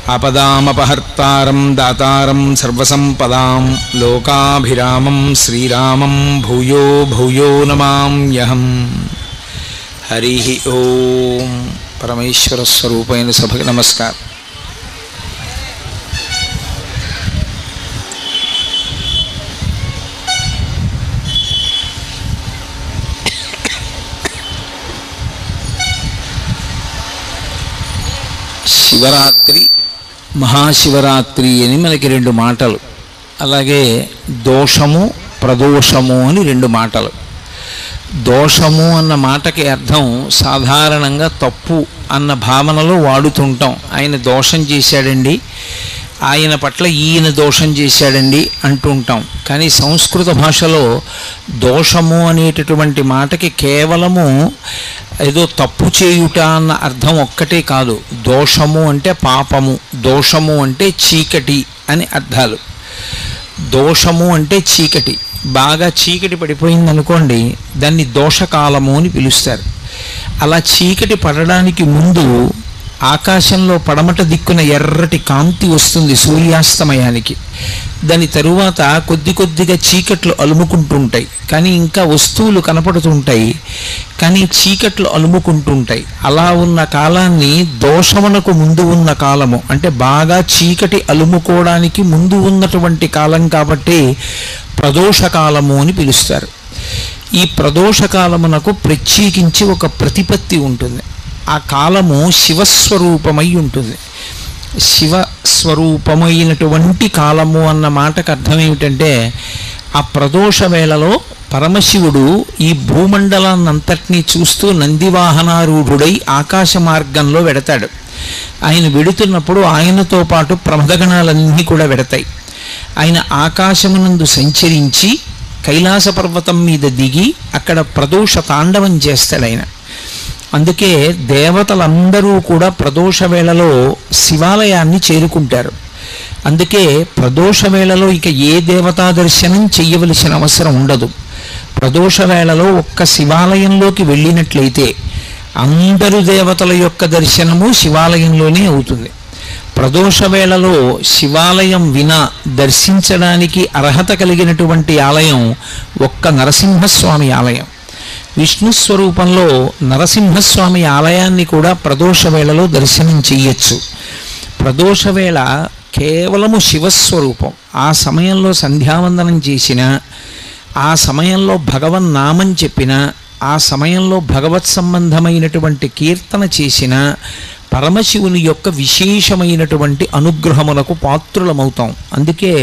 ఆపదామపహర్తారం దాతారం సర్వసంపదాం లోకాభిరామం శ్రీరామం భూయో భూయో నమామ్యహం హరి ఓం పరమేశ్వర స్వరూపైన సభకి నమస్కారం శివరాత్రి మహాశివరాత్రి అని మనకి రెండు మాటలు అలాగే దోషము ప్రదోషము అని రెండు మాటలు దోషము అన్న మాటకి అర్థం సాధారణంగా తప్పు అన్న భావనలో వాడుతుంటాం ఆయన దోషం చేశాడండి ఆయన పట్ల ఈయన దోషం చేశాడండి అంటుంటాం కానీ సంస్కృత భాషలో దోషము అనేటటువంటి మాటకి కేవలము ఏదో తప్పు చేయుట అన్న అర్థం ఒక్కటే కాదు దోషము అంటే పాపము దోషము అంటే చీకటి అని అర్థాలు దోషము అంటే చీకటి బాగా చీకటి పడిపోయింది అనుకోండి దాన్ని దోషకాలము అని పిలుస్తారు అలా చీకటి పడడానికి ముందు ఆకాశంలో పడమట దిక్కున ఎర్రటి కాంతి వస్తుంది సూర్యాస్తమయానికి దాని తరువాత కొద్ది కొద్దిగా చీకట్లు అలుముకుంటుంటాయి కానీ ఇంకా వస్తువులు కనపడుతుంటాయి కానీ చీకట్లు అలుముకుంటుంటాయి అలా ఉన్న కాలాన్ని దోషమునకు ముందు ఉన్న కాలము అంటే బాగా చీకటి అలుముకోవడానికి ముందు ఉన్నటువంటి కాలం కాబట్టి ప్రదోషకాలము అని పిలుస్తారు ఈ ప్రదోషకాలమునకు ప్రత్యేకించి ఒక ప్రతిపత్తి ఉంటుంది ఆ కాలము శివస్వరూపమై ఉంటుంది శివ స్వరూపమైనటువంటి కాలము అన్న మాటకు అర్థం ఏమిటంటే ఆ ప్రదోష వేళలో పరమశివుడు ఈ భూమండలాన్నంతటినీ చూస్తూ నందివాహనారూఢుడై ఆకాశ మార్గంలో వెడతాడు ఆయన వెడుతున్నప్పుడు ఆయనతో పాటు ప్రమదగణాలన్నీ కూడా వెడతాయి ఆయన ఆకాశమునందు సంచరించి కైలాస పర్వతం మీద దిగి అక్కడ ప్రదోష తాండవం చేస్తాడు ఆయన అందుకే దేవతలందరూ కూడా ప్రదోష వేళలో శివాలయాన్ని చేరుకుంటారు అందుకే ప్రదోష వేళలో ఇక ఏ దేవతా దర్శనం చెయ్యవలసిన అవసరం ఉండదు ప్రదోష వేళలో ఒక్క శివాలయంలోకి వెళ్ళినట్లయితే అందరు దేవతల యొక్క దర్శనము శివాలయంలోనే అవుతుంది ప్రదోష వేళలో శివాలయం వినా దర్శించడానికి అర్హత కలిగినటువంటి ఆలయం ఒక్క నరసింహస్వామి ఆలయం విష్ణు స్వరూపంలో నరసింహస్వామి ఆలయాన్ని కూడా ప్రదోష వేళలో దర్శనం చెయ్యొచ్చు ప్రదోష వేళ కేవలము శివస్వరూపం ఆ సమయంలో సంధ్యావందనం చేసిన ఆ సమయంలో భగవన్ నామం చెప్పిన ఆ సమయంలో భగవత్ సంబంధమైనటువంటి కీర్తన చేసిన పరమశివుని యొక్క విశేషమైనటువంటి అనుగ్రహమునకు పాత్రులమవుతాం అందుకే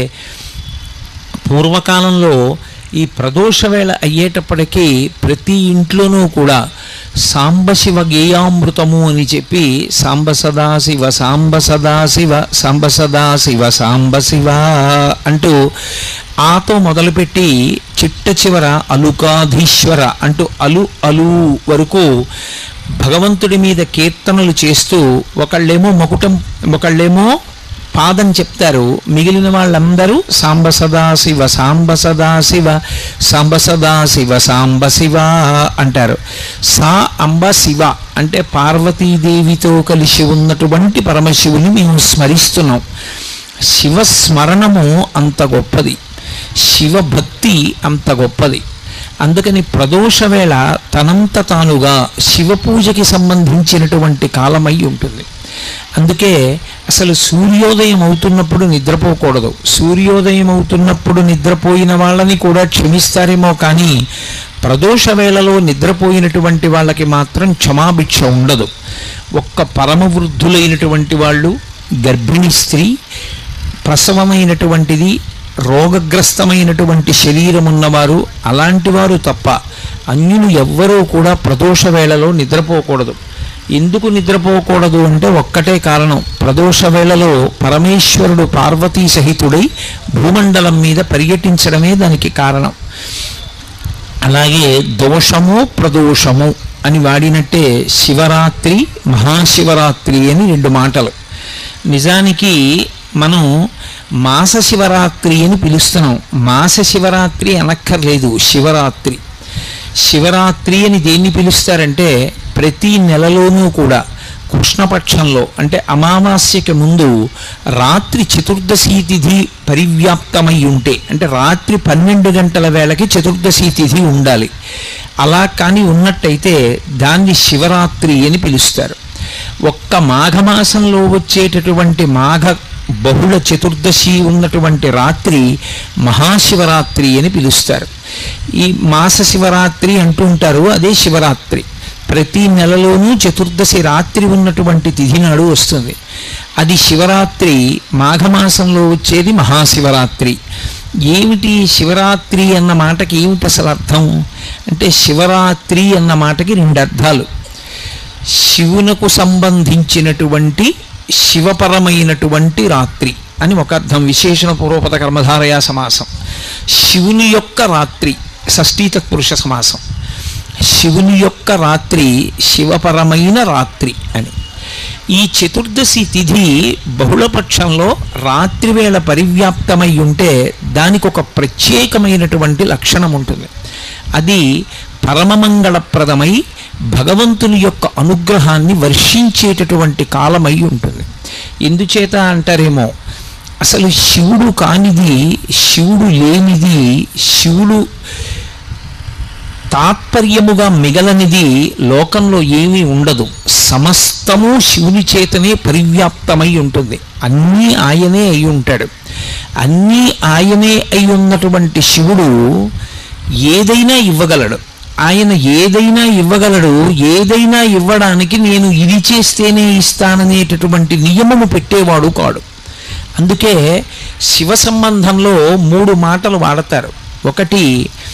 పూర్వకాలంలో ఈ ప్రదోష వేళ అయ్యేటప్పటికీ ప్రతి ఇంట్లోనూ కూడా సాంబశివ గేయామృతము అని చెప్పి సాంబ సదాశివ సాంబ సదాశివ సాంబ సదాశివ సాంబ శివ అంటూ ఆతో మొదలుపెట్టి చిట్ట చివర అలుకాధీశ్వర అంటూ అలు అలు వరకు భగవంతుడి మీద కీర్తనలు చేస్తూ ఒకళ్ళేమో మకుటం ఒకళ్ళేమో పాదం చెప్తారు మిగిలిన వాళ్ళందరూ సాంబ సదాశివ సాంబ సదాశివ సాంబ సదాశివ సాంబ శివ అంటారు సా అంబ శివ అంటే పార్వతీదేవితో కలిసి ఉన్నటువంటి పరమశివుని మేము స్మరిస్తున్నాం శివస్మరణము అంత గొప్పది శివభక్తి అంత గొప్పది అందుకని ప్రదోష వేళ తనంత తానుగా శివ పూజకి సంబంధించినటువంటి కాలమై ఉంటుంది అందుకే అసలు సూర్యోదయం అవుతున్నప్పుడు నిద్రపోకూడదు సూర్యోదయం అవుతున్నప్పుడు నిద్రపోయిన వాళ్ళని కూడా క్షమిస్తారేమో కానీ ప్రదోష వేళలో నిద్రపోయినటువంటి వాళ్ళకి మాత్రం క్షమాభిక్ష ఉండదు ఒక్క పరమవృద్ధులైనటువంటి వాళ్ళు గర్భిణీ స్త్రీ ప్రసవమైనటువంటిది రోగగ్రస్తమైనటువంటి శరీరం ఉన్నవారు అలాంటి వారు తప్ప అన్యులు ఎవ్వరూ కూడా ప్రదోష వేళలో నిద్రపోకూడదు ఎందుకు నిద్రపోకూడదు అంటే ఒక్కటే కారణం ప్రదోష వేళలో పరమేశ్వరుడు పార్వతీ సహితుడై భూమండలం మీద పర్యటించడమే దానికి కారణం అలాగే దోషము ప్రదోషము అని వాడినట్టే శివరాత్రి మహాశివరాత్రి అని రెండు మాటలు నిజానికి మనం మాస శివరాత్రి అని పిలుస్తున్నాం మాస శివరాత్రి అనక్కర్లేదు శివరాత్రి శివరాత్రి అని దేన్ని పిలుస్తారంటే ప్రతి నెలలోనూ కూడా కృష్ణపక్షంలో అంటే అమావాస్యకి ముందు రాత్రి చతుర్దశి తిథి పరివ్యాప్తమై ఉంటే అంటే రాత్రి పన్నెండు గంటల వేళకి చతుర్దశి తిథి ఉండాలి అలా కానీ ఉన్నట్టయితే దాన్ని శివరాత్రి అని పిలుస్తారు ఒక్క మాఘమాసంలో వచ్చేటటువంటి మాఘ బహుళ చతుర్దశి ఉన్నటువంటి రాత్రి మహాశివరాత్రి అని పిలుస్తారు ఈ మాస శివరాత్రి అంటుంటారు అదే శివరాత్రి ప్రతి నెలలోనూ చతుర్దశి రాత్రి ఉన్నటువంటి తిథి నాడు వస్తుంది అది శివరాత్రి మాఘమాసంలో వచ్చేది మహాశివరాత్రి ఏమిటి శివరాత్రి అన్న మాటకి ఏమిటి అసలు అర్థం అంటే శివరాత్రి అన్న మాటకి రెండు అర్థాలు శివునకు సంబంధించినటువంటి శివపరమైనటువంటి రాత్రి అని ఒక అర్థం విశేషణ పూర్వపద కర్మధారయ సమాసం శివుని యొక్క రాత్రి షష్ఠీ తత్పురుష సమాసం శివుని యొక్క రాత్రి శివపరమైన రాత్రి అని ఈ చతుర్దశి తిథి బహుళపక్షంలో రాత్రివేళ పరివ్యాప్తమై ఉంటే దానికి ఒక ప్రత్యేకమైనటువంటి లక్షణం ఉంటుంది అది పరమమంగళప్రదమై భగవంతుని యొక్క అనుగ్రహాన్ని వర్షించేటటువంటి కాలమై ఉంటుంది ఎందుచేత అంటారేమో అసలు శివుడు కానిది శివుడు లేనిది శివుడు తాత్పర్యముగా మిగలనిది లోకంలో ఏమీ ఉండదు సమస్తము శివుని చేతనే పరివ్యాప్తమై ఉంటుంది అన్నీ ఆయనే అయి ఉంటాడు అన్నీ ఆయనే అయి ఉన్నటువంటి శివుడు ఏదైనా ఇవ్వగలడు ఆయన ఏదైనా ఇవ్వగలడు ఏదైనా ఇవ్వడానికి నేను ఇది చేస్తేనే ఇస్తాననేటటువంటి నియమము పెట్టేవాడు కాడు అందుకే శివ సంబంధంలో మూడు మాటలు వాడతారు ఒకటి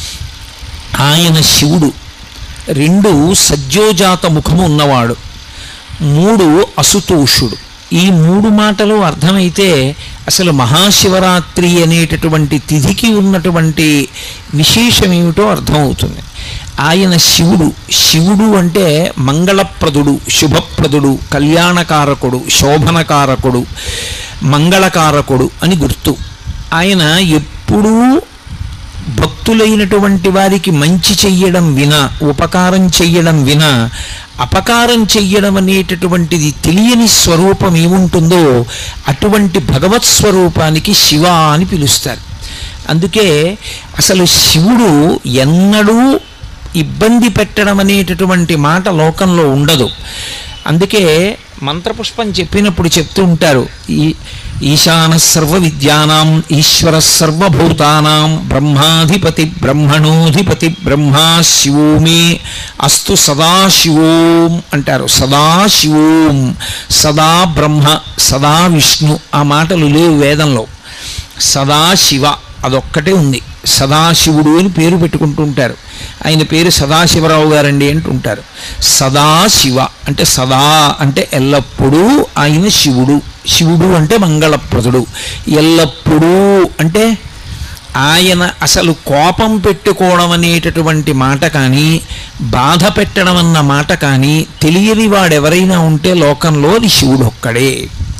ఆయన శివుడు రెండు సజ్జోజాత ముఖము ఉన్నవాడు మూడు అసుతోషుడు ఈ మూడు మాటలు అర్థమైతే అసలు మహాశివరాత్రి అనేటటువంటి తిథికి ఉన్నటువంటి విశేషం ఏమిటో అర్థమవుతుంది ఆయన శివుడు శివుడు అంటే మంగళప్రదుడు శుభప్రదుడు కళ్యాణకారకుడు శోభనకారకుడు మంగళకారకుడు అని గుర్తు ఆయన ఎప్పుడూ భక్తులైనటువంటి వారికి మంచి చెయ్యడం వినా ఉపకారం చెయ్యడం వినా అపకారం చెయ్యడం అనేటటువంటిది తెలియని స్వరూపం ఏముంటుందో అటువంటి భగవత్ స్వరూపానికి శివ అని పిలుస్తారు అందుకే అసలు శివుడు ఎన్నడూ ఇబ్బంది పెట్టడం అనేటటువంటి మాట లోకంలో ఉండదు అందుకే మంత్రపుష్పం చెప్పినప్పుడు చెప్తూ ఉంటారు ఈ ఈశాన సర్వ విద్యానాం ఈశ్వర సర్వభూతానాం బ్రహ్మాధిపతి బ్రహ్మణోధిపతి బ్రహ్మా శివోమే అస్తు సదాశివోం అంటారు సదాశివోం సదా బ్రహ్మ సదా విష్ణు ఆ మాటలు లేవు వేదంలో సదాశివ అదొక్కటే ఉంది సదాశివుడు అని పేరు పెట్టుకుంటూ ఉంటారు ఆయన పేరు సదాశివరావు గారండి అంటుంటారు సదాశివ అంటే సదా అంటే ఎల్లప్పుడూ ఆయన శివుడు శివుడు అంటే మంగళప్రదుడు ఎల్లప్పుడూ అంటే ఆయన అసలు కోపం పెట్టుకోవడం అనేటటువంటి మాట కానీ బాధ పెట్టడం అన్న మాట కానీ తెలియని వాడెవరైనా ఉంటే లోకంలో అది శివుడు ఒక్కడే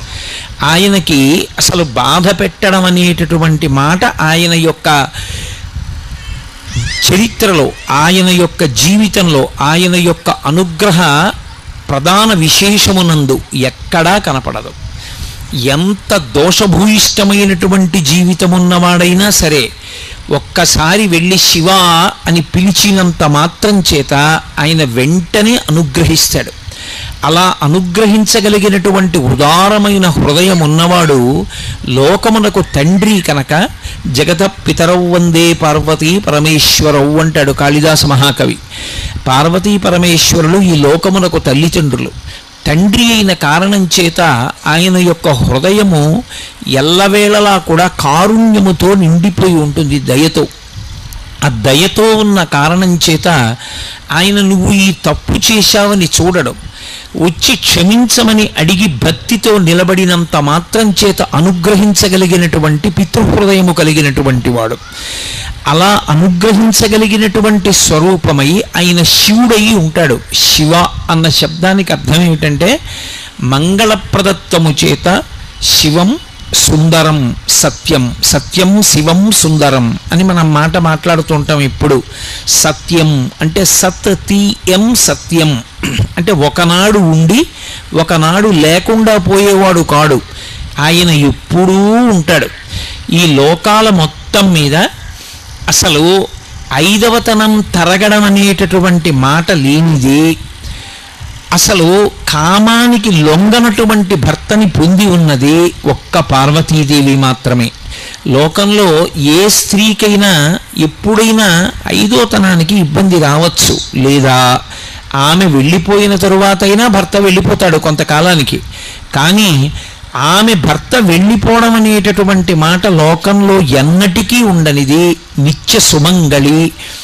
ఆయనకి అసలు బాధ పెట్టడం అనేటటువంటి మాట ఆయన యొక్క చరిత్రలో ఆయన యొక్క జీవితంలో ఆయన యొక్క అనుగ్రహ ప్రధాన విశేషమునందు ఎక్కడా కనపడదు ఎంత దోషభూయిష్టమైనటువంటి జీవితం ఉన్నవాడైనా సరే ఒక్కసారి వెళ్ళి శివ అని పిలిచినంత మాత్రం చేత ఆయన వెంటనే అనుగ్రహిస్తాడు అలా అనుగ్రహించగలిగినటువంటి ఉదారమైన హృదయం ఉన్నవాడు లోకమునకు తండ్రి కనుక జగత పితరవు వందే పార్వతీ పరమేశ్వరవు అంటాడు కాళిదాస మహాకవి పార్వతీ పరమేశ్వరులు ఈ లోకమునకు తల్లిదండ్రులు తండ్రి అయిన కారణం చేత ఆయన యొక్క హృదయము ఎల్లవేళలా కూడా కారుణ్యముతో నిండిపోయి ఉంటుంది దయతో ఆ దయతో ఉన్న కారణం చేత ఆయన నువ్వు ఈ తప్పు చేశావని చూడడం వచ్చి క్షమించమని అడిగి భక్తితో నిలబడినంత మాత్రం చేత అనుగ్రహించగలిగినటువంటి పితృహృదయము కలిగినటువంటి వాడు అలా అనుగ్రహించగలిగినటువంటి స్వరూపమై ఆయన శివుడై ఉంటాడు శివ అన్న శబ్దానికి అర్థం ఏమిటంటే మంగళప్రదత్వము చేత శివం సుందరం సత్యం సత్యం శివం సుందరం అని మనం మాట మాట్లాడుతుంటాం ఇప్పుడు సత్యం అంటే సత్ తీయం సత్యం అంటే ఒకనాడు ఉండి ఒకనాడు లేకుండా పోయేవాడు కాడు ఆయన ఎప్పుడూ ఉంటాడు ఈ లోకాల మొత్తం మీద అసలు ఐదవతనం తరగడం అనేటటువంటి మాట లేనిది అసలు కామానికి లొంగనటువంటి భర్తని పొంది ఉన్నది ఒక్క పార్వతీదేవి మాత్రమే లోకంలో ఏ స్త్రీకైనా ఎప్పుడైనా ఐదోతనానికి ఇబ్బంది రావచ్చు లేదా ఆమె వెళ్ళిపోయిన తరువాతైనా భర్త వెళ్ళిపోతాడు కొంతకాలానికి కానీ ఆమె భర్త వెళ్ళిపోవడం అనేటటువంటి మాట లోకంలో ఎన్నటికీ ఉండనిది నిత్య సుమంగళి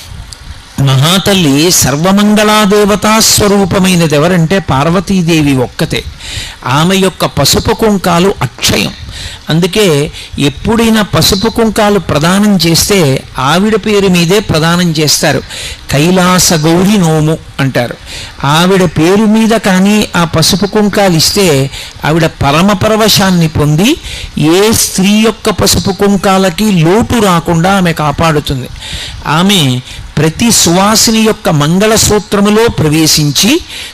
మహాతల్లి సర్వమంగళాదేవతా స్వరూపమైనది ఎవరంటే పార్వతీదేవి ఒక్కతే ఆమె యొక్క పసుపు కుంకాలు అక్షయం అందుకే ఎప్పుడైనా పసుపు కుంకాలు ప్రదానం చేస్తే ఆవిడ పేరు మీదే ప్రదానం చేస్తారు కైలాస గౌరి నోము అంటారు ఆవిడ పేరు మీద కానీ ఆ పసుపు కుంకాలు ఇస్తే ఆవిడ పరమ పరవశాన్ని పొంది ఏ స్త్రీ యొక్క పసుపు కుంకాలకి లోటు రాకుండా ఆమె కాపాడుతుంది ఆమె ప్రతి సువాసిని యొక్క మంగళసూత్రములో ప్రవేశించి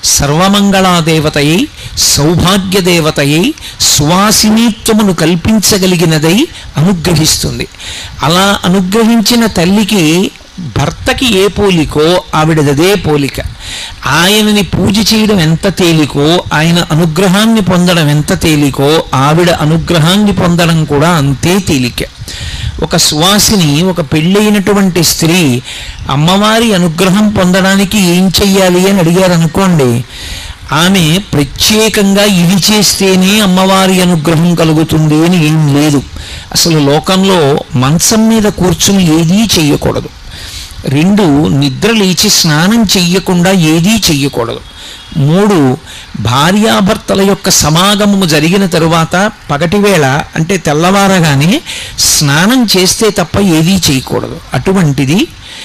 సర్వమంగళాదేవతయై సౌభాగ్యదేవతయై సువాసినీత్వమును కల్పించగలిగినదై అనుగ్రహిస్తుంది అలా అనుగ్రహించిన తల్లికి భర్తకి ఏ పోలికో ఆవిడదదే పోలిక ఆయనని పూజ చేయడం ఎంత తేలికో ఆయన అనుగ్రహాన్ని పొందడం ఎంత తేలికో ఆవిడ అనుగ్రహాన్ని పొందడం కూడా అంతే తేలిక ఒక సువాసిని ఒక పెళ్ళైనటువంటి స్త్రీ అమ్మవారి అనుగ్రహం పొందడానికి ఏం చెయ్యాలి అని అడిగారు అనుకోండి ఆమె ప్రత్యేకంగా ఇది చేస్తేనే అమ్మవారి అనుగ్రహం కలుగుతుంది అని ఏం లేదు అసలు లోకంలో మంచం మీద కూర్చుని ఏదీ చెయ్యకూడదు రెండు నిద్ర లేచి స్నానం చెయ్యకుండా ఏదీ చెయ్యకూడదు మూడు భార్యాభర్తల యొక్క సమాగమము జరిగిన తరువాత పగటివేళ అంటే తెల్లవారగానే స్నానం చేస్తే తప్ప ఏదీ చేయకూడదు అటువంటిది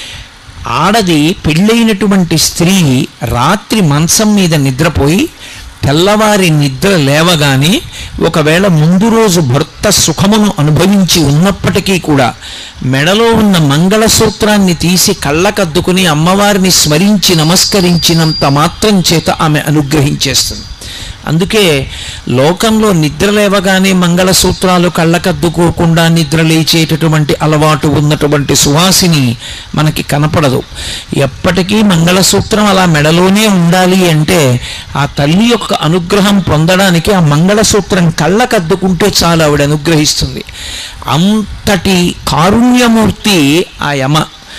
ఆడది పెళ్ళైనటువంటి స్త్రీ రాత్రి మంచం మీద నిద్రపోయి తెల్లవారి నిద్ర లేవగానే ఒకవేళ ముందు రోజు భర్త సుఖమును అనుభవించి ఉన్నప్పటికీ కూడా మెడలో ఉన్న మంగళసూత్రాన్ని తీసి కళ్ళకద్దుకుని అమ్మవారిని స్మరించి నమస్కరించినంత మాత్రం చేత ఆమె అనుగ్రహించేస్తుంది అందుకే లోకంలో నిద్ర లేవగానే మంగళసూత్రాలు కళ్ళకద్దుకోకుండా నిద్ర లేచేటటువంటి అలవాటు ఉన్నటువంటి సువాసిని మనకి కనపడదు ఎప్పటికీ మంగళసూత్రం అలా మెడలోనే ఉండాలి అంటే ఆ తల్లి యొక్క అనుగ్రహం పొందడానికి ఆ మంగళసూత్రం కళ్ళకద్దుకుంటే చాలు ఆవిడ అనుగ్రహిస్తుంది అంతటి కారుణ్యమూర్తి ఆ యమ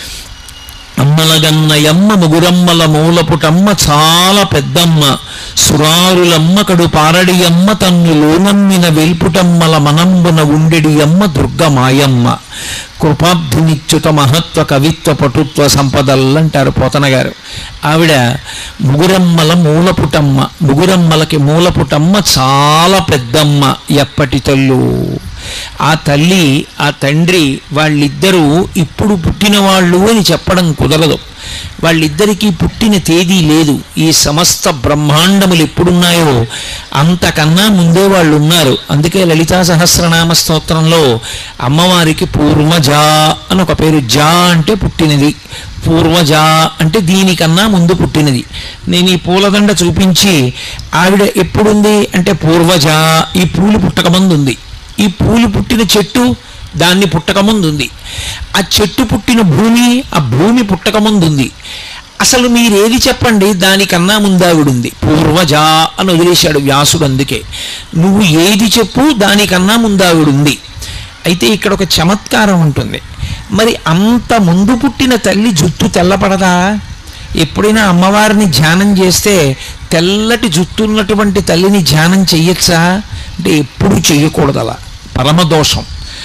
అమ్మలగన్నయమ్మ ముగురమ్మల మూలపుటమ్మ చాలా పెద్దమ్మ సురారులమ్మ కడు పారడియమ్మ తన్ను లోనమ్మిన వెల్పుటమ్మల మనంబున ఉండెడి అమ్మ దుర్గమాయమ్మ కృపాబ్ధినిచ్యుత మహత్వ కవిత్వ పటుత్వ సంపదలంటారు పోతన గారు ఆవిడ ముగురమ్మల మూలపుటమ్మ ముగురమ్మలకి మూలపుటమ్మ చాలా పెద్దమ్మ ఎప్పటి తల్లు ఆ తల్లి ఆ తండ్రి వాళ్ళిద్దరూ ఇప్పుడు పుట్టిన వాళ్ళు అని చెప్పడం కుదరదు వాళ్ళిద్దరికీ పుట్టిన తేదీ లేదు ఈ సమస్త బ్రహ్మాండములు ఎప్పుడున్నాయో అంతకన్నా ముందే వాళ్ళు ఉన్నారు అందుకే లలితా సహస్రనామ స్తోత్రంలో అమ్మవారికి పూర్వజా అని ఒక పేరు జా అంటే పుట్టినది పూర్వజ అంటే దీనికన్నా ముందు పుట్టినది నేను ఈ పూలదండ చూపించి ఆవిడ ఎప్పుడుంది అంటే పూర్వజ ఈ పూలు పుట్టకముందు ఉంది ఈ పూలు పుట్టిన చెట్టు దాన్ని పుట్టకముందు ఉంది ఆ చెట్టు పుట్టిన భూమి ఆ భూమి పుట్టకముందు ఉంది అసలు మీరేది చెప్పండి దానికన్నా ముందావిడుంది పూర్వజ అని వదిలేశాడు వ్యాసుడు అందుకే నువ్వు ఏది చెప్పు దానికన్నా ముందావిడుంది అయితే ఇక్కడ ఒక చమత్కారం ఉంటుంది మరి అంత ముందు పుట్టిన తల్లి జుట్టు తెల్లపడదా ఎప్పుడైనా అమ్మవారిని ధ్యానం చేస్తే తెల్లటి జుట్టు ఉన్నటువంటి తల్లిని ధ్యానం చెయ్యొచ్చా అంటే ఎప్పుడూ చెయ్యకూడదు అలా పరమదోషం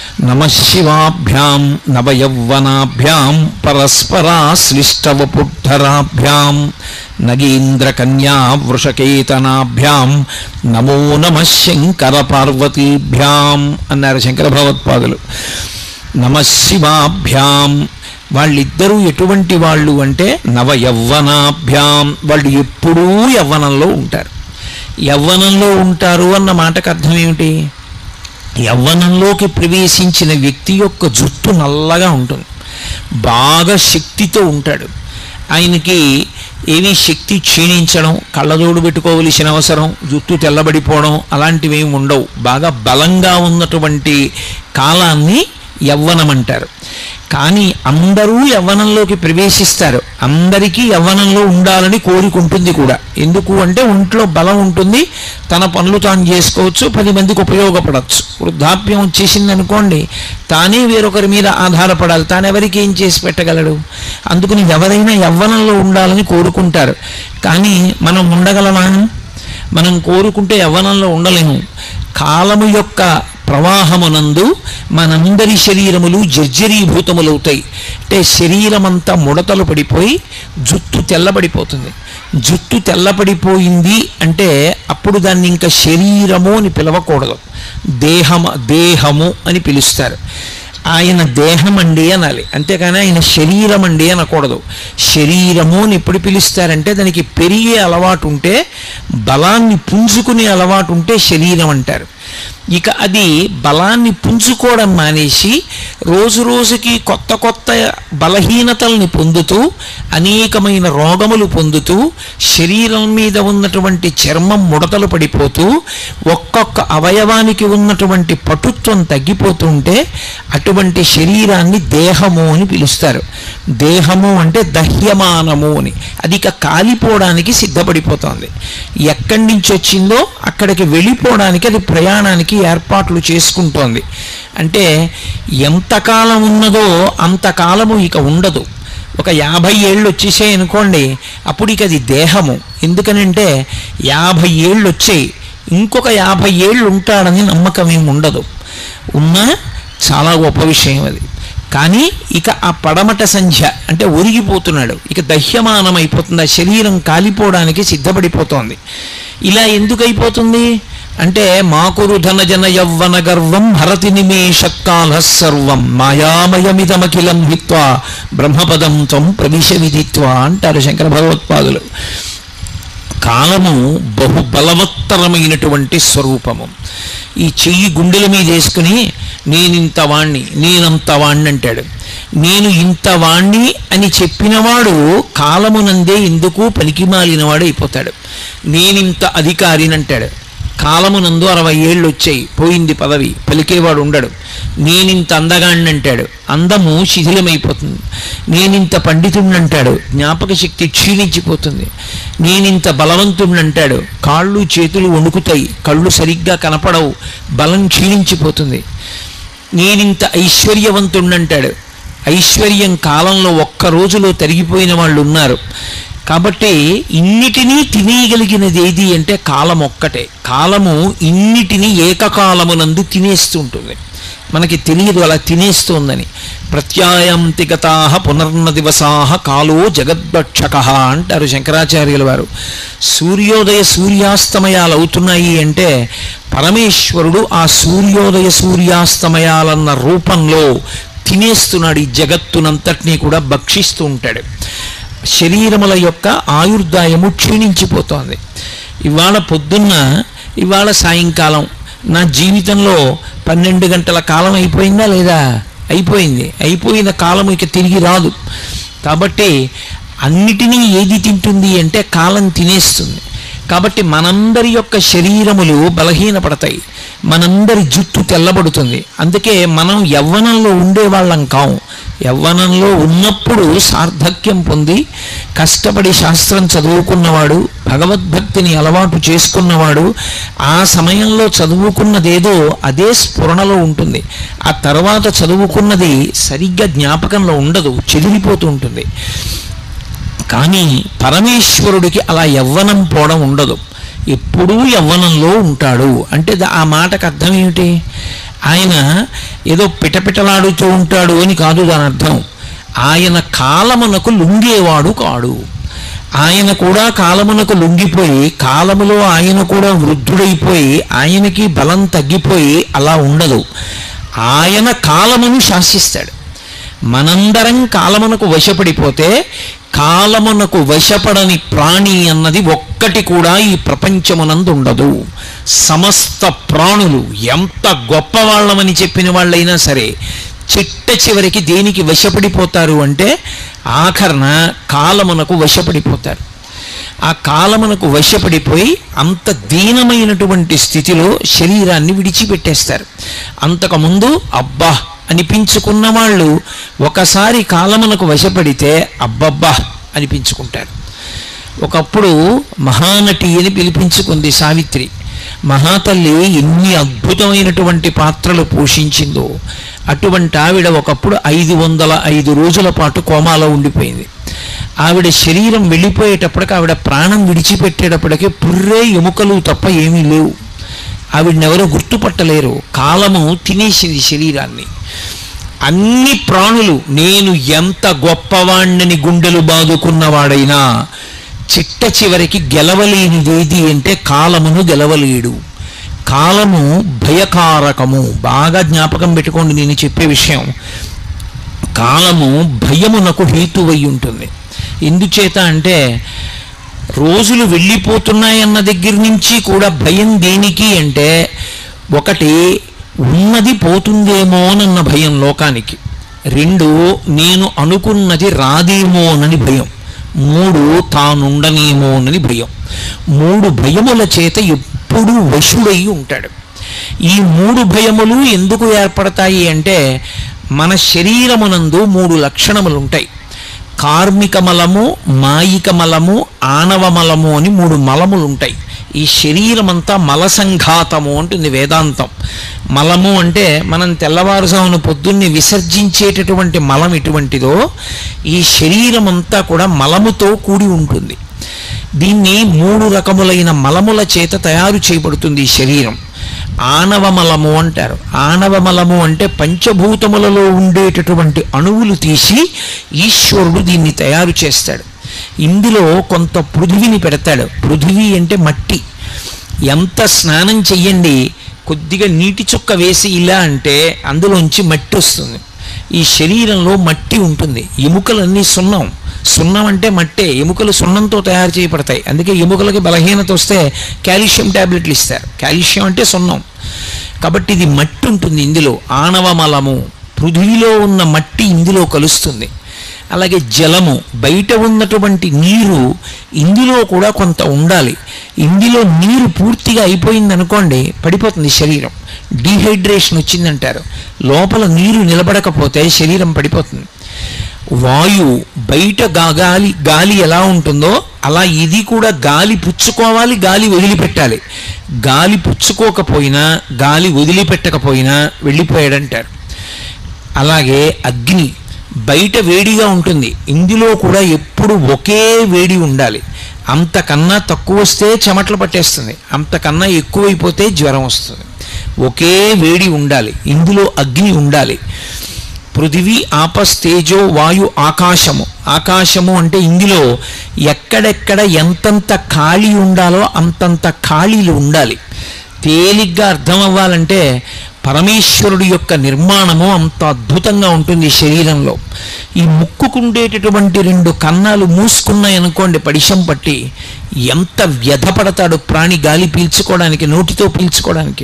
నమశివాభ్యాం నవయౌవనాభ్యాం పరస్పరాశ్లిష్టవపుద్ధరాభ్యాం నగేంద్రకన్యా వృషకేతనాభ్యాం నమో నమ శంకర పార్వతీభ్యాం అన్నారు శంకర భగవత్పాదులు నమశివాభ్యాం వాళ్ళిద్దరూ ఎటువంటి వాళ్ళు అంటే నవ యవ్వనాభ్యాం వాళ్ళు ఎప్పుడూ యవ్వనంలో ఉంటారు యవ్వనంలో ఉంటారు అన్న మాటకు అర్థం ఏమిటి యవ్వనంలోకి ప్రవేశించిన వ్యక్తి యొక్క జుట్టు నల్లగా ఉంటుంది బాగా శక్తితో ఉంటాడు ఆయనకి ఏమీ శక్తి క్షీణించడం కళ్ళజోడు పెట్టుకోవలసిన అవసరం జుట్టు తెల్లబడిపోవడం అలాంటివి ఏమి ఉండవు బాగా బలంగా ఉన్నటువంటి కాలాన్ని యవ్వనం అంటారు కానీ అందరూ యవ్వనంలోకి ప్రవేశిస్తారు అందరికీ యవ్వనంలో ఉండాలని కోరుకుంటుంది కూడా ఎందుకు అంటే ఒంట్లో బలం ఉంటుంది తన పనులు తాను చేసుకోవచ్చు పది మందికి ఉపయోగపడవచ్చు వృద్ధాప్యం వచ్చేసింది అనుకోండి తానే వేరొకరి మీద ఆధారపడాలి తాను ఎవరికి ఏం చేసి పెట్టగలడు అందుకని ఎవరైనా యవ్వనంలో ఉండాలని కోరుకుంటారు కానీ మనం ఉండగలమా మనం కోరుకుంటే యవ్వనంలో ఉండలేము కాలము యొక్క ప్రవాహమునందు మనందరి శరీరములు జర్జరీభూతములవుతాయి అంటే శరీరమంతా ముడతలు పడిపోయి జుట్టు తెల్లబడిపోతుంది జుట్టు తెల్లబడిపోయింది అంటే అప్పుడు దాన్ని ఇంకా శరీరము అని పిలవకూడదు దేహమ దేహము అని పిలుస్తారు ఆయన దేహం అండి అనాలి అంతేకాని ఆయన శరీరం అండి అనకూడదు శరీరము అని ఎప్పుడు పిలుస్తారంటే దానికి పెరిగే అలవాటు ఉంటే బలాన్ని పుంజుకునే అలవాటు ఉంటే శరీరం అంటారు ఇక అది బలాన్ని పుంజుకోవడం మానేసి రోజు రోజుకి కొత్త కొత్త బలహీనతల్ని పొందుతూ అనేకమైన రోగములు పొందుతూ శరీరం మీద ఉన్నటువంటి చర్మం ముడతలు పడిపోతూ ఒక్కొక్క అవయవానికి ఉన్నటువంటి పటుత్వం తగ్గిపోతూ ఉంటే అటువంటి శరీరాన్ని దేహము అని పిలుస్తారు దేహము అంటే దహ్యమానము అని అది ఇక కాలిపోవడానికి సిద్ధపడిపోతోంది ఎక్కడి నుంచి వచ్చిందో అక్కడికి వెళ్ళిపోవడానికి అది ప్రయాణానికి ఏర్పాట్లు చేసుకుంటోంది అంటే ఎంతకాలం ఉన్నదో అంతకాలము ఇక ఉండదు ఒక యాభై ఏళ్ళు వచ్చేసాయి అనుకోండి అప్పుడు ఇక అది దేహము ఎందుకనంటే యాభై ఏళ్ళు వచ్చాయి ఇంకొక యాభై ఏళ్ళు ఉంటాడని నమ్మకం ఏమి ఉండదు ఉన్నా చాలా గొప్ప విషయం అది కానీ ఇక ఆ పడమట సంధ్య అంటే ఒరిగిపోతున్నాడు ఇక దహ్యమానం అయిపోతుంది ఆ శరీరం కాలిపోవడానికి సిద్ధపడిపోతోంది ఇలా ఎందుకు అయిపోతుంది అంటే మాకురు ధనజన యవ్వన గర్వం భరతి నిమేషకాల సర్వం మాయామయమిదమఖిలం హిత్వా బ్రహ్మపదం త్వం ప్రవిశ విదిత్వ అంటారు శంకర భగవత్పాదులు కాలము బహు బలవత్తరమైనటువంటి స్వరూపము ఈ చెయ్యి గుండెల మీద వేసుకుని నేనింత వాణ్ణి నేనంత వాణ్ణి అంటాడు నేను ఇంత వాణ్ణి అని చెప్పినవాడు కాలమునందే ఎందుకు పనికిమాలినవాడు అయిపోతాడు నేనింత అధికారిని అంటాడు కాలమునందు అరవై ఏళ్ళు వచ్చాయి పోయింది పదవి పలికేవాడు ఉండడు నేనింత అందగాణ్ణి అంటాడు అందము శిథిలమైపోతుంది నేనింత పండితుడిని అంటాడు జ్ఞాపక శక్తి క్షీణించిపోతుంది నేనింత బలవంతుడిని అంటాడు కాళ్ళు చేతులు వణుకుతాయి కళ్ళు సరిగ్గా కనపడవు బలం క్షీణించిపోతుంది నేనింత ఐశ్వర్యవంతుడిని అంటాడు ఐశ్వర్యం కాలంలో ఒక్క రోజులో తరిగిపోయిన వాళ్ళు ఉన్నారు కాబట్టి ఇన్నిటినీ తినేయగలిగినది ఏది అంటే కాలం ఒక్కటే కాలము ఇన్నిటినీ ఏకకాలమునందు తినేస్తుంటుంది మనకి తెలియదు అలా తినేస్తోందని ప్రత్యాయాంతి గతా పునర్న దివసా కాలో జగద్భక్షక అంటారు శంకరాచార్యుల వారు సూర్యోదయ సూర్యాస్తమయాలు అవుతున్నాయి అంటే పరమేశ్వరుడు ఆ సూర్యోదయ సూర్యాస్తమయాలన్న రూపంలో తినేస్తున్నాడు ఈ జగత్తునంతటినీ కూడా భక్షిస్తూ ఉంటాడు శరీరముల యొక్క ఆయుర్దాయము క్షీణించిపోతోంది ఇవాళ పొద్దున్న ఇవాళ సాయంకాలం నా జీవితంలో పన్నెండు గంటల కాలం అయిపోయిందా లేదా అయిపోయింది అయిపోయిన కాలం ఇక తిరిగి రాదు కాబట్టి అన్నిటినీ ఏది తింటుంది అంటే కాలం తినేస్తుంది కాబట్టి మనందరి యొక్క శరీరములు బలహీనపడతాయి మనందరి జుట్టు తెల్లబడుతుంది అందుకే మనం యవ్వనంలో ఉండేవాళ్ళం కాం యవ్వనంలో ఉన్నప్పుడు సార్థక్యం పొంది కష్టపడి శాస్త్రం చదువుకున్నవాడు భగవద్భక్తిని అలవాటు చేసుకున్నవాడు ఆ సమయంలో చదువుకున్నదేదో అదే స్ఫురణలో ఉంటుంది ఆ తర్వాత చదువుకున్నది సరిగ్గా జ్ఞాపకంలో ఉండదు చెదిరిపోతూ ఉంటుంది కానీ పరమేశ్వరుడికి అలా యవ్వనం పోవడం ఉండదు ఎప్పుడూ యవ్వనంలో ఉంటాడు అంటే దా- ఆ మాటకు అర్థం ఏమిటి ఆయన ఏదో పిటపిటలాడుతూ ఉంటాడు అని కాదు దాని అర్థం ఆయన కాలమునకు లొంగేవాడు కాడు ఆయన కూడా కాలమునకు లొంగిపోయి కాలములో ఆయన కూడా వృద్ధుడైపోయి ఆయనకి బలం తగ్గిపోయి అలా ఉండదు ఆయన కాలమును శాసిస్తాడు మనందరం కాలమునకు వశపడిపోతే కాలమునకు వశపడని ప్రాణి అన్నది ఒక్క ఒక్కటి కూడా ఈ ప్రపంచమునందు ఉండదు సమస్త ప్రాణులు ఎంత గొప్పవాళ్ళమని చెప్పిన వాళ్ళైనా సరే చిట్ట చివరికి దేనికి వశపడిపోతారు అంటే ఆఖరణ కాలమునకు వశపడిపోతారు ఆ కాలమునకు వశపడిపోయి అంత దీనమైనటువంటి స్థితిలో శరీరాన్ని విడిచిపెట్టేస్తారు అంతకుముందు అబ్బా అనిపించుకున్న వాళ్ళు ఒకసారి కాలమునకు వశపడితే అబ్బబ్బా అనిపించుకుంటారు ఒకప్పుడు మహానటి అని పిలిపించుకుంది సావిత్రి మహాతల్లి ఎన్ని అద్భుతమైనటువంటి పాత్రలు పోషించిందో అటువంటి ఆవిడ ఒకప్పుడు ఐదు వందల ఐదు రోజుల పాటు కోమాలో ఉండిపోయింది ఆవిడ శరీరం వెళ్ళిపోయేటప్పటికి ఆవిడ ప్రాణం విడిచిపెట్టేటప్పటికి పుర్రే ఎముకలు తప్ప ఏమీ లేవు ఆవిడనెవరూ గుర్తుపట్టలేరు కాలము తినేసింది శరీరాన్ని అన్ని ప్రాణులు నేను ఎంత గొప్పవాణ్ణని గుండెలు బాదుకున్నవాడైనా చిట్ట చివరికి గెలవలేనిదేది అంటే కాలమును గెలవలేడు కాలము భయకారకము బాగా జ్ఞాపకం పెట్టుకోండి నేను చెప్పే విషయం కాలము భయమునకు హేతువై ఉంటుంది ఎందుచేత అంటే రోజులు వెళ్ళిపోతున్నాయన్న దగ్గర నుంచి కూడా భయం దేనికి అంటే ఒకటి ఉన్నది పోతుందేమోనన్న భయం లోకానికి రెండు నేను అనుకున్నది రాదేమోనని భయం మూడు తానుండనేమోనని భయం మూడు భయముల చేత ఎప్పుడూ వశుడై ఉంటాడు ఈ మూడు భయములు ఎందుకు ఏర్పడతాయి అంటే మన శరీరమునందు మూడు లక్షణములు ఉంటాయి కార్మిక మలము మాయిక మలము ఆనవ మలము అని మూడు మలములు ఉంటాయి ఈ శరీరం అంతా మల సంఘాతము అంటుంది వేదాంతం మలము అంటే మనం తెల్లవారుజామున పొద్దున్నే విసర్జించేటటువంటి మలం ఎటువంటిదో ఈ శరీరం అంతా కూడా మలముతో కూడి ఉంటుంది దీన్ని మూడు రకములైన మలముల చేత తయారు చేయబడుతుంది ఈ శరీరం ఆనవ మలము అంటారు ఆనవ మలము అంటే పంచభూతములలో ఉండేటటువంటి అణువులు తీసి ఈశ్వరుడు దీన్ని తయారు చేస్తాడు ఇందులో కొంత పృథివిని పెడతాడు పృథివీ అంటే మట్టి ఎంత స్నానం చెయ్యండి కొద్దిగా నీటి చుక్క వేసి ఇలా అంటే అందులోంచి మట్టి వస్తుంది ఈ శరీరంలో మట్టి ఉంటుంది ఎముకలన్నీ సున్నం సున్నం అంటే మట్టే ఎముకలు సున్నంతో తయారు చేయబడతాయి అందుకే ఎముకలకి బలహీనత వస్తే కాల్షియం టాబ్లెట్లు ఇస్తారు కాల్షియం అంటే సున్నం కాబట్టి ఇది మట్టి ఉంటుంది ఇందులో ఆనవ మలము పృథివిలో ఉన్న మట్టి ఇందులో కలుస్తుంది అలాగే జలము బయట ఉన్నటువంటి నీరు ఇందులో కూడా కొంత ఉండాలి ఇందులో నీరు పూర్తిగా అయిపోయింది అనుకోండి పడిపోతుంది శరీరం డీహైడ్రేషన్ వచ్చిందంటారు లోపల నీరు నిలబడకపోతే శరీరం పడిపోతుంది వాయువు బయట గా- గాలి గాలి ఎలా ఉంటుందో అలా ఇది కూడా గాలి పుచ్చుకోవాలి గాలి వదిలిపెట్టాలి గాలి పుచ్చుకోకపోయినా గాలి వదిలిపెట్టకపోయినా వెళ్ళిపోయాడంటారు అలాగే అగ్ని బయట వేడిగా ఉంటుంది ఇందులో కూడా ఎప్పుడు ఒకే వేడి ఉండాలి అంతకన్నా తక్కువ వస్తే చెమటలు పట్టేస్తుంది అంతకన్నా ఎక్కువైపోతే జ్వరం వస్తుంది ఒకే వేడి ఉండాలి ఇందులో అగ్ని ఉండాలి పృథివీ ఆపస్ తేజో వాయు ఆకాశము ఆకాశము అంటే ఇందులో ఎక్కడెక్కడ ఎంతంత ఖాళీ ఉండాలో అంతంత ఖాళీలు ఉండాలి తేలిగ్గా అర్థం అవ్వాలంటే పరమేశ్వరుడి యొక్క నిర్మాణము అంత అద్భుతంగా ఉంటుంది ఈ శరీరంలో ఈ ముక్కుకుండేటటువంటి రెండు కన్నాలు మూసుకున్నాయి అనుకోండి పడిశం పట్టి ఎంత వ్యధపడతాడు ప్రాణి గాలి పీల్చుకోవడానికి నోటితో పీల్చుకోవడానికి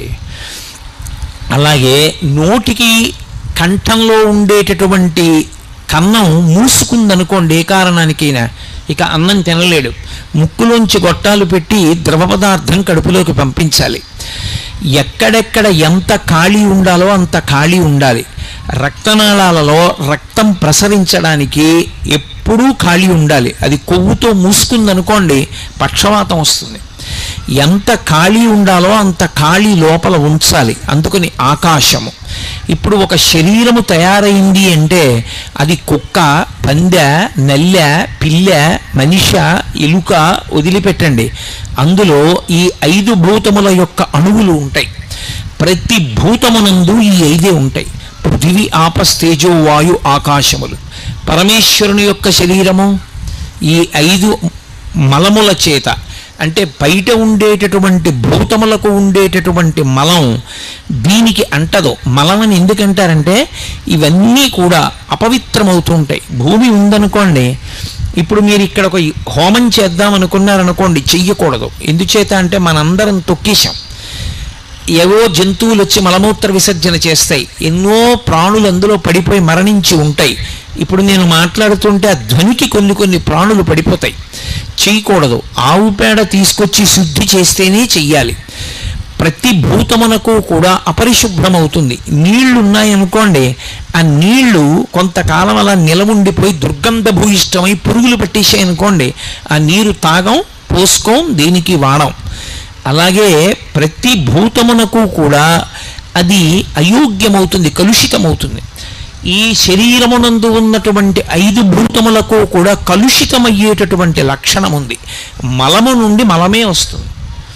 అలాగే నోటికి కంఠంలో ఉండేటటువంటి కన్నం మూసుకుందనుకోండి ఏ కారణానికైనా ఇక అన్నం తినలేడు ముక్కులోంచి గొట్టాలు పెట్టి ద్రవ పదార్థం కడుపులోకి పంపించాలి ఎక్కడెక్కడ ఎంత ఖాళీ ఉండాలో అంత ఖాళీ ఉండాలి రక్తనాళాలలో రక్తం ప్రసరించడానికి ఎప్పుడూ ఖాళీ ఉండాలి అది కొవ్వుతో మూసుకుందనుకోండి పక్షవాతం వస్తుంది ఎంత ఖాళీ ఉండాలో అంత ఖాళీ లోపల ఉంచాలి అందుకని ఆకాశము ఇప్పుడు ఒక శరీరము తయారైంది అంటే అది కుక్క పందె నల్లె పిల్ల మనిష ఎలుక వదిలిపెట్టండి అందులో ఈ ఐదు భూతముల యొక్క అణువులు ఉంటాయి ప్రతి భూతమునందు ఈ ఐదే ఉంటాయి పృథివీ ఆపస్ తేజో వాయు ఆకాశములు పరమేశ్వరుని యొక్క శరీరము ఈ ఐదు మలముల చేత అంటే బయట ఉండేటటువంటి భూతములకు ఉండేటటువంటి మలం దీనికి అంటదు మలం అని ఎందుకంటారంటే ఇవన్నీ కూడా అపవిత్రమవుతూ ఉంటాయి భూమి ఉందనుకోండి ఇప్పుడు మీరు ఇక్కడ ఒక హోమం చేద్దాం అనుకున్నారనుకోండి చెయ్యకూడదు ఎందుచేత అంటే మనందరం తొక్కేశాం ఏవో జంతువులు వచ్చి మలమూత్ర విసర్జన చేస్తాయి ఎన్నో ప్రాణులు అందులో పడిపోయి మరణించి ఉంటాయి ఇప్పుడు నేను మాట్లాడుతుంటే ఆ ధ్వనికి కొన్ని కొన్ని ప్రాణులు పడిపోతాయి చేయకూడదు ఆవు పేడ తీసుకొచ్చి శుద్ధి చేస్తేనే చెయ్యాలి ప్రతి భూతమునకు కూడా అపరిశుభ్రమవుతుంది నీళ్లు ఉన్నాయనుకోండి ఆ నీళ్లు కొంతకాలం అలా నిలవుండిపోయి దుర్గంధ భూయిష్టమై పురుగులు పట్టేసాయి అనుకోండి ఆ నీరు తాగం పోసుకోం దేనికి వాడం అలాగే ప్రతి భూతమునకు కూడా అది అయోగ్యమవుతుంది కలుషితమవుతుంది ఈ శరీరమునందు ఉన్నటువంటి ఐదు భూతములకు కూడా కలుషితమయ్యేటటువంటి లక్షణం ఉంది మలము నుండి మలమే వస్తుంది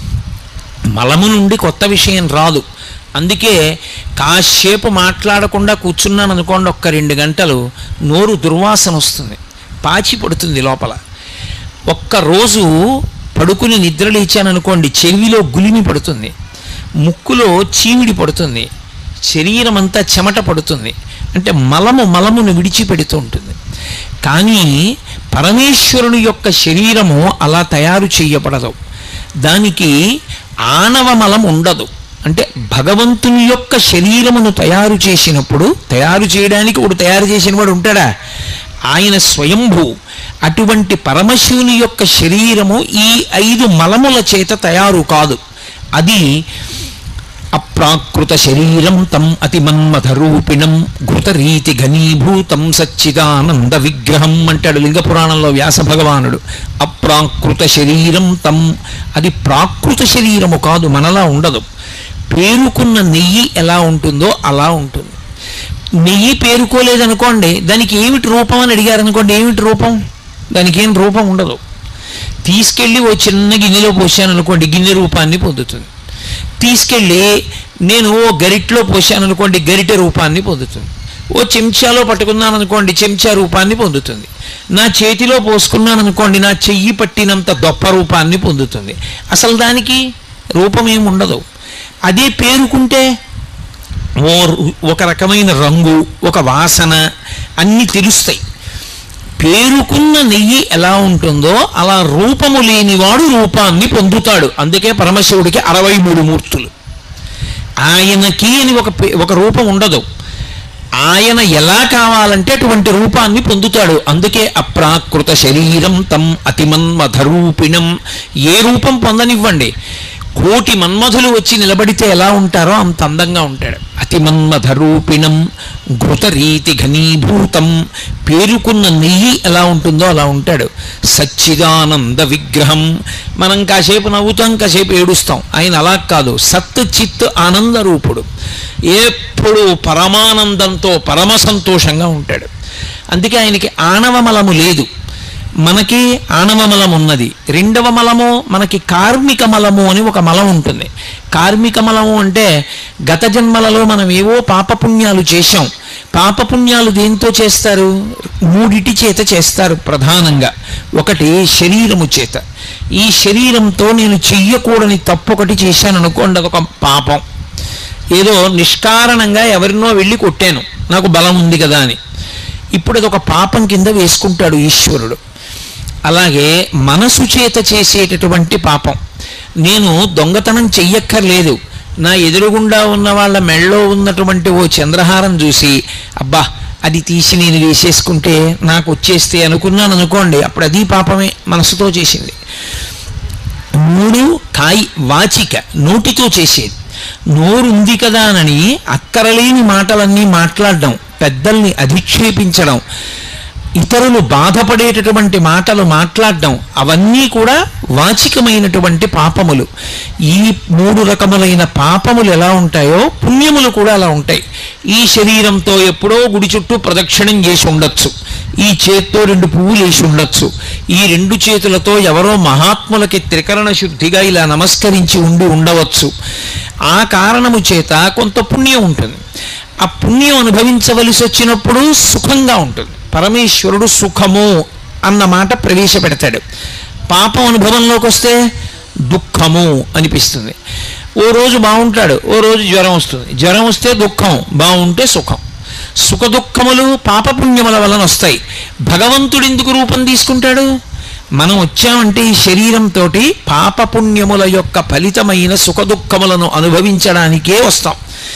మలము నుండి కొత్త విషయం రాదు అందుకే కాసేపు మాట్లాడకుండా కూర్చున్నాను అనుకోండి ఒక్క రెండు గంటలు నోరు దుర్వాసన వస్తుంది పాచి పడుతుంది లోపల ఒక్క రోజు పడుకుని నిద్ర లేచాననుకోండి చెవిలో గులిమి పడుతుంది ముక్కులో చీమిడి పడుతుంది శరీరం అంతా చెమట పడుతుంది అంటే మలము మలమును విడిచిపెడుతూ ఉంటుంది కానీ పరమేశ్వరుని యొక్క శరీరము అలా తయారు చేయబడదు దానికి ఆనవ మలం ఉండదు అంటే భగవంతుని యొక్క శరీరమును తయారు చేసినప్పుడు తయారు చేయడానికి ఒకడు తయారు చేసిన వాడు ఉంటాడా ఆయన స్వయంభూ అటువంటి పరమశివుని యొక్క శరీరము ఈ ఐదు మలముల చేత తయారు కాదు అది అప్రాకృత శరీరం తం అతిమన్మథరూపిణం ఘృతరీతి ఘనీభూతం సచ్చిదానంద విగ్రహం అంటాడు లింగ పురాణంలో వ్యాస భగవానుడు అప్రాకృత శరీరం తం అది ప్రాకృత శరీరము కాదు మనలా ఉండదు పేరుకున్న నెయ్యి ఎలా ఉంటుందో అలా ఉంటుంది నెయ్యి పేరుకోలేదనుకోండి దానికి ఏమిటి రూపం అని అడిగారు అనుకోండి ఏమిటి రూపం దానికి ఏం రూపం ఉండదు తీసుకెళ్ళి ఓ చిన్న గిన్నెలో పోసాను అనుకోండి గిన్నె రూపాన్ని పొందుతుంది తీసుకెళ్ళి నేను ఓ గరిట్లో పోసాను అనుకోండి గరిటె రూపాన్ని పొందుతుంది ఓ చెంచాలో పట్టుకున్నాను అనుకోండి చెంచా రూపాన్ని పొందుతుంది నా చేతిలో పోసుకున్నాను అనుకోండి నా చెయ్యి పట్టినంత దొప్ప రూపాన్ని పొందుతుంది అసలు దానికి రూపం ఏమి ఉండదు అదే పేరుకుంటే ఓ రు- ఒక రకమైన రంగు ఒక వాసన అన్నీ తెలుస్తాయి పేరుకున్న నెయ్యి ఎలా ఉంటుందో అలా రూపము లేనివాడు రూపాన్ని పొందుతాడు అందుకే పరమశివుడికి అరవై మూడు మూర్తులు ఆయనకి అని ఒక పే- ఒక రూపం ఉండదు ఆయన ఎలా కావాలంటే అటువంటి రూపాన్ని పొందుతాడు అందుకే అప్రాకృత శరీరం తం అతిమన్మధరూపిణం ఏ రూపం పొందనివ్వండి కోటి మన్మధులు వచ్చి నిలబడితే ఎలా ఉంటారో అంత అందంగా ఉంటాడు అతిమన్మధరూపిణం ఘృతరీతి ఘనీభూతం పేరుకున్న నెయ్యి ఎలా ఉంటుందో అలా ఉంటాడు సచ్చిదానంద విగ్రహం మనం కాసేపు నవ్వుతాం కాసేపు ఏడుస్తాం ఆయన అలా కాదు సత్ చిత్ ఆనంద రూపుడు ఎప్పుడు పరమానందంతో పరమ సంతోషంగా ఉంటాడు అందుకే ఆయనకి ఆణవ మలము లేదు మనకి ఆణవ మలం ఉన్నది రెండవ మలము మనకి కార్మిక మలము అని ఒక మలం ఉంటుంది కార్మిక మలము అంటే గత జన్మలలో మనం ఏవో పాపపుణ్యాలు చేశాం పాపపుణ్యాలు దేంతో చేస్తారు మూడిటి చేత చేస్తారు ప్రధానంగా ఒకటి శరీరము చేత ఈ శరీరంతో నేను చెయ్యకూడని తప్పు ఒకటి చేశాను అనుకోండి అదొక పాపం ఏదో నిష్కారణంగా ఎవరినో వెళ్ళి కొట్టాను నాకు బలం ఉంది కదా అని ఇప్పుడు అది ఒక పాపం కింద వేసుకుంటాడు ఈశ్వరుడు అలాగే మనసు చేత చేసేటటువంటి పాపం నేను దొంగతనం చెయ్యక్కర్లేదు నా ఎదురుగుండా ఉన్న వాళ్ళ మెళ్ళో ఉన్నటువంటి ఓ చంద్రహారం చూసి అబ్బా అది తీసి నేను వేసేసుకుంటే నాకు వచ్చేస్తే అనుకున్నాను అనుకోండి అప్పుడు అది పాపమే మనసుతో చేసింది మూడు కాయి వాచిక నోటితో చేసేది నోరు ఉంది కదా అని అక్కరలేని మాటలన్నీ మాట్లాడడం పెద్దల్ని అధిక్షేపించడం ఇతరులు బాధపడేటటువంటి మాటలు మాట్లాడడం అవన్నీ కూడా వాచికమైనటువంటి పాపములు ఈ మూడు రకములైన పాపములు ఎలా ఉంటాయో పుణ్యములు కూడా అలా ఉంటాయి ఈ శరీరంతో ఎప్పుడో గుడి చుట్టూ ప్రదక్షిణం చేసి ఉండొచ్చు ఈ చేత్తో రెండు పువ్వులు వేసి ఉండొచ్చు ఈ రెండు చేతులతో ఎవరో మహాత్ములకి త్రికరణ శుద్ధిగా ఇలా నమస్కరించి ఉండి ఉండవచ్చు ఆ కారణము చేత కొంత పుణ్యం ఉంటుంది ఆ పుణ్యం అనుభవించవలసి వచ్చినప్పుడు సుఖంగా ఉంటుంది పరమేశ్వరుడు సుఖము అన్న మాట ప్రవేశపెడతాడు పాపం అనుభవంలోకి వస్తే దుఃఖము అనిపిస్తుంది ఓ రోజు బాగుంటాడు ఓ రోజు జ్వరం వస్తుంది జ్వరం వస్తే దుఃఖం బాగుంటే సుఖం సుఖదుఖములు పాపపుణ్యముల వలన వస్తాయి భగవంతుడు ఎందుకు రూపం తీసుకుంటాడు మనం వచ్చామంటే ఈ శరీరంతో పాపపుణ్యముల యొక్క ఫలితమైన సుఖదుఖములను అనుభవించడానికే వస్తాం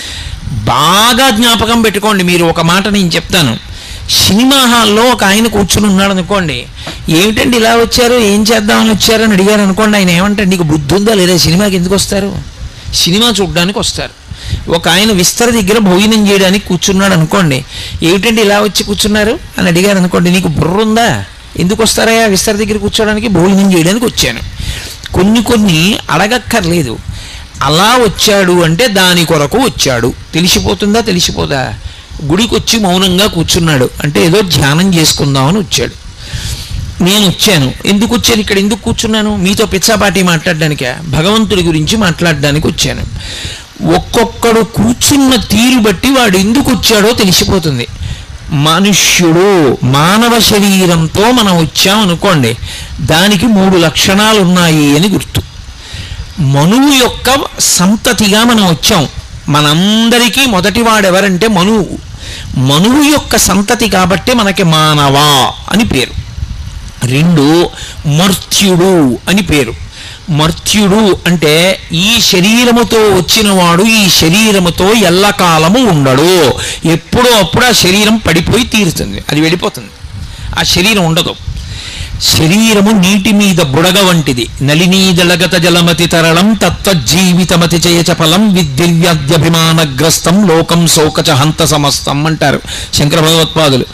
బాగా జ్ఞాపకం పెట్టుకోండి మీరు ఒక మాట నేను చెప్తాను సినిమా హాల్లో ఒక ఆయన కూర్చుని ఉన్నాడు అనుకోండి ఏమిటండి ఇలా వచ్చారు ఏం చేద్దామని వచ్చారని అడిగారు అనుకోండి ఆయన ఏమంటాడు నీకు బుద్ధి ఉందా లేదా సినిమాకి ఎందుకు వస్తారు సినిమా చూడడానికి వస్తారు ఒక ఆయన విస్తర దగ్గర భోజనం చేయడానికి కూర్చున్నాడు అనుకోండి ఏమిటండి ఇలా వచ్చి కూర్చున్నారు అని అడిగారు అనుకోండి నీకు బుర్ర ఉందా ఎందుకు వస్తారయ్యా విస్తర దగ్గర కూర్చోడానికి భోజనం చేయడానికి వచ్చాను కొన్ని కొన్ని అడగక్కర్లేదు అలా వచ్చాడు అంటే దాని కొరకు వచ్చాడు తెలిసిపోతుందా తెలిసిపోదా గుడికి వచ్చి మౌనంగా కూర్చున్నాడు అంటే ఏదో ధ్యానం చేసుకుందామని వచ్చాడు నేను వచ్చాను ఎందుకు వచ్చాను ఇక్కడ ఎందుకు కూర్చున్నాను మీతో పిచ్చాపాటి మాట్లాడడానికే భగవంతుడి గురించి మాట్లాడడానికి వచ్చాను ఒక్కొక్కడు కూర్చున్న తీరు బట్టి వాడు ఎందుకు వచ్చాడో తెలిసిపోతుంది మనుష్యుడు మానవ శరీరంతో మనం వచ్చాం అనుకోండి దానికి మూడు లక్షణాలు ఉన్నాయి అని గుర్తు మనువు యొక్క సంతతిగా మనం వచ్చాం మనందరికీ మొదటివాడు ఎవరంటే మనువు మనువు యొక్క సంతతి కాబట్టి మనకి మానవ అని పేరు రెండు మర్త్యుడు అని పేరు మర్త్యుడు అంటే ఈ శరీరముతో వచ్చినవాడు ఈ శరీరముతో ఎల్లకాలము ఉండడు ఎప్పుడో అప్పుడు ఆ శరీరం పడిపోయి తీరుతుంది అది వెళ్ళిపోతుంది ఆ శరీరం ఉండదు శరీరము నీటి మీద బుడగ వంటిది నలినీదళగత జలమతి తరళం తత్వజీవితమతి చేయచ ఫలం విద్దివ్యాద్యభిమానగ్రస్తం లోకం శోకచ హంత సమస్తం అంటారు శంకర భగవత్పాదులు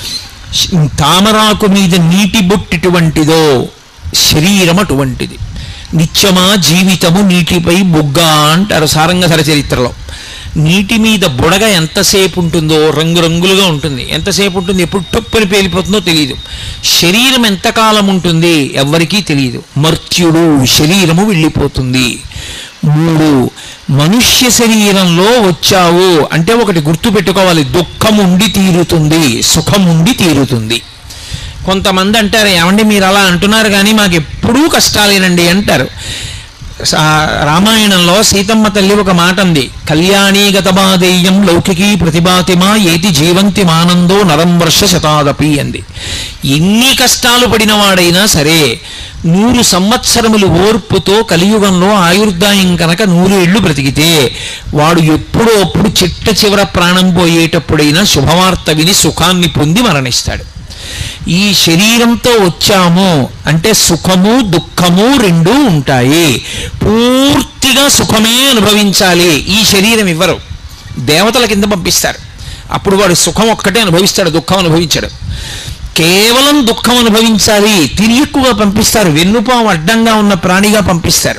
తామరాకు మీద నీటి బొట్టిటువంటిదో శరీరం అటువంటిది నిత్యమా జీవితము నీటిపై బుగ్గ అంటారు సారంగధర చరిత్రలో నీటి మీద బుడగ ఎంతసేపు ఉంటుందో రంగురంగులుగా ఉంటుంది ఎంతసేపు ఉంటుంది ఎప్పుడు టొప్పని పేలిపోతుందో తెలియదు శరీరం ఎంతకాలం ఉంటుంది ఎవ్వరికీ తెలియదు మర్త్యుడు శరీరము వెళ్ళిపోతుంది మూడు మనుష్య శరీరంలో వచ్చావు అంటే ఒకటి గుర్తు పెట్టుకోవాలి దుఃఖం ఉండి తీరుతుంది సుఖం ఉండి తీరుతుంది కొంతమంది అంటారు ఏమండి మీరు అలా అంటున్నారు కానీ మాకు ఎప్పుడూ కష్టాలేనండి అంటారు సా- రామాయణంలో సీతమ్మ తల్లి ఒక మాట ఉంది కళ్యాణీ గతమాదేయం లౌకికీ ప్రతిభాతిమా ఏతి జీవంతి మానందో నరం వర్ష శతాదపి అంది ఎన్ని కష్టాలు పడినవాడైనా సరే నూరు సంవత్సరములు ఓర్పుతో కలియుగంలో ఆయుర్దాయం కనుక నూరు ఏళ్ళు బ్రతికితే వాడు ఎప్పుడో అప్పుడు చిట్ట చివర ప్రాణం పోయేటప్పుడైనా శుభవార్త విని సుఖాన్ని పొంది మరణిస్తాడు ఈ శరీరంతో వచ్చాము అంటే సుఖము దుఃఖము రెండూ ఉంటాయి పూర్తిగా సుఖమే అనుభవించాలి ఈ శరీరం ఇవ్వరు దేవతల కింద పంపిస్తారు అప్పుడు వాడు సుఖం ఒక్కటే అనుభవిస్తాడు దుఃఖం అనుభవించాడు కేవలం దుఃఖం అనుభవించాలి తిరిగి ఎక్కువగా పంపిస్తారు వెన్నుపాము అడ్డంగా ఉన్న ప్రాణిగా పంపిస్తారు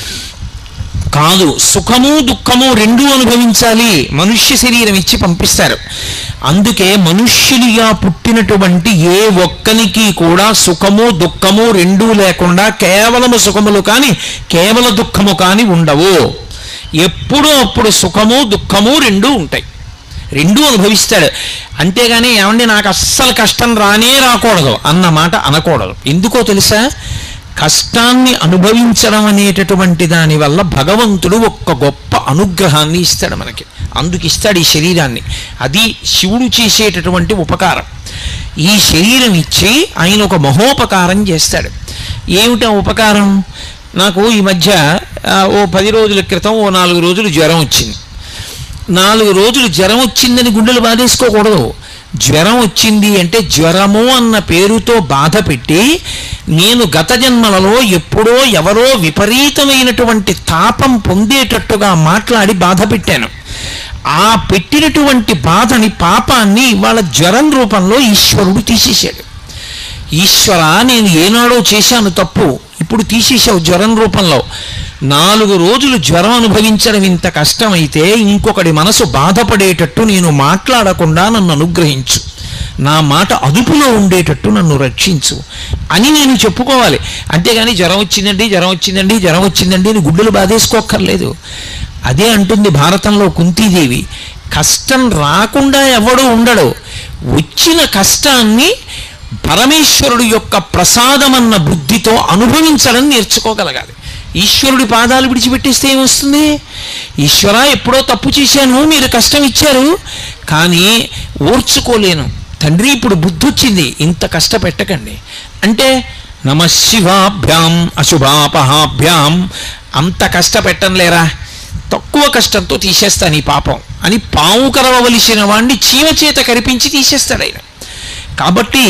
కాదు సుఖము దుఃఖము రెండూ అనుభవించాలి మనుష్య శరీరం ఇచ్చి పంపిస్తారు అందుకే మనుష్యునిగా పుట్టినటువంటి ఏ ఒక్కనికి కూడా సుఖము దుఃఖము రెండూ లేకుండా కేవలము సుఖములు కానీ కేవల దుఃఖము కానీ ఉండవు ఎప్పుడూ అప్పుడు సుఖము దుఃఖము రెండూ ఉంటాయి రెండూ అనుభవిస్తాడు అంతేగాని ఏమండి నాకు అస్సలు కష్టం రానే రాకూడదు అన్న మాట అనకూడదు ఎందుకో తెలుసా కష్టాన్ని అనుభవించడం అనేటటువంటి దాని వల్ల భగవంతుడు ఒక్క గొప్ప అనుగ్రహాన్ని ఇస్తాడు మనకి అందుకు ఇస్తాడు ఈ శరీరాన్ని అది శివుడు చేసేటటువంటి ఉపకారం ఈ శరీరం ఇచ్చి ఆయన ఒక మహోపకారం చేస్తాడు ఏమిటా ఉపకారం నాకు ఈ మధ్య ఆ, ఓ పది రోజుల క్రితం ఓ నాలుగు రోజులు జ్వరం వచ్చింది నాలుగు రోజులు జ్వరం వచ్చిందని గుండెలు బాధేసుకోకూడదు జ్వరం వచ్చింది అంటే జ్వరము అన్న పేరుతో బాధ పెట్టి నేను గత జన్మలలో ఎప్పుడో ఎవరో విపరీతమైనటువంటి తాపం పొందేటట్టుగా మాట్లాడి బాధ పెట్టాను ఆ పెట్టినటువంటి బాధని పాపాన్ని ఇవాళ జ్వరం రూపంలో ఈశ్వరుడు తీసేశాడు ఈశ్వర నేను ఏనాడో చేశాను తప్పు ఇప్పుడు తీసేశావు జ్వరం రూపంలో నాలుగు రోజులు జ్వరం అనుభవించడం ఇంత కష్టమైతే ఇంకొకటి మనసు బాధపడేటట్టు నేను మాట్లాడకుండా నన్ను అనుగ్రహించు నా మాట అదుపులో ఉండేటట్టు నన్ను రక్షించు అని నేను చెప్పుకోవాలి అంతేగాని జ్వరం వచ్చిందండి జ్వరం వచ్చిందండి జ్వరం వచ్చిందండి అని గుడ్డలు బాధేసుకోక్కర్లేదు అదే అంటుంది భారతంలో కుంతీదేవి కష్టం రాకుండా ఎవడు ఉండడు వచ్చిన కష్టాన్ని పరమేశ్వరుడు యొక్క ప్రసాదమన్న బుద్ధితో అనుభవించడం నేర్చుకోగలగాలి ఈశ్వరుడి పాదాలు విడిచిపెట్టేస్తే ఏమొస్తుంది ఈశ్వర ఎప్పుడో తప్పు చేశాను మీరు కష్టం ఇచ్చారు కానీ ఓర్చుకోలేను తండ్రి ఇప్పుడు బుద్ధి వచ్చింది ఇంత కష్టపెట్టకండి అంటే నమశివాభ్యాం అశుభాపహాభ్యాం అంత కష్టపెట్టంలేరా తక్కువ కష్టంతో తీసేస్తాను ఈ పాపం అని పాము కరవవలసిన వాణ్ణి చీమ చేత కరిపించి తీసేస్తాడు ఆయన కాబట్టి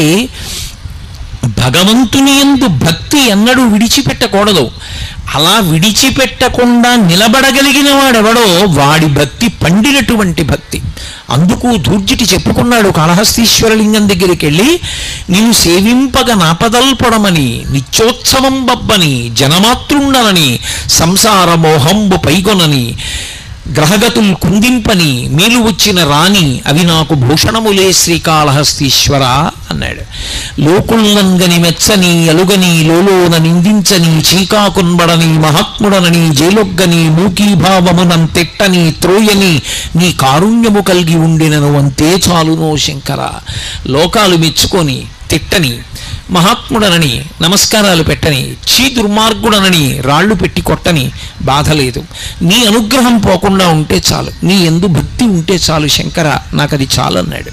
భగవంతుని ఎందు భక్తి ఎన్నడూ విడిచిపెట్టకూడదు అలా విడిచిపెట్టకుండా నిలబడగలిగిన వాడెవడో వాడి భక్తి పండినటువంటి భక్తి అందుకు దూర్జిటి చెప్పుకున్నాడు కాళహస్తీశ్వరలింగం దగ్గరికి వెళ్ళి నేను సేవింపగ నాపదల్పడమని నిత్యోత్సవం బబ్బని జనమాతృండనని సంసార మోహంబు పైగొనని గ్రహగతులు కుందింపని మేలు వచ్చిన రాణి అవి నాకు భూషణములే శ్రీకాళహస్తీశ్వర అన్నాడు లోకుల్నంగని మెచ్చని అలుగని లోలోన నిందించని చీకాకున్బడని మహాత్ముడనని జైలొగ్గని మూకీభావమునం తిట్టని త్రోయని నీ కారుణ్యము కలిగి ఉండినను అంతే చాలునో శంకర లోకాలు మెచ్చుకొని తిట్టని మహాత్ముడనని నమస్కారాలు పెట్టని చీ దుర్మార్గుడనని రాళ్ళు పెట్టి కొట్టని బాధ లేదు నీ అనుగ్రహం పోకుండా ఉంటే చాలు నీ ఎందు భక్తి ఉంటే చాలు శంకర నాకు అది చాలు అన్నాడు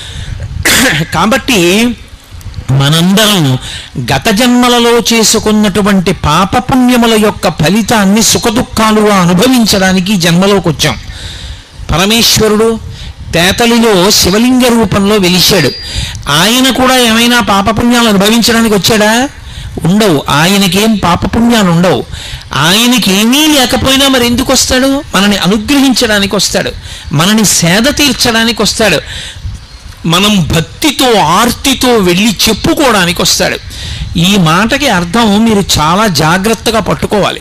కాబట్టి మనందరం గత జన్మలలో చేసుకున్నటువంటి పాపపుణ్యముల యొక్క ఫలితాన్ని సుఖదుఖాలుగా అనుభవించడానికి ఈ జన్మలోకి వచ్చాం పరమేశ్వరుడు తేతలిలో శివలింగ రూపంలో వెలిశాడు ఆయన కూడా ఏమైనా పాపపుణ్యాలు అనుభవించడానికి వచ్చాడా ఉండవు ఆయనకేం పాపపుణ్యాలు ఉండవు ఆయనకి ఏమీ లేకపోయినా మరి ఎందుకు వస్తాడు మనని అనుగ్రహించడానికి వస్తాడు మనని సేద తీర్చడానికి వస్తాడు మనం భక్తితో ఆర్తితో వెళ్ళి చెప్పుకోవడానికి వస్తాడు ఈ మాటకి అర్థం మీరు చాలా జాగ్రత్తగా పట్టుకోవాలి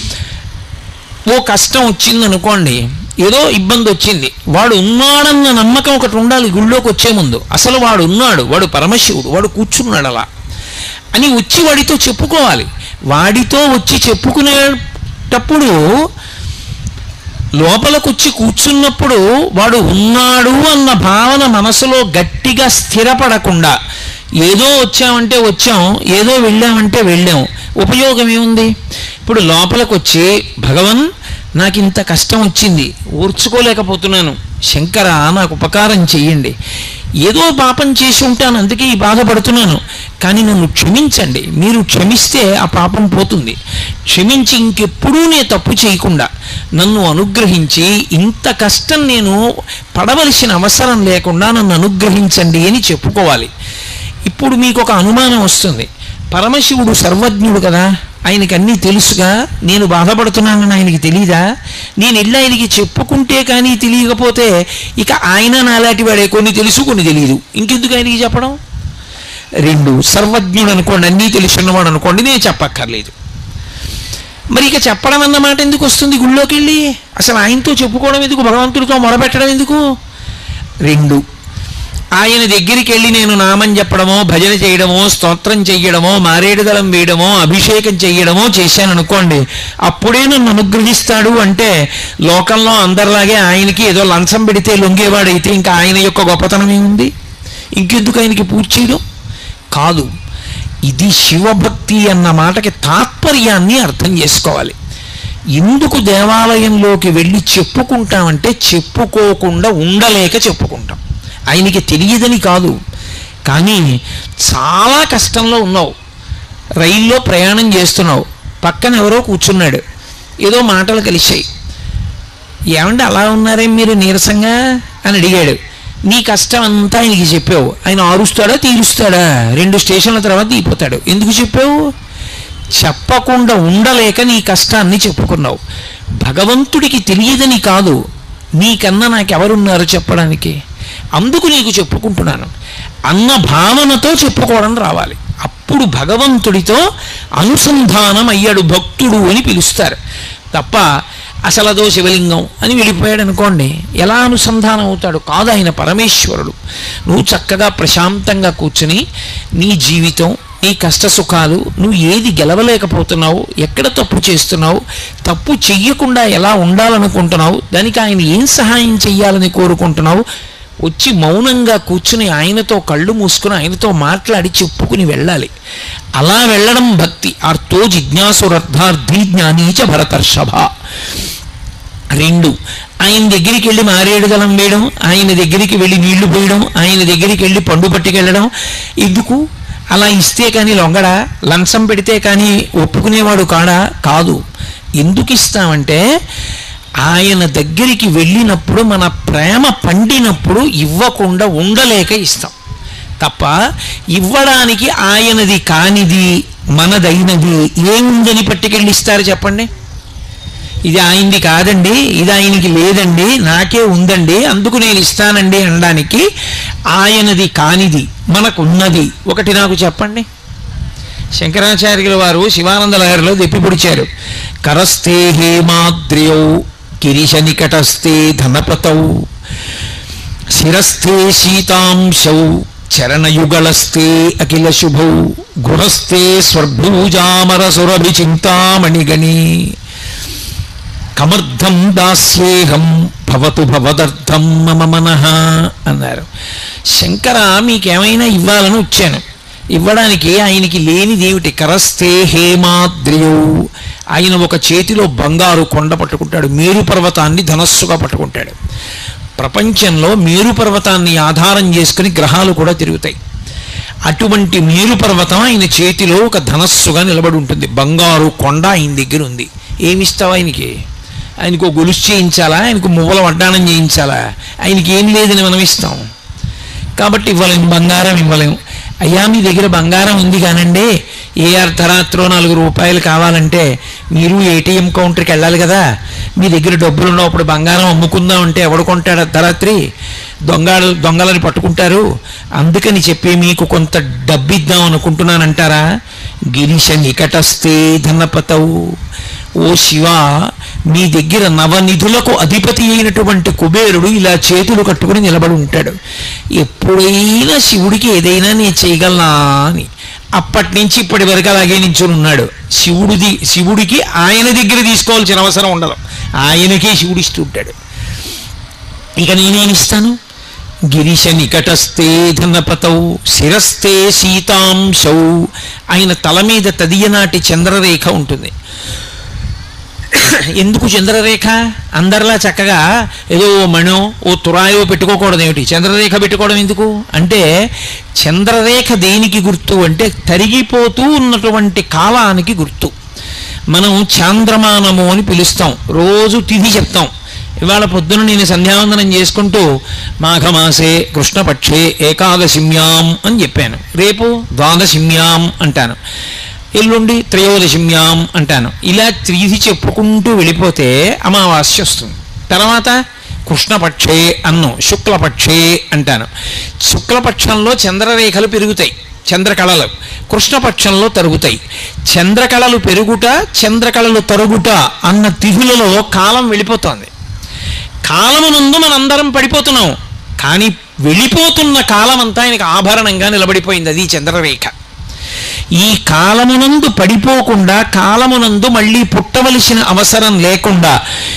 ఓ కష్టం వచ్చింది అనుకోండి ఏదో ఇబ్బంది వచ్చింది వాడు ఉన్నాడన్న నమ్మకం ఒకటి ఉండాలి గుళ్ళోకి వచ్చే ముందు అసలు వాడు ఉన్నాడు వాడు పరమశివుడు వాడు కూర్చున్నాడు అలా అని వచ్చి వాడితో చెప్పుకోవాలి వాడితో వచ్చి చెప్పుకునేటప్పుడు లోపలికొచ్చి కూర్చున్నప్పుడు వాడు ఉన్నాడు అన్న భావన మనసులో గట్టిగా స్థిరపడకుండా ఏదో వచ్చామంటే వచ్చాం ఏదో వెళ్ళామంటే వెళ్ళాం ఉపయోగం ఏముంది ఇప్పుడు లోపలికి వచ్చి భగవన్ నాకు ఇంత కష్టం వచ్చింది ఊర్చుకోలేకపోతున్నాను శంకర నాకు ఉపకారం చెయ్యండి ఏదో పాపం చేసి ఉంటాను అందుకే ఈ బాధపడుతున్నాను కానీ నన్ను క్షమించండి మీరు క్షమిస్తే ఆ పాపం పోతుంది క్షమించి ఇంకెప్పుడూ నే తప్పు చేయకుండా నన్ను అనుగ్రహించి ఇంత కష్టం నేను పడవలసిన అవసరం లేకుండా నన్ను అనుగ్రహించండి అని చెప్పుకోవాలి ఇప్పుడు మీకు ఒక అనుమానం వస్తుంది పరమశివుడు సర్వజ్ఞుడు కదా ఆయనకి అన్నీ తెలుసుగా నేను బాధపడుతున్నానని ఆయనకి తెలీదా నేను వెళ్ళి ఆయనకి చెప్పుకుంటే కానీ తెలియకపోతే ఇక ఆయన నాలాంటి వాడే కొన్ని తెలుసు కొన్ని తెలియదు ఇంకెందుకు ఆయనకి చెప్పడం రెండు సర్వజ్ఞుడు అనుకోండి అన్నీ తెలుసున్నవాడు అనుకోండి నేను చెప్పక్కర్లేదు మరి ఇక చెప్పడం అన్నమాట ఎందుకు వస్తుంది గుళ్ళోకి వెళ్ళి అసలు ఆయనతో చెప్పుకోవడం ఎందుకు భగవంతుడితో మొరపెట్టడం ఎందుకు రెండు ఆయన దగ్గరికి వెళ్ళి నేను నామం చెప్పడమో భజన చేయడమో స్తోత్రం చెయ్యడమో మారేడుదలం వేయడమో అభిషేకం చెయ్యడమో చేశాను అనుకోండి అప్పుడే నన్ను అనుగ్రహిస్తాడు అంటే లోకంలో అందరిలాగే ఆయనకి ఏదో లంచం పెడితే లొంగేవాడైతే ఇంకా ఆయన యొక్క గొప్పతనం ఏముంది ఇంకెందుకు ఆయనకి పూజ చేయడం కాదు ఇది శివభక్తి అన్న మాటకి తాత్పర్యాన్ని అర్థం చేసుకోవాలి ఎందుకు దేవాలయంలోకి వెళ్ళి చెప్పుకుంటామంటే చెప్పుకోకుండా ఉండలేక చెప్పుకుంటాం ఆయనకి తెలియదని కాదు కానీ చాలా కష్టంలో ఉన్నావు రైల్లో ప్రయాణం చేస్తున్నావు పక్కన ఎవరో కూర్చున్నాడు ఏదో మాటలు కలిశాయి ఏమంటే అలా ఉన్నారే మీరు నీరసంగా అని అడిగాడు నీ కష్టం అంతా ఆయనకి చెప్పావు ఆయన ఆరుస్తాడా తీరుస్తాడా రెండు స్టేషన్ల తర్వాత దిగిపోతాడు ఎందుకు చెప్పావు చెప్పకుండా ఉండలేక నీ కష్టాన్ని చెప్పుకున్నావు భగవంతుడికి తెలియదని కాదు నీకన్నా నాకెవరున్నారు చెప్పడానికి అందుకు నీకు చెప్పుకుంటున్నాను అన్న భావనతో చెప్పుకోవడం రావాలి అప్పుడు భగవంతుడితో అనుసంధానం అయ్యాడు భక్తుడు అని పిలుస్తారు తప్ప అసలు అదో శివలింగం అని వెళ్ళిపోయాడు అనుకోండి ఎలా అనుసంధానం అవుతాడు కాదు ఆయన పరమేశ్వరుడు నువ్వు చక్కగా ప్రశాంతంగా కూర్చుని నీ జీవితం నీ కష్ట సుఖాలు నువ్వు ఏది గెలవలేకపోతున్నావు ఎక్కడ తప్పు చేస్తున్నావు తప్పు చెయ్యకుండా ఎలా ఉండాలనుకుంటున్నావు దానికి ఆయన ఏం సహాయం చెయ్యాలని కోరుకుంటున్నావు వచ్చి మౌనంగా కూర్చుని ఆయనతో కళ్ళు మూసుకుని ఆయనతో మాట్లాడి చెప్పుకుని వెళ్ళాలి అలా వెళ్ళడం భక్తి అర్థో జిజ్ఞాసురర్థార్థి జ్ఞానీచ భరతర్షభ రెండు ఆయన దగ్గరికి వెళ్ళి మారేడు దళం వేయడం ఆయన దగ్గరికి వెళ్ళి నీళ్లు పోయడం ఆయన దగ్గరికి వెళ్ళి పండు పట్టుకెళ్ళడం ఎందుకు అలా ఇస్తే కానీ లొంగడా లంచం పెడితే కానీ ఒప్పుకునేవాడు కాడా కాదు ఎందుకు ఇస్తామంటే ఆయన దగ్గరికి వెళ్ళినప్పుడు మన ప్రేమ పండినప్పుడు ఇవ్వకుండా ఉండలేక ఇస్తాం తప్ప ఇవ్వడానికి ఆయనది కానిది మనదైనది ఏముందని పట్టుకెళ్ళి ఇస్తారు చెప్పండి ఇది ఆయనది కాదండి ఇది ఆయనకి లేదండి నాకే ఉందండి అందుకు నేను ఇస్తానండి అనడానికి ఆయనది కానిది మనకున్నది ఒకటి నాకు చెప్పండి శంకరాచార్యుల వారు శివానంద లహరిలో దెప్పి పొడిచారు కరస్తే హేమాద్రియౌ కిరీశ నికటస్థే ధనపతౌ శిరస్థే శీతాంశౌ చరణయుగళస్తే అఖిల శుభౌ గృహస్థే స్వర్భూజామర సురభి చింతామణిగణి కమర్థం దాస్యేహం భవతు భవదర్థం మమ మనః అన్నారు శంకర మీకేమైనా ఇవ్వాలని వచ్చాను ఇవ్వడానికి ఆయనకి లేనిదేమిటి కరస్తే హేమాద్రియౌ ఆయన ఒక చేతిలో బంగారు కొండ పట్టుకుంటాడు మేరు పర్వతాన్ని ధనస్సుగా పట్టుకుంటాడు ప్రపంచంలో మేరు పర్వతాన్ని ఆధారం చేసుకుని గ్రహాలు కూడా తిరుగుతాయి అటువంటి మేరు పర్వతం ఆయన చేతిలో ఒక ధనస్సుగా నిలబడి ఉంటుంది బంగారు కొండ ఆయన దగ్గర ఉంది ఏమిస్తావు ఆయనకి ఆయనకు ఒక గొలుసు చేయించాలా ఆయనకు మువ్వల వడ్డానం చేయించాలా ఆయనకి ఏం లేదని మనం ఇస్తాం కాబట్టి ఇవ్వలేము బంగారం ఇవ్వలేము అయ్యా మీ దగ్గర బంగారం ఉంది కానండి ఏ అర్ధరాత్రో నాలుగు రూపాయలు కావాలంటే మీరు ఏటీఎం కౌంటర్కి వెళ్ళాలి కదా మీ దగ్గర డబ్బులు ఉన్నప్పుడు బంగారం అమ్ముకుందాం అంటే ఎవడు కొంటాడు అర్ధరాత్రి దొంగలు దొంగలని పట్టుకుంటారు అందుకని చెప్పి మీకు కొంత డబ్బు ఇద్దాం అనుకుంటున్నానంటారా గిరీశ నికటస్తే ధనపతవు ఓ శివ మీ దగ్గర నవనిధులకు అధిపతి అయినటువంటి కుబేరుడు ఇలా చేతులు కట్టుకుని నిలబడి ఉంటాడు ఎప్పుడైనా శివుడికి ఏదైనా నేను చేయగలనా అని అప్పటి నుంచి ఇప్పటి వరకు అలాగే నించుని ఉన్నాడు శివుడిది శివుడికి ఆయన దగ్గర తీసుకోవాల్సిన అవసరం ఉండదు ఆయనకే శివుడు ఇస్తూ ఉంటాడు ఇక నేనేమి ఇస్తాను గిరీశ నికటస్థే ధనపతౌ శిరస్థే సీతాంశౌ ఆయన తల మీద తదియనాటి చంద్రరేఖ ఉంటుంది ఎందుకు చంద్రరేఖ అందరిలా చక్కగా ఏదో ఓ మణో ఓ తురాయో పెట్టుకోకూడదు ఏమిటి చంద్రరేఖ పెట్టుకోవడం ఎందుకు అంటే చంద్రరేఖ దేనికి గుర్తు అంటే తరిగిపోతూ ఉన్నటువంటి కాలానికి గుర్తు మనం చాంద్రమానము అని పిలుస్తాం రోజు తిథి చెప్తాం ఇవాళ పొద్దున నేను సంధ్యావందనం చేసుకుంటూ మాఘమాసే కృష్ణపక్షే ఏకాదశిమ్యాం అని చెప్పాను రేపు ద్వాదశిమ్యాం అంటాను ఎల్లుండి త్రయోదశిమ్యాం అంటాను ఇలా తిథి చెప్పుకుంటూ వెళ్ళిపోతే అమావాస్య వస్తుంది తర్వాత కృష్ణపక్షే అన్ను శుక్లపక్షే అంటాను శుక్లపక్షంలో చంద్రరేఖలు పెరుగుతాయి చంద్రకళలు కృష్ణపక్షంలో తరుగుతాయి చంద్రకళలు పెరుగుట చంద్రకళలు తరుగుట అన్న తిథులలో కాలం వెళ్ళిపోతోంది కాలమునందు మనందరం పడిపోతున్నాం కానీ వెళ్ళిపోతున్న కాలం అంతా ఆయనకు ఆభరణంగా నిలబడిపోయింది అది చంద్రరేఖ ఈ కాలమునందు పడిపోకుండా కాలమునందు మళ్ళీ పుట్టవలసిన అవసరం లేకుండా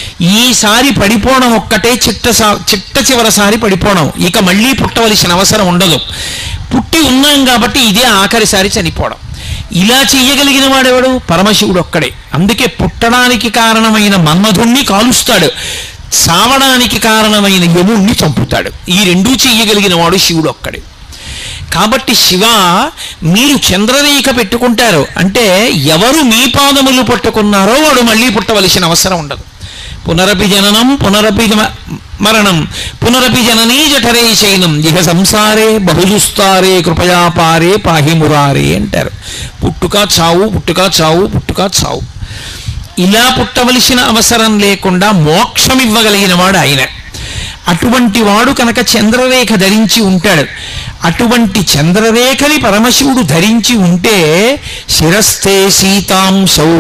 ఈసారి పడిపోవడం ఒక్కటే చిట్ట సా- చిట్ట చివరిసారి పడిపోవడం ఇక మళ్ళీ పుట్టవలసిన అవసరం ఉండదు పుట్టి ఉన్నాం కాబట్టి ఇదే ఆఖరిసారి చనిపోవడం ఇలా చెయ్యగలిగిన వాడెవడు పరమశివుడు ఒక్కడే అందుకే పుట్టడానికి కారణమైన మన్మధుణ్ణి కాలుస్తాడు సావడానికి కారణమైన యముణ్ణి చంపుతాడు ఈ రెండూ చెయ్యగలిగిన వాడు శివుడు ఒక్కడే కాబట్టి శివ మీరు చంద్రరేఖ పెట్టుకుంటారు అంటే ఎవరు మీ పాదములు పట్టుకున్నారో వాడు మళ్ళీ పుట్టవలసిన అవసరం ఉండదు పునరపి జననం పునరపి జమ- మరణం పునరపి జననీ జఠరే శయనం ఇహ సంసారే బహుజుస్తారే కృపయాపారే పాహి మురారే అంటారు పుట్టుక చావు పుట్టుక చావు పుట్టుక చావు ఇలా పుట్టవలసిన అవసరం లేకుండా మోక్షం ఇవ్వగలిగిన వాడు ఆయన అటువంటి వాడు కనుక చంద్రరేఖ ధరించి ఉంటాడు అటువంటి చంద్రరేఖని పరమశివుడు ధరించి ఉంటే శిరస్థే సీతాంశౌ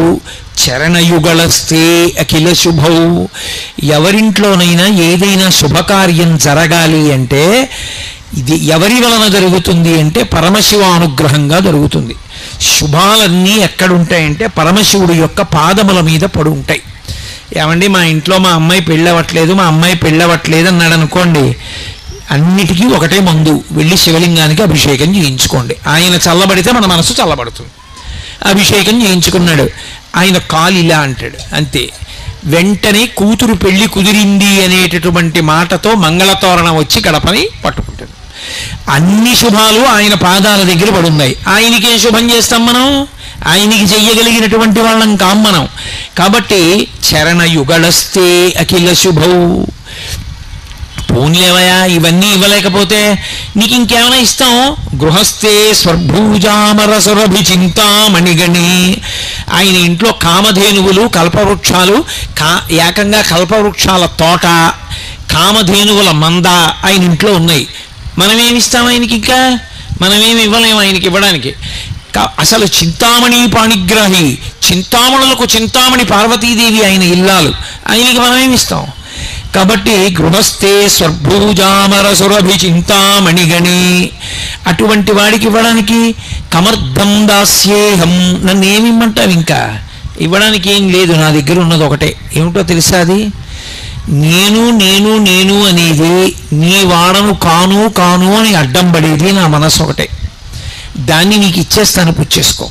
చరణయుగళస్తే అఖిల శుభౌ ఎవరింట్లోనైనా ఏదైనా శుభకార్యం జరగాలి అంటే ఇది ఎవరి వలన జరుగుతుంది అంటే పరమశివ అనుగ్రహంగా జరుగుతుంది శుభాలన్నీ ఎక్కడుంటాయంటే పరమశివుడు యొక్క పాదముల మీద పడి ఉంటాయి ఏమండి మా ఇంట్లో మా అమ్మాయి పెళ్ళవట్లేదు మా అమ్మాయి పెళ్ళవట్లేదు అన్నాడు అనుకోండి అన్నిటికీ ఒకటే మందు వెళ్ళి శివలింగానికి అభిషేకం చేయించుకోండి ఆయన చల్లబడితే మన మనసు చల్లబడుతుంది అభిషేకం చేయించుకున్నాడు ఆయన కాలు ఇలా అంటాడు అంతే వెంటనే కూతురు పెళ్లి కుదిరింది అనేటటువంటి మాటతో మంగళతోరణం వచ్చి గడపని పట్టుకుంటుంది అన్ని శుభాలు ఆయన పాదాల దగ్గర పడున్నాయి ఆయనకేం శుభం చేస్తాం మనం ఆయనకి చెయ్యగలిగినటువంటి వాళ్ళం కాం మనం కాబట్టి చరణ యుగళస్తే అఖిల శుభౌ పోన్లేవయా ఇవన్నీ ఇవ్వలేకపోతే నీకు ఇంకేమైనా ఇస్తాం గృహస్థే స్వర్భూజామరసురభి చింతామణిగణి ఆయన ఇంట్లో కామధేనువులు కల్పవృక్షాలు కా ఏకంగా కల్పవృక్షాల తోట కామధేనువుల మంద ఆయన ఇంట్లో ఉన్నాయి మనమేమిస్తాం ఆయనకి ఇంకా మనమేమి ఇవ్వలేము ఆయనకి ఇవ్వడానికి కా- అసలు చింతామణి పాణిగ్రాహి చింతామణులకు చింతామణి పార్వతీదేవి ఆయన ఇల్లాలు ఆయనకి మనమేమిస్తాం కాబట్టి గృహస్థే స్వర్భూజామరసురభి చింతామణిగణి అటువంటి వాడికి ఇవ్వడానికి కమర్థం దాస్యేహం నన్ను ఏమి ఇమ్మంటావు ఇంకా ఇవ్వడానికి ఏం లేదు నా దగ్గర ఉన్నది ఒకటే ఏమిటో తెలుసా అది నేను నేను నేను అనేది నీ వాడను కాను కాను అని అడ్డం పడేది నా మనసు ఒకటే దాన్ని నీకు ఇచ్చేస్తాను పుచ్చేసుకో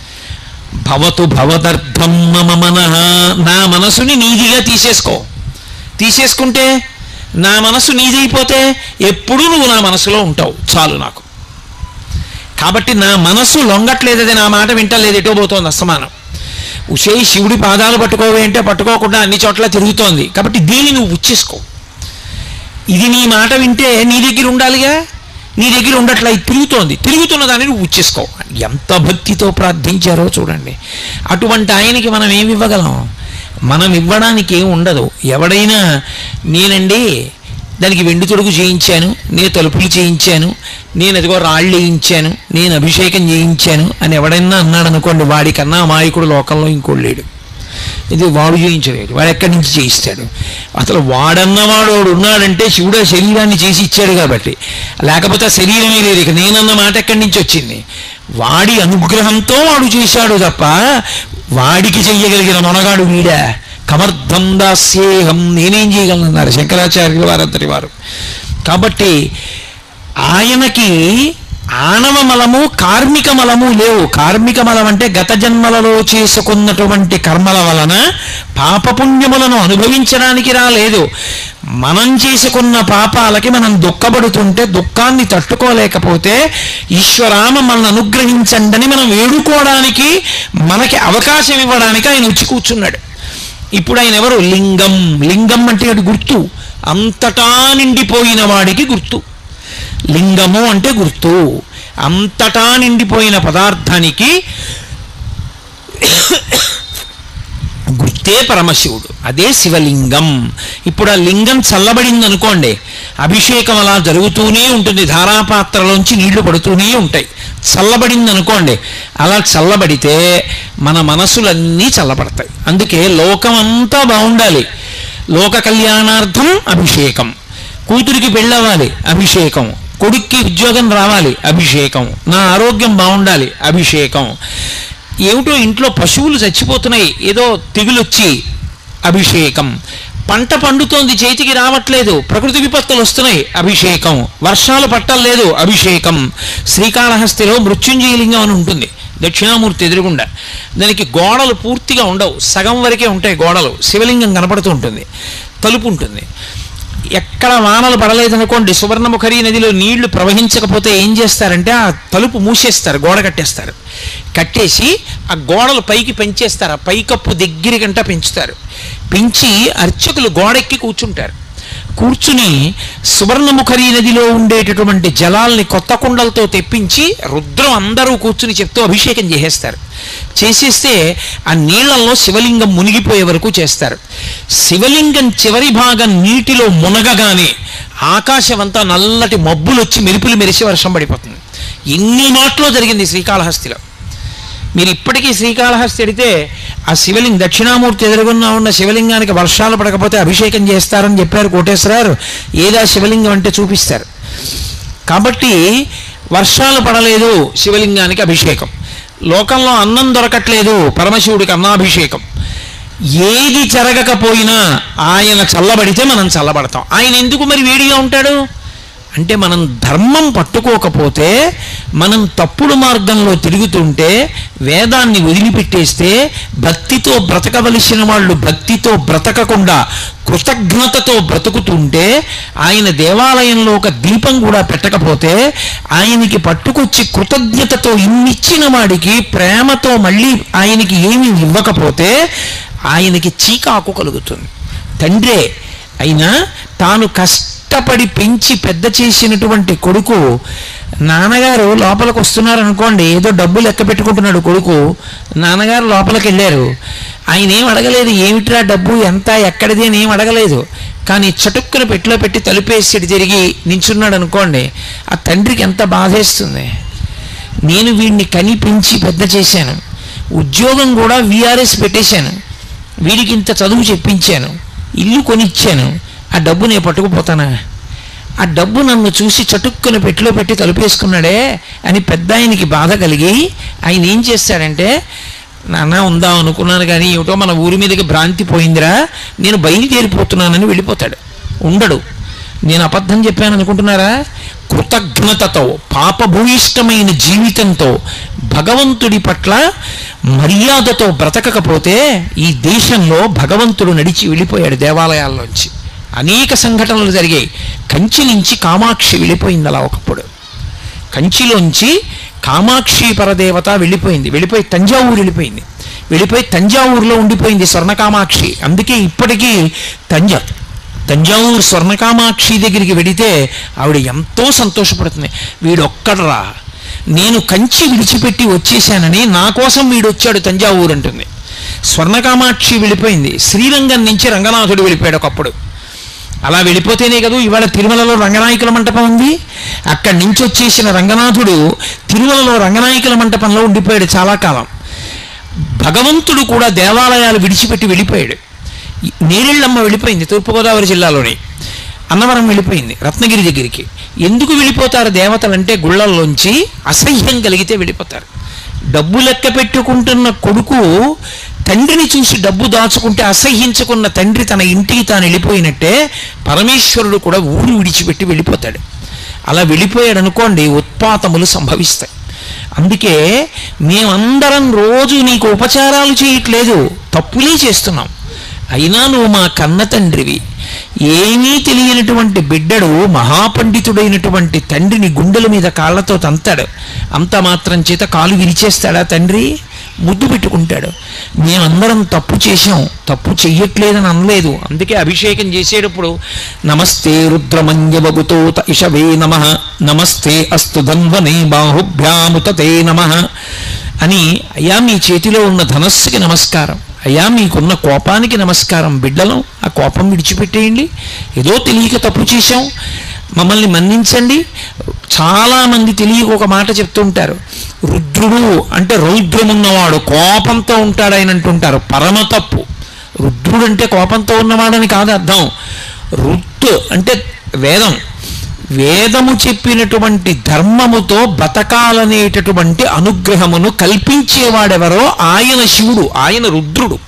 భవతు భవదర్థం మమ మనః నా మనసుని నీదిగా తీసేసుకో తీసేసుకుంటే నా మనసు నీదైపోతే ఎప్పుడూ నువ్వు నా మనసులో ఉంటావు చాలు నాకు కాబట్టి నా మనసు లొంగట్లేదు అది నా మాట వింటలేదు ఎటో పోతోంది అస్తమానం ఉషే శివుడి పాదాలు పట్టుకోవే అంటే పట్టుకోకుండా అన్ని చోట్ల తిరుగుతోంది కాబట్టి దీన్ని నువ్వు ఉచ్చేసుకో ఇది నీ మాట వింటే నీ దగ్గర ఉండాలిగా నీ దగ్గర ఉండట్లా ఇది తిరుగుతోంది తిరుగుతున్న దాన్ని నువ్వు ఉచ్చేసుకో ఎంత భక్తితో ప్రార్థించారో చూడండి అటువంటి ఆయనకి మనం ఏమి ఇవ్వగలం మనం ఇవ్వడానికి ఏం ఉండదు ఎవడైనా నేనండి దానికి వెండి తొడుగు చేయించాను నేను తలుపులు చేయించాను నేను ఎదుగో రాళ్ళు వేయించాను నేను అభిషేకం చేయించాను అని ఎవడైనా అన్నాడు అనుకోండి వాడికన్నా అమాయకుడు లోకంలో ఇంకోడు లేడు ఇది వాడు చేయించలేడు వాడు ఎక్కడి నుంచి చేయిస్తాడు అసలు వాడన్నవాడు వాడు ఉన్నాడంటే శివుడు ఆ శరీరాన్ని చేసి ఇచ్చాడు కాబట్టి లేకపోతే ఆ శరీరమే లేదు ఇక నేనన్న మాట ఎక్కడి నుంచి వచ్చింది వాడి అనుగ్రహంతో వాడు చేశాడు తప్ప వాడికి చెయ్యగలిగిన మొనగాడు వీడా కమర్థం దాస్యేహం నేనేం చేయగలనన్నారు శంకరాచార్యులు వారంతటి వారు కాబట్టి ఆయనకి ఆణవ మలము కార్మిక మలము లేవు కార్మిక మలం అంటే గత జన్మలలో చేసుకున్నటువంటి కర్మల వలన పాపపుణ్యములను అనుభవించడానికి రాలేదు మనం చేసుకున్న పాపాలకి మనం దుఃఖపడుతుంటే దుఃఖాన్ని తట్టుకోలేకపోతే ఈశ్వరా మమ్మల్ని అనుగ్రహించండి మనం వేడుకోవడానికి మనకి అవకాశం ఇవ్వడానికి ఆయన వచ్చి కూర్చున్నాడు ఇప్పుడు ఆయన ఎవరు లింగం లింగం అంటే అది గుర్తు అంతటా నిండిపోయిన వాడికి గుర్తు లింగము అంటే గుర్తు అంతటా నిండిపోయిన పదార్థానికి గుర్తే పరమశివుడు అదే శివలింగం ఇప్పుడు ఆ లింగం చల్లబడింది అనుకోండి అభిషేకం అలా జరుగుతూనే ఉంటుంది ధారాపాత్రలోంచి నీళ్లు పడుతూనే ఉంటాయి చల్లబడింది అనుకోండి అలా చల్లబడితే మన మనసులన్నీ చల్లబడతాయి అందుకే లోకమంతా బాగుండాలి లోక కళ్యాణార్థం అభిషేకం కూతురికి పెళ్ళవ్వాలి అభిషేకం కొడుక్కి ఉద్యోగం రావాలి అభిషేకం నా ఆరోగ్యం బాగుండాలి అభిషేకం ఏమిటో ఇంట్లో పశువులు చచ్చిపోతున్నాయి ఏదో తెగులొచ్చి అభిషేకం పంట పండుతోంది చేతికి రావట్లేదు ప్రకృతి విపత్తులు వస్తున్నాయి అభిషేకం వర్షాలు పట్టలేదు అభిషేకం శ్రీకాళహస్తిలో మృత్యుంజయలింగం అని ఉంటుంది దక్షిణామూర్తి ఎదురుగుండా దానికి గోడలు పూర్తిగా ఉండవు సగం వరకే ఉంటాయి గోడలు శివలింగం కనపడుతూ ఉంటుంది తలుపు ఉంటుంది ఎక్కడ వానలు పడలేదనుకోండి సువర్ణముఖరి నదిలో నీళ్లు ప్రవహించకపోతే ఏం చేస్తారంటే ఆ తలుపు మూసేస్తారు గోడ కట్టేస్తారు కట్టేసి ఆ గోడలు పైకి పెంచేస్తారు ఆ పైకప్పు దగ్గరికంట పెంచుతారు పెంచి అర్చకులు గోడెక్కి కూర్చుంటారు కూర్చుని సువర్ణముఖరి నదిలో ఉండేటటువంటి జలాల్ని కొత్త కుండలతో తెప్పించి రుద్రం అందరూ కూర్చుని చెప్తూ అభిషేకం చేసేస్తారు చేసేస్తే ఆ నీళ్లలో శివలింగం మునిగిపోయే వరకు చేస్తారు శివలింగం చివరి భాగం నీటిలో మునగగానే ఆకాశం అంతా నల్లటి మబ్బులు వచ్చి మెరుపులు మెరిసి వర్షం పడిపోతుంది ఎన్ని మాటలో జరిగింది శ్రీకాళహస్తిలో మీరు ఇప్పటికీ శ్రీకాళహస్తి ఎడితే ఆ శివలింగ దక్షిణామూర్తి ఎదురుగున్నా ఉన్న శివలింగానికి వర్షాలు పడకపోతే అభిషేకం చేస్తారని చెప్పారు కోటేశ్వరారు ఏదా శివలింగం అంటే చూపిస్తారు కాబట్టి వర్షాలు పడలేదు శివలింగానికి అభిషేకం లోకంలో అన్నం దొరకట్లేదు పరమశివుడికి అన్నాభిషేకం ఏది జరగకపోయినా ఆయన చల్లబడితే మనం చల్లబడతాం ఆయన ఎందుకు మరి వేడిగా ఉంటాడు అంటే మనం ధర్మం పట్టుకోకపోతే మనం తప్పుడు మార్గంలో తిరుగుతుంటే వేదాన్ని వదిలిపెట్టేస్తే భక్తితో బ్రతకవలసిన వాళ్ళు భక్తితో బ్రతకకుండా కృతజ్ఞతతో బ్రతుకుతుంటే ఆయన దేవాలయంలో ఒక దీపం కూడా పెట్టకపోతే ఆయనకి పట్టుకొచ్చి కృతజ్ఞతతో ఇన్నిచ్చిన వాడికి ప్రేమతో మళ్ళీ ఆయనకి ఏమీ ఇవ్వకపోతే ఆయనకి చీకాకు కలుగుతుంది తండ్రే అయినా తాను కష్టపడి పెంచి పెద్ద చేసినటువంటి కొడుకు నాన్నగారు లోపలికి వస్తున్నారు అనుకోండి ఏదో డబ్బు లెక్క పెట్టుకుంటున్నాడు కొడుకు నాన్నగారు లోపలికి వెళ్ళారు ఆయన ఏం అడగలేదు ఏమిట్రా డబ్బు ఎంత ఎక్కడిది అని ఏం అడగలేదు కానీ చటుక్కున పెట్టిలో పెట్టి తలుపేసి తిరిగి నించున్నాడు అనుకోండి ఆ తండ్రికి ఎంత బాధేస్తుంది నేను వీడిని కని పెంచి పెద్ద చేశాను ఉద్యోగం కూడా విఆర్ఎస్ పెట్టేశాను వీడికి ఇంత చదువు చెప్పించాను ఇల్లు కొనిచ్చాను ఆ డబ్బు నేను పట్టుకుపోతానా ఆ డబ్బు నన్ను చూసి చటుక్కున పెట్టిలో పెట్టి తలుపేసుకున్నాడే అని పెద్ద ఆయనకి బాధ కలిగి ఆయన ఏం చేస్తాడంటే నాన్న ఉందాం అనుకున్నాను కానీ ఏమిటో మన ఊరి మీదకి భ్రాంతి పోయిందిరా నేను బయలుదేరిపోతున్నానని వెళ్ళిపోతాడు ఉండడు నేను అబద్ధం చెప్పాను అనుకుంటున్నారా కృతజ్ఞతతో పాపభూయిష్టమైన జీవితంతో భగవంతుడి పట్ల మర్యాదతో బ్రతకకపోతే ఈ దేశంలో భగవంతుడు నడిచి వెళ్ళిపోయాడు దేవాలయాల్లోంచి అనేక సంఘటనలు జరిగాయి కంచి నుంచి కామాక్షి వెళ్ళిపోయింది అలా ఒకప్పుడు కంచిలోంచి కామాక్షి పరదేవత వెళ్ళిపోయింది వెళ్ళిపోయి తంజావూరు వెళ్ళిపోయింది వెళ్ళిపోయి తంజావూరులో ఉండిపోయింది స్వర్ణకామాక్షి అందుకే ఇప్పటికీ తంజా తంజావూరు స్వర్ణకామాక్షి దగ్గరికి వెడితే ఆవిడ ఎంతో సంతోషపడుతుంది వీడొక్కడరా నేను కంచి విడిచిపెట్టి వచ్చేసానని నా కోసం వీడు వచ్చాడు తంజావూరు అంటుంది స్వర్ణకామాక్షి వెళ్ళిపోయింది శ్రీరంగం నుంచి రంగనాథుడు వెళ్ళిపోయాడు ఒకప్పుడు అలా వెళ్ళిపోతేనే కదా ఇవాళ తిరుమలలో రంగనాయకుల మంటపం ఉంది అక్కడి నుంచి వచ్చేసిన రంగనాథుడు తిరుమలలో రంగనాయకుల మంటపంలో ఉండిపోయాడు చాలా కాలం భగవంతుడు కూడా దేవాలయాలు విడిచిపెట్టి వెళ్ళిపోయాడు నేరెళ్ళమ్మ వెళ్ళిపోయింది తూర్పుగోదావరి జిల్లాలోని అన్నవరం వెళ్ళిపోయింది రత్నగిరి దగ్గరికి ఎందుకు వెళ్ళిపోతారు దేవతలంటే గుళ్ళల్లోంచి అసహ్యం కలిగితే వెళ్ళిపోతారు డబ్బు లెక్క పెట్టుకుంటున్న కొడుకు తండ్రిని చూసి డబ్బు దాచుకుంటే అసహ్యించుకున్న తండ్రి తన ఇంటికి తాను వెళ్ళిపోయినట్టే పరమేశ్వరుడు కూడా ఊరు విడిచిపెట్టి వెళ్ళిపోతాడు అలా వెళ్ళిపోయాడు అనుకోండి ఉత్పాతములు సంభవిస్తాయి అందుకే మేమందరం రోజు నీకు ఉపచారాలు చేయట్లేదు తప్పులే చేస్తున్నాం అయినా నువ్వు మా కన్న తండ్రివి ఏమీ తెలియనటువంటి బిడ్డడు మహాపండితుడైనటువంటి తండ్రిని గుండెల మీద కాళ్ళతో తంతాడు అంత మాత్రం చేత కాలు విరిచేస్తాడా తండ్రి ముద్దు పెట్టుకుంటాడు మేమందరం తప్పు చేశాం తప్పు చెయ్యట్లేదని అనలేదు అందుకే అభిషేకం చేసేటప్పుడు నమస్తే రుద్రమంజవగుతో ఇషవే నమ నమస్తే అస్తు ధన్వనే బాహుభ్యాముతతే నమ అని అయ్యా మీ చేతిలో ఉన్న ధనస్సుకి నమస్కారం అయ్యా మీకున్న కోపానికి నమస్కారం బిడ్డలం ఆ కోపం విడిచిపెట్టేయండి ఏదో తెలియక తప్పు చేశాం మమ్మల్ని మన్నించండి చాలామంది తెలియక ఒక మాట చెప్తుంటారు రుద్రుడు అంటే రౌద్రమున్నవాడు కోపంతో ఉంటాడు ఆయన అంటుంటారు పరమ తప్పు రుద్రుడు అంటే కోపంతో ఉన్నవాడని కాదు అర్థం రుత్ అంటే వేదం వేదము చెప్పినటువంటి ధర్మముతో బతకాలనేటటువంటి అనుగ్రహమును కల్పించేవాడెవరో ఆయన శివుడు ఆయన రుద్రుడు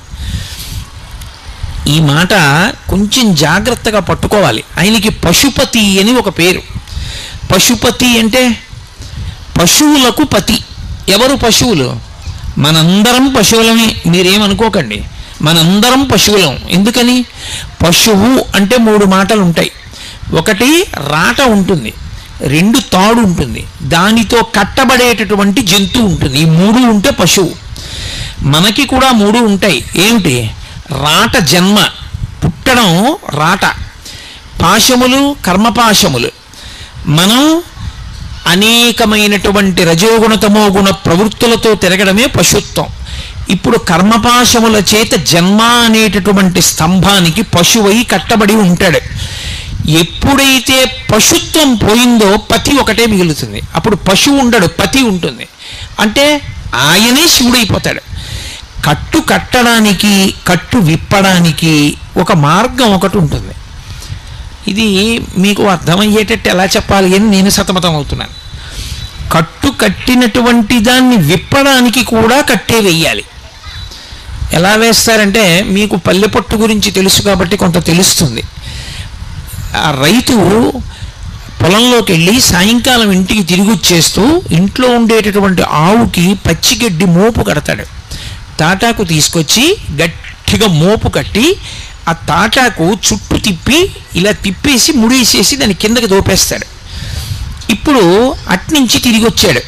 ఈ మాట కొంచెం జాగ్రత్తగా పట్టుకోవాలి ఆయనకి పశుపతి అని ఒక పేరు పశుపతి అంటే పశువులకు పతి ఎవరు పశువులు మనందరం పశువులమే మీరేమనుకోకండి మనందరం పశువులం ఎందుకని పశువు అంటే మూడు మాటలు ఉంటాయి ఒకటి రాట ఉంటుంది రెండు తాడు ఉంటుంది దానితో కట్టబడేటటువంటి జంతువు ఉంటుంది ఈ మూడు ఉంటే పశువు మనకి కూడా మూడు ఉంటాయి ఏమిటి రాట జన్మ పుట్టడం రాట పాశములు కర్మపాశములు మనం అనేకమైనటువంటి రజోగుణ తమోగుణ ప్రవృత్తులతో తిరగడమే పశుత్వం ఇప్పుడు కర్మపాశముల చేత జన్మ అనేటటువంటి స్తంభానికి పశువై కట్టబడి ఉంటాడు ఎప్పుడైతే పశుత్వం పోయిందో పతి ఒకటే మిగులుతుంది అప్పుడు పశువు ఉండడు పతి ఉంటుంది అంటే ఆయనే శివుడైపోతాడు కట్టు కట్టడానికి కట్టు విప్పడానికి ఒక మార్గం ఒకటి ఉంటుంది ఇది మీకు అర్థమయ్యేటట్టు ఎలా చెప్పాలి అని నేను సతమతం అవుతున్నాను కట్టు కట్టినటువంటి దాన్ని విప్పడానికి కూడా కట్టే వెయ్యాలి ఎలా వేస్తారంటే మీకు పల్లె పట్టు గురించి తెలుసు కాబట్టి కొంత తెలుస్తుంది ఆ రైతు పొలంలోకి వెళ్ళి సాయంకాలం ఇంటికి తిరిగి వచ్చేస్తూ ఇంట్లో ఉండేటటువంటి ఆవుకి పచ్చిగడ్డి మోపు కడతాడు తాటాకు తీసుకొచ్చి గట్టిగా మోపు కట్టి ఆ తాటాకు చుట్టూ తిప్పి ఇలా తిప్పేసి ముడేసేసి దాని కిందకి దోపేస్తాడు ఇప్పుడు అట్నుంచి తిరిగి వచ్చాడు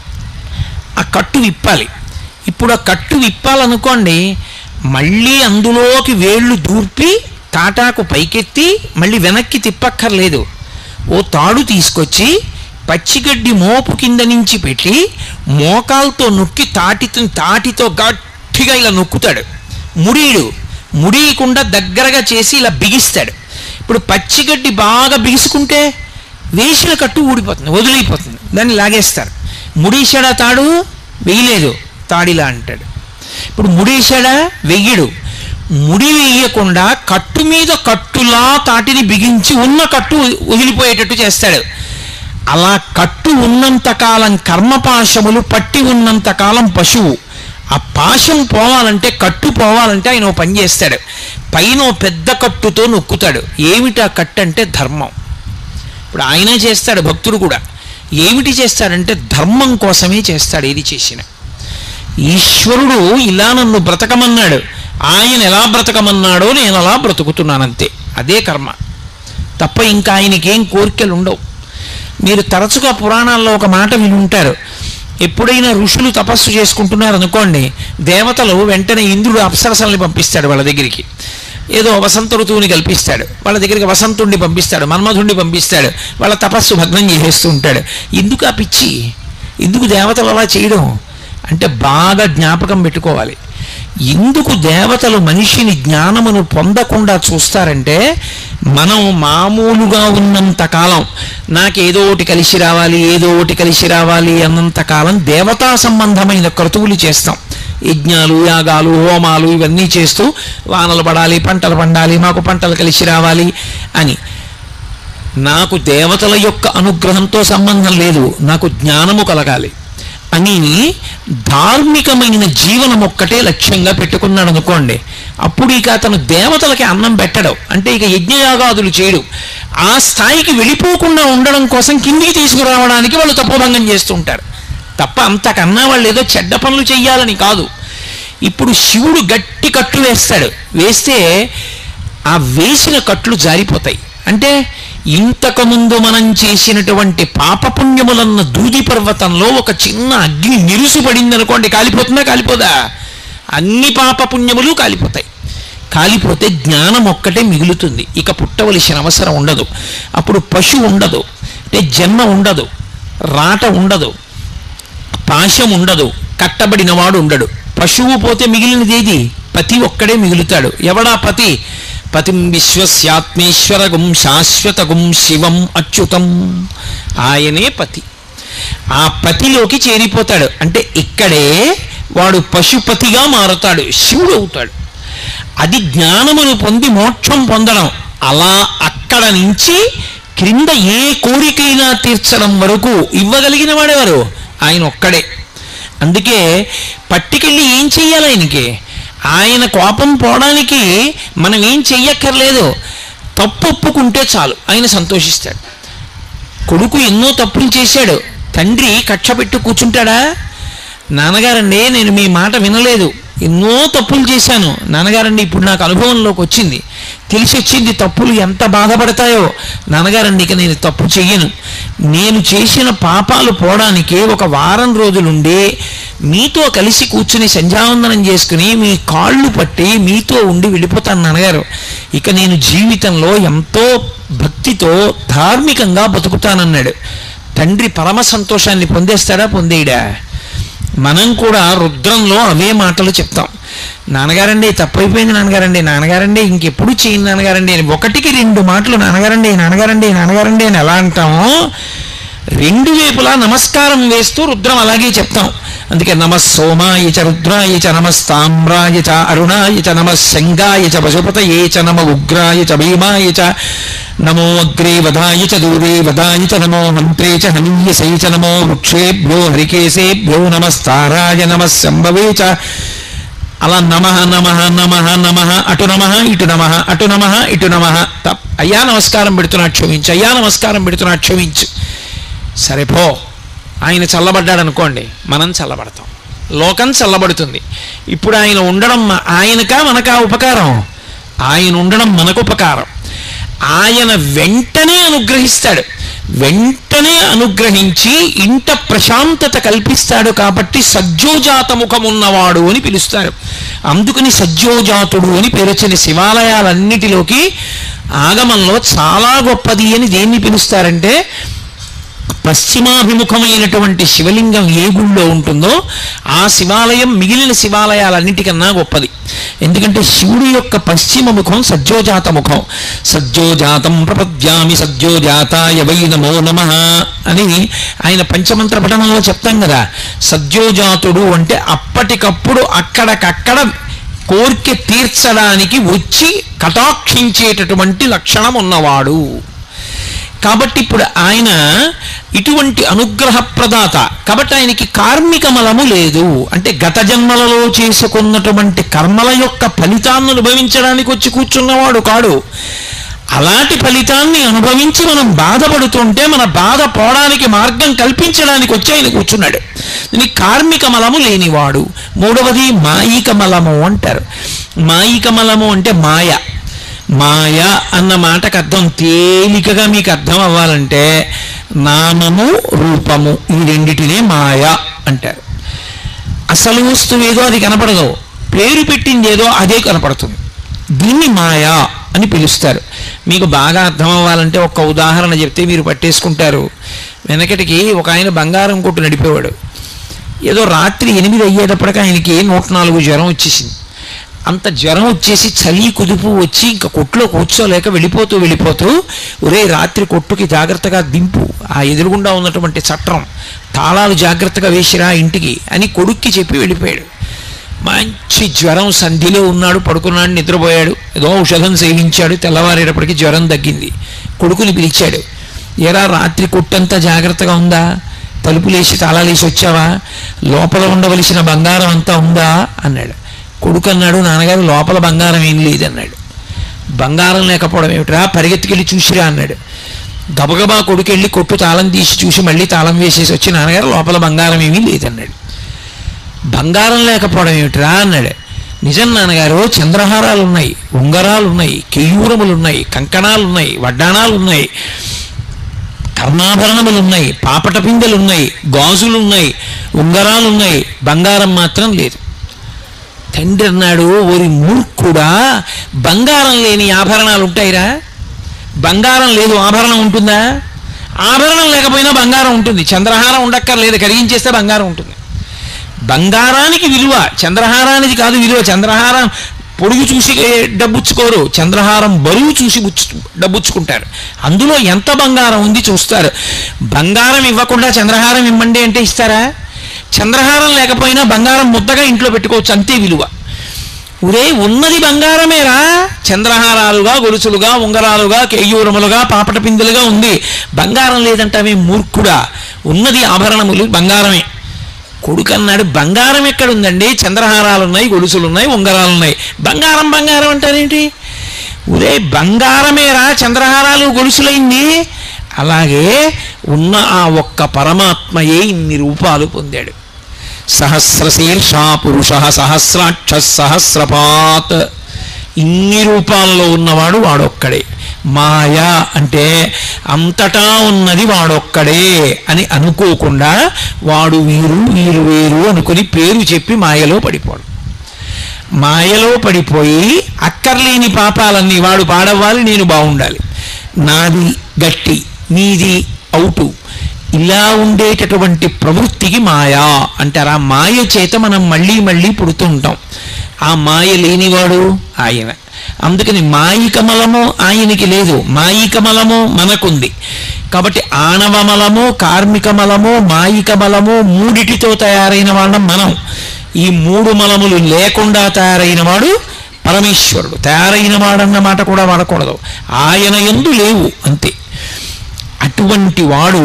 ఆ కట్టు విప్పాలి ఇప్పుడు ఆ కట్టు విప్పాలనుకోండి మళ్ళీ అందులోకి వేళ్ళు దూర్పి తాటాకు పైకెత్తి మళ్ళీ వెనక్కి తిప్పక్కర్లేదు ఓ తాడు తీసుకొచ్చి పచ్చిగడ్డి మోపు కింద నుంచి పెట్టి మోకాలతో నొక్కి తాటితో తాటితో గట్టిగా ఇలా నొక్కుతాడు ముడీడు ముడియకుండా దగ్గరగా చేసి ఇలా బిగిస్తాడు ఇప్పుడు పచ్చిగడ్డి బాగా బిగుసుకుంటే వేసిన కట్టు ఊడిపోతుంది వదిలిపోతుంది దాన్ని లాగేస్తారు ముడేశాడా తాడు వెయ్యలేదు తాడిలా అంటాడు ఇప్పుడు ముడేశాడా వెయ్యడు ముడి వేయకుండా కట్టు మీద కట్టులా తాటిని బిగించి ఉన్న కట్టు వదిలిపోయేటట్టు చేస్తాడు అలా కట్టు ఉన్నంత కాలం కర్మపాశములు పట్టి ఉన్నంత కాలం పశువు ఆ పాశం పోవాలంటే కట్టు పోవాలంటే ఆయన ఓ పని చేస్తాడు పైన ఓ పెద్ద కట్టుతో నొక్కుతాడు ఏమిటా కట్టు అంటే ధర్మం ఇప్పుడు ఆయనే చేస్తాడు భక్తుడు కూడా ఏమిటి చేస్తాడంటే ధర్మం కోసమే చేస్తాడు ఏది చేసిన ఈశ్వరుడు ఇలా నన్ను బ్రతకమన్నాడు ఆయన ఎలా బ్రతకమన్నాడో నేను అలా బ్రతుకుతున్నానంతే అదే కర్మ తప్ప ఇంకా ఆయనకేం కోరికలు ఉండవు మీరు తరచుగా పురాణాల్లో ఒక మాట విని ఉంటారు ఎప్పుడైనా ఋషులు తపస్సు చేసుకుంటున్నారు అనుకోండి దేవతలు వెంటనే ఇంద్రుడు అప్సరసల్ని పంపిస్తాడు వాళ్ళ దగ్గరికి ఏదో వసంత ఋతువుని కల్పిస్తాడు వాళ్ళ దగ్గరికి వసంతుణ్ణి పంపిస్తాడు మన్మధుణ్ణి పంపిస్తాడు వాళ్ళ తపస్సు భగ్నం చేసేస్తూ ఉంటాడు ఎందుకు ఆ పిచ్చి ఎందుకు దేవతలు అలా చేయడం అంటే బాగా జ్ఞాపకం పెట్టుకోవాలి ఎందుకు దేవతలు మనిషిని జ్ఞానమును పొందకుండా చూస్తారంటే మనం మామూలుగా ఉన్నంత కాలం నాకేదో ఒకటి కలిసి రావాలి ఏదో ఒకటి కలిసి రావాలి అన్నంత కాలం దేవతా సంబంధమైన క్రతువులు చేస్తాం యజ్ఞాలు యాగాలు హోమాలు ఇవన్నీ చేస్తూ వానలు పడాలి పంటలు పండాలి మాకు పంటలు కలిసి రావాలి అని నాకు దేవతల యొక్క అనుగ్రహంతో సంబంధం లేదు నాకు జ్ఞానము కలగాలి అని ధార్మికమైన జీవనం ఒక్కటే లక్ష్యంగా పెట్టుకున్నాడు అనుకోండి అప్పుడు ఇక అతను దేవతలకి అన్నం పెట్టడం అంటే ఇక యజ్ఞయాగాదులు చేయడు ఆ స్థాయికి వెళ్ళిపోకుండా ఉండడం కోసం కిందికి తీసుకురావడానికి వాళ్ళు తపోభంగం చేస్తుంటారు తప్ప అంతకన్నా వాళ్ళు ఏదో చెడ్డ పనులు చెయ్యాలని కాదు ఇప్పుడు శివుడు గట్టి కట్టు వేస్తాడు వేస్తే ఆ వేసిన కట్లు జారిపోతాయి అంటే ఇంతకుముందు మనం చేసినటువంటి పాపపుణ్యములన్న దూది పర్వతంలో ఒక చిన్న అగ్ని నిరుసు పడింది అనుకోండి కాలిపోతుందా కాలిపోదా అన్ని పాపపుణ్యములు కాలిపోతాయి కాలిపోతే జ్ఞానం ఒక్కటే మిగులుతుంది ఇక పుట్టవలసిన అవసరం ఉండదు అప్పుడు పశు ఉండదు అంటే జన్మ ఉండదు రాట ఉండదు పాశం ఉండదు కట్టబడినవాడు ఉండడు పశువు పోతే మిగిలినది ఏది పతి ఒక్కడే మిగులుతాడు ఎవడా పతి పతిం విశ్వస్యాత్మేశ్వరగుం శాశ్వతగుం శివం అచ్యుతం ఆయనే పతి ఆ పతిలోకి చేరిపోతాడు అంటే ఇక్కడే వాడు పశుపతిగా మారుతాడు శివుడు అవుతాడు అది జ్ఞానమును పొంది మోక్షం పొందడం అలా అక్కడ నుంచి క్రింద ఏ కోరికైనా తీర్చడం వరకు ఇవ్వగలిగిన వాడెవరు ఆయన ఒక్కడే అందుకే పట్టుకెళ్ళి ఏం చెయ్యాలి ఆయనకి ఆయన కోపం పోవడానికి మనం ఏం చెయ్యక్కర్లేదు తప్పు ఒప్పుకుంటే చాలు ఆయన సంతోషిస్తాడు కొడుకు ఎన్నో తప్పులు చేశాడు తండ్రి కక్ష పెట్టి కూర్చుంటాడా నాన్నగారండి నేను మీ మాట వినలేదు ఎన్నో తప్పులు చేశాను నాన్నగారండి ఇప్పుడు నాకు అనుభవంలోకి వచ్చింది తెలిసి వచ్చింది తప్పులు ఎంత బాధపడతాయో నాన్నగారండి ఇక నేను తప్పు చెయ్యను నేను చేసిన పాపాలు పోవడానికి ఒక వారం రోజులుండి మీతో కలిసి కూర్చుని సంధ్యావందనం చేసుకుని మీ కాళ్ళు పట్టి మీతో ఉండి వెళ్ళిపోతాను నాన్నగారు ఇక నేను జీవితంలో ఎంతో భక్తితో ధార్మికంగా బతుకుతానన్నాడు తండ్రి పరమ సంతోషాన్ని పొందేస్తాడా పొందేయడా మనం కూడా రుద్రంలో అవే మాటలు చెప్తాం నాన్నగారండి తప్పైపోయింది నాన్నగారండి నాన్నగారండి ఇంకెప్పుడు చేయను నాన్నగారండి అని ఒకటికి రెండు మాటలు నాన్నగారండి నాన్నగారండి నాన్నగారండి అని ఎలా అంటామో రెండు వైపులా నమస్కారం వేస్తూ రుద్రం అలాగే చెప్తాం అందుకే నమ సోమాయ చ రుద్రాయ చ నమస్తామ్రాయ చ అరుణాయ చ నమ శంగాయ చ పశుపతయే చ నమ ఉగ్రాయ చ భీమాయ చ నమో అగ్రే వదాయ చ దూరే వదాయ చ నమో మంత్రే చ హనీయసై చ నమో వృక్షేభ్యో హరికేశేభ్యో నమస్తారాయ నమ శంభవే చ అలా నమ నమ నమ నమ అటు నమ ఇటు నమ అటు నమ ఇటు నమ తప్ప అయ్యా నమస్కారం పెడుతున్నా క్షమించు అయ్యా నమస్కారం పెడుతున్నా క్షమించు సరే పో ఆయన చల్లబడ్డాడు అనుకోండి మనం చల్లబడతాం లోకం చల్లబడుతుంది ఇప్పుడు ఆయన ఉండడం మ- ఆయనకా మనకా ఉపకారం ఆయన ఉండడం మనకు ఉపకారం ఆయన వెంటనే అనుగ్రహిస్తాడు వెంటనే అనుగ్రహించి ఇంట ప్రశాంతత కల్పిస్తాడు కాబట్టి సజ్జోజాత ముఖమున్నవాడు అని పిలుస్తారు అందుకని సజ్జోజాతుడు అని పేరు వచ్చిన శివాలయాలన్నిటిలోకి ఆగమంలో చాలా గొప్పది అని దేన్ని పిలుస్తారంటే పశ్చిమాభిముఖమైనటువంటి శివలింగం ఏ గుళ్ళో ఉంటుందో ఆ శివాలయం మిగిలిన శివాలయాలన్నిటికన్నా గొప్పది ఎందుకంటే శివుడి యొక్క పశ్చిమ ముఖం సజ్జోజాత ముఖం సజ్జోజాతం ప్రపద్యామి సజ్జోజాతాయ వై నమో నమ అని ఆయన పంచమంత్ర పఠనంలో చెప్తాం కదా సజ్జోజాతుడు అంటే అప్పటికప్పుడు అక్కడికక్కడ కోరిక తీర్చడానికి వచ్చి కటాక్షించేటటువంటి లక్షణం ఉన్నవాడు కాబట్టి ఇప్పుడు ఆయన ఇటువంటి అనుగ్రహ ప్రదాత కాబట్టి ఆయనకి కార్మిక మలము లేదు అంటే గత జన్మలలో చేసుకున్నటువంటి కర్మల యొక్క ఫలితాన్ని అనుభవించడానికి వచ్చి కూర్చున్నవాడు కాడు అలాంటి ఫలితాన్ని అనుభవించి మనం బాధపడుతుంటే మన బాధ పోవడానికి మార్గం కల్పించడానికి వచ్చి ఆయన కూర్చున్నాడు దీనికి కార్మిక మలము లేనివాడు మూడవది మాయిక మలము అంటారు మాయిక మలము అంటే మాయ మాయ అన్న మాటకు అర్థం తేలికగా మీకు అర్థం అవ్వాలంటే నామము రూపము ఈ రెండిటినే మాయ అంటారు అసలు వస్తువు ఏదో అది కనపడదు పేరు పెట్టింది ఏదో అదే కనపడుతుంది దీన్ని మాయా అని పిలుస్తారు మీకు బాగా అర్థం అవ్వాలంటే ఒక్క ఉదాహరణ చెప్తే మీరు పట్టేసుకుంటారు వెనకటికి ఒక ఆయన బంగారం కొట్టు నడిపేవాడు ఏదో రాత్రి ఎనిమిది అయ్యేటప్పటికి ఆయనకి నూట నాలుగు జ్వరం వచ్చేసింది అంత జ్వరం వచ్చేసి చలి కుదుపు వచ్చి ఇంకా కొట్టులో కూర్చోలేక వెళ్ళిపోతూ వెళ్ళిపోతూ ఒరే రాత్రి కొట్టుకి జాగ్రత్తగా దింపు ఆ ఎదురుగుండా ఉన్నటువంటి చట్రం తాళాలు జాగ్రత్తగా వేసిరా ఇంటికి అని కొడుక్కి చెప్పి వెళ్ళిపోయాడు మంచి జ్వరం సంధిలో ఉన్నాడు పడుకున్నాడు నిద్రపోయాడు ఏదో ఔషధం సేవించాడు తెల్లవారేటప్పటికి జ్వరం తగ్గింది కొడుకుని పిలిచాడు ఎరా రాత్రి కొట్టంతా జాగ్రత్తగా ఉందా తలుపులేసి తాళాలేసి వచ్చావా లోపల ఉండవలసిన బంగారం అంతా ఉందా అన్నాడు కొడుకు అన్నాడు నాన్నగారు లోపల బంగారం ఏం లేదన్నాడు బంగారం లేకపోవడం ఏమిట్రా పరిగెత్తుకెళ్ళి చూసిరా అన్నాడు గబగబా కొడుకు వెళ్ళి కొట్టు తాళం తీసి చూసి మళ్ళీ తాళం వేసేసి వచ్చి నాన్నగారు లోపల బంగారం ఏమీ లేదన్నాడు బంగారం లేకపోవడం ఏమిట్రా అన్నాడు నిజం నాన్నగారు చంద్రహారాలు ఉన్నాయి ఉంగరాలు ఉన్నాయి కేయూరములు ఉన్నాయి కంకణాలు ఉన్నాయి వడ్డాణాలు ఉన్నాయి కర్ణాభరణములు ఉన్నాయి పాపట పిందెలు ఉన్నాయి గాజులు ఉన్నాయి ఉంగరాలు ఉన్నాయి బంగారం మాత్రం లేదు తండ్రి అన్నాడు ఓరి మూర్ఖుడా బంగారం లేని ఆభరణాలు ఉంటాయిరా బంగారం లేదు ఆభరణం ఉంటుందా ఆభరణం లేకపోయినా బంగారం ఉంటుంది చంద్రహారం ఉండక్కర్లేదు కరిగించేస్తే బంగారం ఉంటుంది బంగారానికి విలువ చంద్రహారానికి కాదు విలువ చంద్రహారం పొడుగు చూసి డబ్బుచ్చుకోరు చంద్రహారం బరువు చూసి బుచ్చు డబ్బుచ్చుకుంటారు అందులో ఎంత బంగారం ఉంది చూస్తారు బంగారం ఇవ్వకుండా చంద్రహారం ఇవ్వండి అంటే ఇస్తారా చంద్రహారం లేకపోయినా బంగారం ముద్దగా ఇంట్లో పెట్టుకోవచ్చు అంతే విలువ ఒరే ఉన్నది బంగారమేరా చంద్రహారాలుగా గొలుసులుగా ఉంగరాలుగా కేయూరములుగా పాపట పిందులుగా ఉంది బంగారం లేదంటావే మూర్ఖుడా ఉన్నది ఆభరణములు బంగారమే కొడుకు అన్నాడు బంగారం ఎక్కడుందండి చంద్రహారాలు ఉన్నాయి గొలుసులు ఉన్నాయి ఉంగరాలు ఉన్నాయి బంగారం బంగారం అంటారేంటి ఒరే బంగారమేరా చంద్రహారాలు గొలుసులైంది అలాగే ఉన్న ఆ ఒక్క పరమాత్మయే ఇన్ని రూపాలు పొందాడు సహస్రశీర్షా పురుష సహస్రాక్ష సహస్రపాత్ ఇన్ని రూపాల్లో ఉన్నవాడు వాడొక్కడే మాయ అంటే అంతటా ఉన్నది వాడొక్కడే అని అనుకోకుండా వాడు వీరు వీరు వేరు అనుకుని పేరు చెప్పి మాయలో పడిపోవడం మాయలో పడిపోయి అక్కర్లేని పాపాలన్నీ వాడు పాడవ్వాలి నేను బాగుండాలి నాది గట్టి నీది అవుటు ఇలా ఉండేటటువంటి ప్రవృత్తికి మాయా అంటారు ఆ మాయ చేత మనం మళ్ళీ మళ్ళీ పుడుతూ ఉంటాం ఆ మాయ లేనివాడు ఆయన అందుకని మాయికమలము ఆయనకి లేదు మాయికమలము మనకుంది కాబట్టి ఆణవమలము కార్మికమలము మాయికమలము మూడిటితో తయారైన వాళ్ళం మనం ఈ మూడు మలములు లేకుండా తయారైన వాడు పరమేశ్వరుడు తయారైన వాడన్న మాట కూడా వాడకూడదు ఆయన ఎందు లేవు అంతే అటువంటి వాడు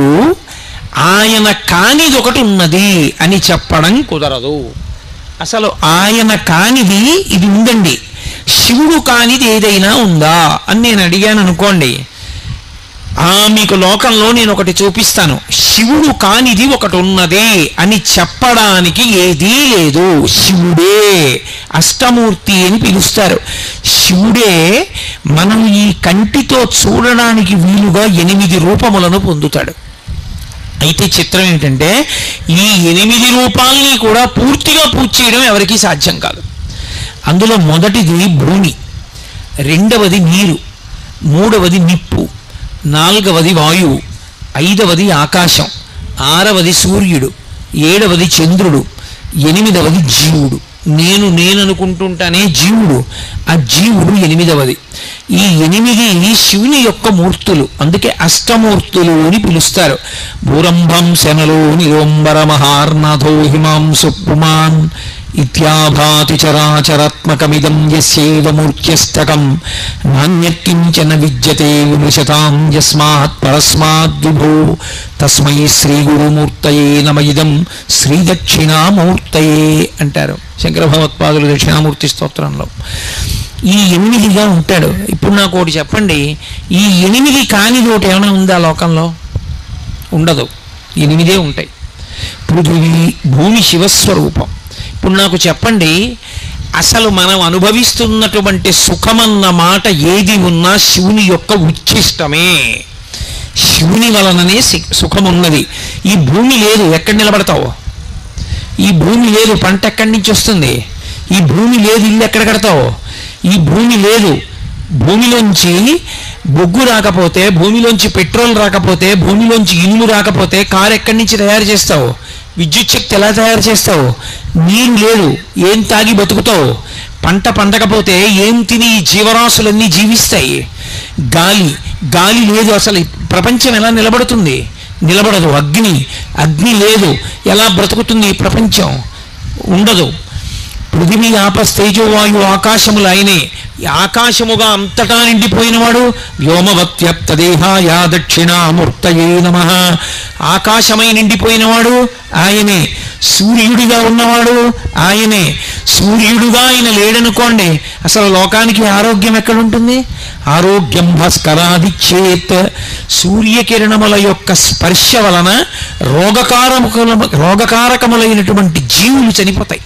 ఆయన కానిది ఒకటి ఉన్నది అని చెప్పడం కుదరదు అసలు ఆయన కానిది ఇది ఉందండి శివుడు కానిది ఏదైనా ఉందా అని నేను అడిగాను అనుకోండి ఆ మీకు లోకంలో నేను ఒకటి చూపిస్తాను శివుడు కానిది ఒకటి ఉన్నది అని చెప్పడానికి ఏదీ లేదు శివుడే అష్టమూర్తి అని పిలుస్తారు శివుడే మనం ఈ కంటితో చూడడానికి వీలుగా ఎనిమిది రూపములను పొందుతాడు అయితే చిత్రం ఏంటంటే ఈ ఎనిమిది రూపాల్ని కూడా పూర్తిగా పూజ చేయడం ఎవరికీ సాధ్యం కాదు అందులో మొదటిది భూమి రెండవది నీరు మూడవది నిప్పు నాలుగవది వాయువు ఐదవది ఆకాశం ఆరవది సూర్యుడు ఏడవది చంద్రుడు ఎనిమిదవది జీవుడు నేను నేను అనుకుంటుంటానే జీవుడు ఆ జీవుడు ఎనిమిదవది ఈ ఎనిమిది శివుని యొక్క మూర్తులు అందుకే అష్టమూర్తులు అని పిలుస్తారు భూరంభం శనలో నిరోంబర మహార్నాథో హిమాంసు పుమాన్ ఇత్యాభాతి చరాచరాత్మకమిదం యస్యైవ మూర్త్యష్టకం నాణ్యత్కించన విద్యతే విమృశతాం యస్మాత్ పరస్మాద్ విభో తస్మై శ్రీ గురుమూర్తయే నమ ఇదం శ్రీ దక్షిణామూర్తయే అంటారు శంకర భగవత్పాదులు దక్షిణామూర్తి స్తోత్రంలో ఈ ఎనిమిదిగా ఉంటాడు ఇప్పుడు నాకు ఒకటి చెప్పండి ఈ ఎనిమిది కానిది ఒకటి ఏమైనా ఉందా లోకంలో ఉండదు ఎనిమిదే ఉంటాయి పృథివీ భూమి శివస్వరూపం ఇప్పుడు నాకు చెప్పండి అసలు మనం అనుభవిస్తున్నటువంటి సుఖమన్న మాట ఏది ఉన్నా శివుని యొక్క ఉచ్ఛిష్టమే శివుని వలననే సి- సుఖం ఉన్నది ఈ భూమి లేదు ఎక్కడ నిలబడతావు ఈ భూమి లేదు పంట ఎక్కడి నుంచి వస్తుంది ఈ భూమి లేదు ఇల్లు ఎక్కడ కడతావు ఈ భూమి లేదు భూమిలోంచి బొగ్గు రాకపోతే భూమిలోంచి పెట్రోల్ రాకపోతే భూమిలోంచి ఇనుము రాకపోతే కారు ఎక్కడి నుంచి తయారు చేస్తావు విద్యుత్ శక్తి ఎలా తయారు చేస్తావు నీరు లేదు ఏం తాగి బతుకుతావు పంట పండకపోతే ఏం తిని ఈ జీవరాశులన్నీ జీవిస్తాయి గాలి గాలి లేదు అసలు ఈ ప్రపంచం ఎలా నిలబడుతుంది నిలబడదు అగ్ని అగ్ని లేదు ఎలా బ్రతుకుతుంది ఈ ప్రపంచం ఉండదు పృథివీ ఆపస్ తేజోవాయు ఆకాశములు ఆయనే ఈ ఆకాశముగా అంతటా నిండిపోయినవాడు వ్యోమవత్యప్తదేహాయ దక్షిణామూర్తయే నమ ఆకాశమై నిండిపోయినవాడు ఆయనే సూర్యుడిగా ఉన్నవాడు ఆయనే సూర్యుడుగా ఆయన లేడనుకోండి అసలు లోకానికి ఆరోగ్యం ఎక్కడుంటుంది ఆరోగ్యం భాస్కరాదిచ్చేత్ సూర్యకిరణముల యొక్క స్పర్శ వలన రోగకారముల రోగకారకములైనటువంటి జీవులు చనిపోతాయి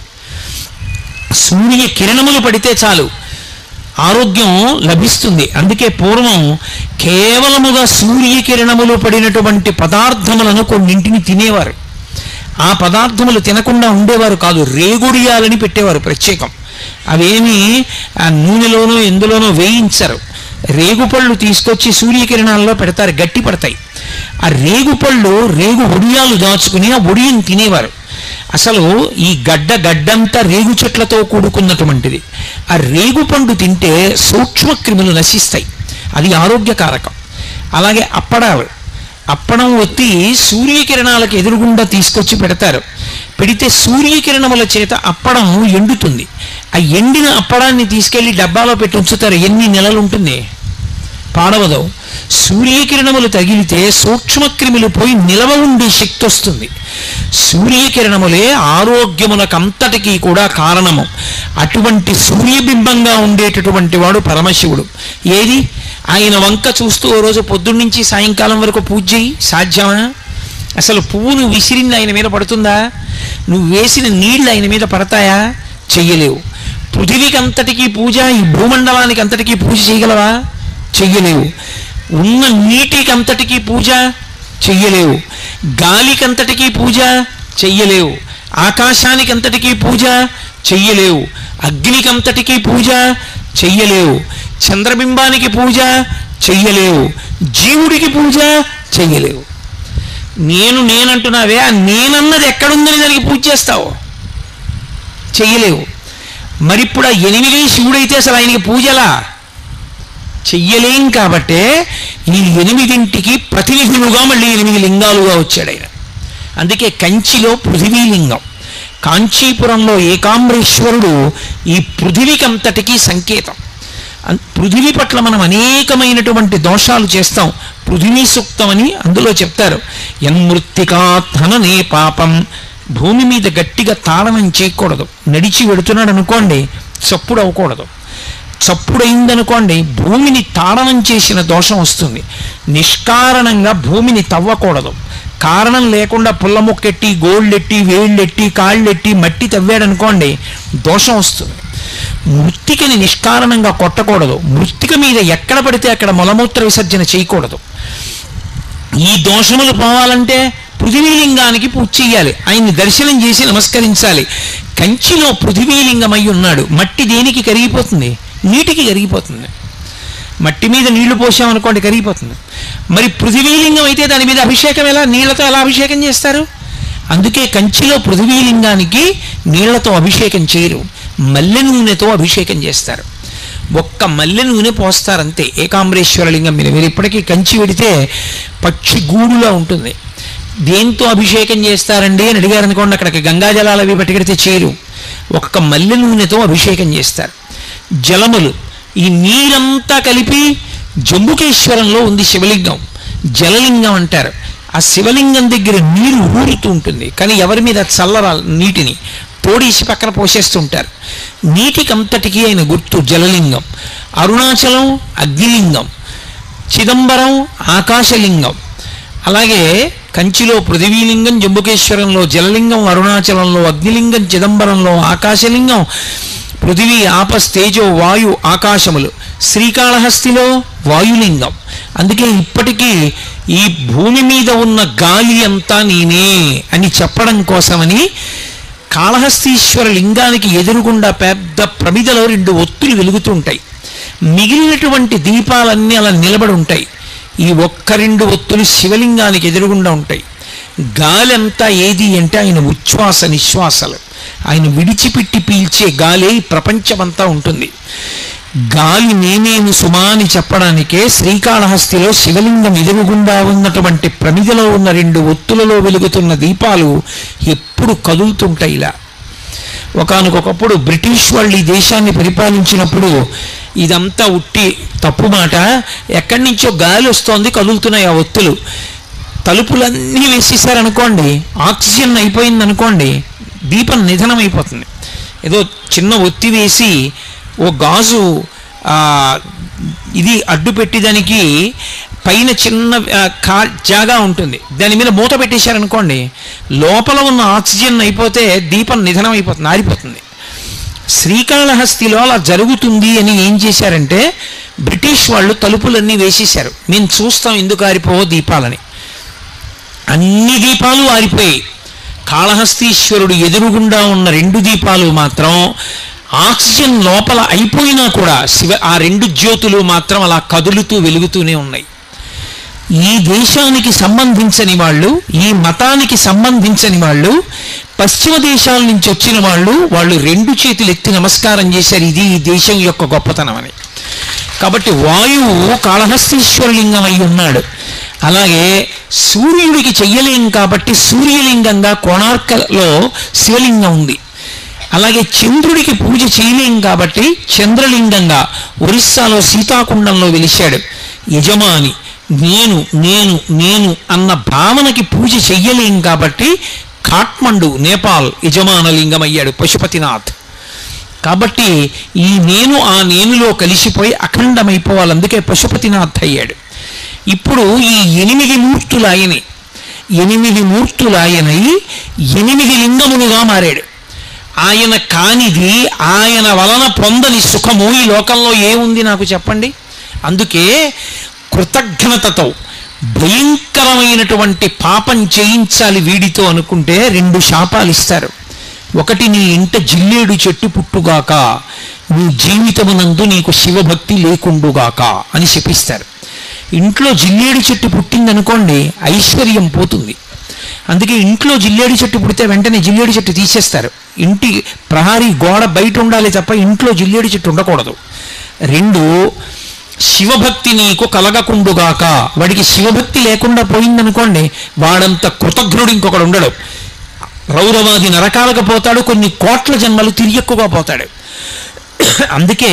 సూర్య కిరణములు పడితే చాలు ఆరోగ్యం లభిస్తుంది అందుకే పూర్వం కేవలముగా సూర్యకిరణములు పడినటువంటి పదార్థములను కొన్నింటిని తినేవారు ఆ పదార్థములు తినకుండా ఉండేవారు కాదు రేగుడియాలని పెట్టేవారు ప్రత్యేకం అవేమి ఆ నూనెలోనో ఎందులోనో వేయించరు రేగుపళ్ళు తీసుకొచ్చి సూర్యకిరణాల్లో పెడతారు గట్టి పడతాయి ఆ రేగుపళ్ళు రేగు ఒడియాలు దాచుకుని ఆ ఒడియం తినేవారు అసలు ఈ గడ్డ గడ్డంతా రేగు చెట్లతో కూడుకున్నటువంటిది ఆ రేగు పండు తింటే సూక్ష్మక్రిములు నశిస్తాయి అది ఆరోగ్యకారకం అలాగే అప్పడాలు అప్పడం ఒత్తి సూర్యకిరణాలకు ఎదురుగుండా తీసుకొచ్చి పెడతారు పెడితే సూర్యకిరణముల చేత అప్పడం ఎండుతుంది ఆ ఎండిన అప్పడాన్ని తీసుకెళ్లి డబ్బాలో పెట్టి ఉంచుతారు ఎన్ని నెలలు ఉంటుంది పాడవదు సూర్యకిరణములు తగిలితే సూక్ష్మక్రిములు పోయి నిలవ ఉండే శక్తి వస్తుంది సూర్యకిరణములే ఆరోగ్యమునకంతటికీ కూడా కారణము అటువంటి సూర్యబింబంగా ఉండేటటువంటి వాడు పరమశివుడు ఏది ఆయన వంక చూస్తూ ఓ రోజు పొద్దున్నుంచి సాయంకాలం వరకు పూజ చేయి సాధ్యమా అసలు పువ్వు నువ్వు విసిరింది ఆయన మీద పడుతుందా నువ్వు వేసిన నీళ్లు ఆయన మీద పడతాయా చెయ్యలేవు పృథివీకి అంతటికీ పూజ ఈ భూమండలానికి అంతటికీ పూజ చేయగలవా చెయ్యలేవు ఉన్న నీటికి అంతటికీ పూజ చెయ్యలేవు గాలికంతటికీ పూజ చెయ్యలేవు ఆకాశానికి అంతటికీ పూజ చెయ్యలేవు అగ్నికంతటికీ పూజ చెయ్యలేవు చంద్రబింబానికి పూజ చెయ్యలేవు జీవుడికి పూజ చెయ్యలేవు నేను నేనంటున్నావే ఆ నేనన్నది ఎక్కడుందని దానికి పూజ చేస్తావు చెయ్యలేవు మరిప్పుడు ఆ ఎనిమిది శివుడైతే అసలు ఆయనకి పూజలా చెయ్యలేం కాబట్టే ఈ ఎనిమిదింటికి ప్రతినిధులుగా మళ్ళీ ఎనిమిది లింగాలుగా వచ్చాడు ఆయన అందుకే కంచిలో పృథివీలింగం కాంచీపురంలో ఏకాంబరేశ్వరుడు ఈ పృథివికంతటికీ సంకేతం అన్- పృథివీ పట్ల మనం అనేకమైనటువంటి దోషాలు చేస్తాం పృథివీ సూక్తం అని అందులో చెప్తారు యన్మృత్తికాత్మనే పాపం భూమి మీద గట్టిగా తాళనం చేయకూడదు నడిచి వెడుతున్నాడు అనుకోండి చప్పుడు అవ్వకూడదు చప్పుడైందనుకోండి భూమిని తాడనం చేసిన దోషం వస్తుంది నిష్కారణంగా భూమిని తవ్వకూడదు కారణం లేకుండా పుల్ల మొక్కెట్టి గోళ్ళెట్టి వేళ్ళెట్టి కాళ్ళెట్టి మట్టి తవ్వాడనుకోండి దోషం వస్తుంది మృత్తికని నిష్కారణంగా కొట్టకూడదు మృత్తిక మీద ఎక్కడ పడితే అక్కడ మలమూత్ర విసర్జన చేయకూడదు ఈ దోషములు పోవాలంటే పృథివీలింగానికి పూజ చెయ్యాలి ఆయన్ని దర్శనం చేసి నమస్కరించాలి కంచిలో పృథివీలింగమై ఉన్నాడు మట్టి దేనికి కరిగిపోతుంది నీటికి కరిగిపోతుంది మట్టి మీద నీళ్లు పోసామనుకోండి కరిగిపోతుంది మరి పృథివీలింగం అయితే దాని మీద అభిషేకం ఎలా నీళ్లతో ఎలా అభిషేకం చేస్తారు అందుకే కంచిలో పృథివీలింగానికి నీళ్లతో అభిషేకం చేయరు మల్లె నూనెతో అభిషేకం చేస్తారు ఒక్క మల్లె నూనె పోస్తారంతే ఏకాంబరేశ్వర లింగం మీద మీరు ఇప్పటికీ కంచి వెడితే పక్షి గూడులా ఉంటుంది దేంతో అభిషేకం చేస్తారండి అని అడిగారు అనుకోండి అక్కడికి గంగాజలాలు అవి పట్టుకెడితే చేరు ఒక్క మల్లె నూనెతో అభిషేకం చేస్తారు జలములు ఈ నీరంతా కలిపి జంబుకేశ్వరంలో ఉంది శివలింగం జలలింగం అంటారు ఆ శివలింగం దగ్గర నీరు ఊరుతూ ఉంటుంది కానీ ఎవరి మీద చల్లరా నీటిని తోడేసి పక్కన పోసేస్తుంటారు నీటికంతటికి ఆయన గుర్తు జలలింగం అరుణాచలం అగ్నిలింగం చిదంబరం ఆకాశలింగం అలాగే కంచిలో పృథివీలింగం జంబుకేశ్వరంలో జలలింగం అరుణాచలంలో అగ్నిలింగం చిదంబరంలో ఆకాశలింగం పృథివీ ఆపస్ తేజో వాయు ఆకాశములు శ్రీకాళహస్తిలో వాయులింగం అందుకే ఇప్పటికీ ఈ భూమి మీద ఉన్న గాలి అంతా నేనే అని చెప్పడం కోసమని కాళహస్తీశ్వర లింగానికి ఎదురుగుండా పెద్ద ప్రమిదలో రెండు ఒత్తులు వెలుగుతుంటాయి మిగిలినటువంటి దీపాలన్నీ అలా నిలబడి ఉంటాయి ఈ ఒక్క రెండు ఒత్తులు శివలింగానికి ఎదురుగుండా ఉంటాయి గాలి అంతా ఏది అంటే ఆయన ఉచ్ఛ్వాస నిశ్వాసలు ఆయన విడిచిపెట్టి పీల్చే గాలి ప్రపంచమంతా ఉంటుంది గాలి నేనేమి సుమా అని చెప్పడానికే శ్రీకాళహస్తిలో శివలింగం ఎదురుగుండా ఉన్నటువంటి ప్రమిదలో ఉన్న రెండు ఒత్తులలో వెలుగుతున్న దీపాలు ఎప్పుడు కదులుతుంటాయి ఇలా ఒకానొకప్పుడు బ్రిటిష్ వాళ్ళు ఈ దేశాన్ని పరిపాలించినప్పుడు ఇదంతా ఉట్టి తప్పు మాట ఎక్కడి నుంచో గాలి వస్తోంది కదులుతున్నాయి ఆ ఒత్తులు తలుపులన్నీ వేసేసారనుకోండి ఆక్సిజన్ అయిపోయింది అనుకోండి దీపం నిధనం అయిపోతుంది ఏదో చిన్న ఒత్తి వేసి ఓ గాజు ఆ, ఇది అడ్డు పెట్టేదానికి పైన చిన్న ఆ, కా జాగా ఉంటుంది దాని మీద మూత పెట్టేశారనుకోండి లోపల ఉన్న ఆక్సిజన్ అయిపోతే దీపం నిధనం అయిపోతుంది ఆరిపోతుంది శ్రీకాళహస్తిలో అలా జరుగుతుంది అని ఏం చేశారంటే బ్రిటిష్ వాళ్ళు తలుపులన్నీ వేసేశారు మేము చూస్తాం ఎందుకు ఆరిపోవో దీపాలని అన్ని దీపాలు ఆరిపోయాయి కాళహస్తీశ్వరుడు ఎదురుగుండా ఉన్న రెండు దీపాలు మాత్రం ఆక్సిజన్ లోపల అయిపోయినా కూడా శివ ఆ రెండు జ్యోతులు మాత్రం అలా కదులుతూ వెలుగుతూనే ఉన్నాయి ఈ దేశానికి సంబంధించని వాళ్ళు ఈ మతానికి సంబంధించని వాళ్ళు పశ్చిమ దేశాల నుంచి వచ్చిన వాళ్ళు వాళ్ళు రెండు చేతులు ఎత్తి నమస్కారం చేశారు ఇది ఈ దేశం యొక్క గొప్పతనం అని కాబట్టి వాయువు కాళహస్తీశ్వరలింగం అయి ఉన్నాడు అలాగే సూర్యుడికి చెయ్యలేం కాబట్టి సూర్యలింగంగా కోణార్కలో శివలింగం ఉంది అలాగే చంద్రుడికి పూజ చేయలేం కాబట్టి చంద్రలింగంగా ఒరిస్సాలో సీతాకుండంలో వెలిశాడు యజమాని నేను నేను నేను అన్న భావనకి పూజ చెయ్యలేం కాబట్టి కాట్మండు నేపాల్ యజమాన లింగం అయ్యాడు పశుపతినాథ్ కాబట్టి ఈ నేను ఆ నేనులో కలిసిపోయి అఖండమైపోవాలి అందుకే పశుపతినాథ్ అయ్యాడు ఇప్పుడు ఈ ఎనిమిది మూర్తులు ఆయనే ఎనిమిది మూర్తులు ఆయనై ఎనిమిది లింగములుగా మారాడు ఆయన కానిది ఆయన వలన పొందని సుఖము ఈ లోకంలో ఏముంది నాకు చెప్పండి అందుకే కృతజ్ఞతతో భయంకరమైనటువంటి పాపం చేయించాలి వీడితో అనుకుంటే రెండు శాపాలు ఇస్తారు ఒకటి నీ ఇంట జిల్లేడు చెట్టు పుట్టుగాక నీ జీవితమునందు నీకు శివభక్తి లేకుండుగాక అని శపిస్తారు ఇంట్లో జిల్లేడు చెట్టు పుట్టిందనుకోండి ఐశ్వర్యం పోతుంది అందుకే ఇంట్లో జిల్లేడు చెట్టు పుడితే వెంటనే జిల్లేడు చెట్టు తీసేస్తారు ఇంటి ప్రహారీ గోడ బయట ఉండాలి తప్ప ఇంట్లో జిల్లేడు చెట్టు ఉండకూడదు రెండు శివభక్తి నీకు కలగకుండుగాక వాడికి శివభక్తి లేకుండా పోయిందనుకోండి వాడంత కృతజ్ఞుడు ఇంకొకడు ఉండడు రౌరవాది నరకాలకు పోతాడు కొన్ని కోట్ల జన్మలు తిరియక్కుగా పోతాడు అందుకే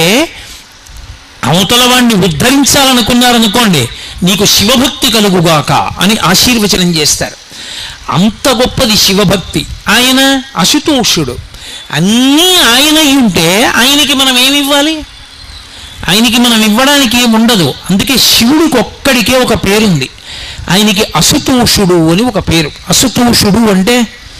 అవతల వాణ్ణి ఉద్ధరించాలనుకున్నారనుకోండి నీకు శివభక్తి కలుగుగాక అని ఆశీర్వచనం చేస్తారు అంత గొప్పది శివభక్తి ఆయన అశుతోషుడు అన్నీ ఆయన అయి ఉంటే ఆయనకి మనం ఏమి ఇవ్వాలి ఆయనకి మనం ఇవ్వడానికి ఏమి ఉండదు అందుకే శివుడికి ఒక్కడికే ఒక పేరుంది ఆయనకి అసుతోషుడు అని ఒక పేరు అసుతోషుడు అంటే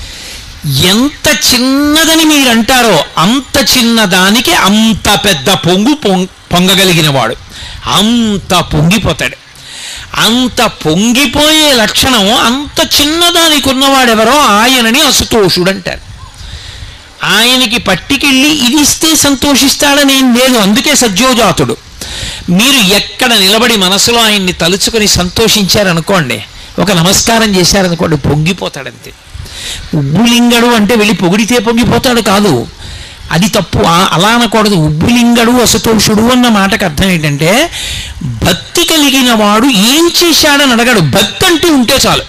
ఎంత చిన్నదని మీరు అంటారో అంత చిన్నదానికి అంత పెద్ద పొంగు పొంగ్ పొంగగలిగిన వాడు అంత పొంగిపోతాడు అంత పొంగిపోయే లక్షణం అంత చిన్నదానికి ఉన్నవాడెవరో ఆయనని అసుతోషుడు అంటారు ఆయనకి పట్టికెళ్ళి ఇది ఇస్తే సంతోషిస్తాడని ఏం లేదు అందుకే సజ్జోజాతుడు మీరు ఎక్కడ నిలబడి మనసులో ఆయన్ని తలుచుకొని సంతోషించారనుకోండి ఒక నమస్కారం చేశారనుకోండి పొంగిపోతాడంతే ఉబ్బులింగడు అంటే వెళ్ళి పొగిడితే పొంగిపోతాడు కాదు అది తప్పు ఆ- అలా అనకూడదు ఉబ్బులింగడు అసతోషుడు అన్న మాటకు అర్థం ఏంటంటే భక్తి కలిగిన వాడు ఏం చేశాడని అడగడు భక్తి అంటూ ఉంటే చాలు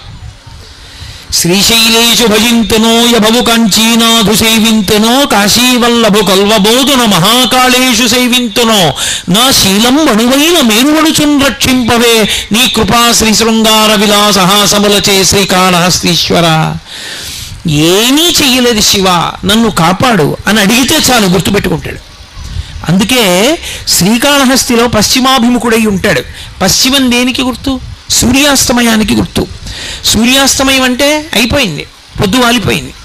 శ్రీశైలేషు భజింతునో యభవు కంచీనాథు సేవింతునో కాశీవల్లభు కల్వబోధున మహాకాళేషు సేవింతునో నా శీలం అణువైన మేరువడుచున్ రక్షింపవే నీ కృపా శ్రీ శృంగార విలాసహాసములచే శ్రీకాళహస్తీశ్వర ఏమీ చెయ్యలేదు శివ నన్ను కాపాడు అని అడిగితే చాలు గుర్తుపెట్టుకుంటాడు అందుకే శ్రీకాళహస్తిలో పశ్చిమాభిముఖుడై ఉంటాడు పశ్చిమం దేనికి గుర్తు సూర్యాస్తమయానికి గుర్తు సూర్యాస్తమయం అంటే అయిపోయింది పొద్దు వాలిపోయింది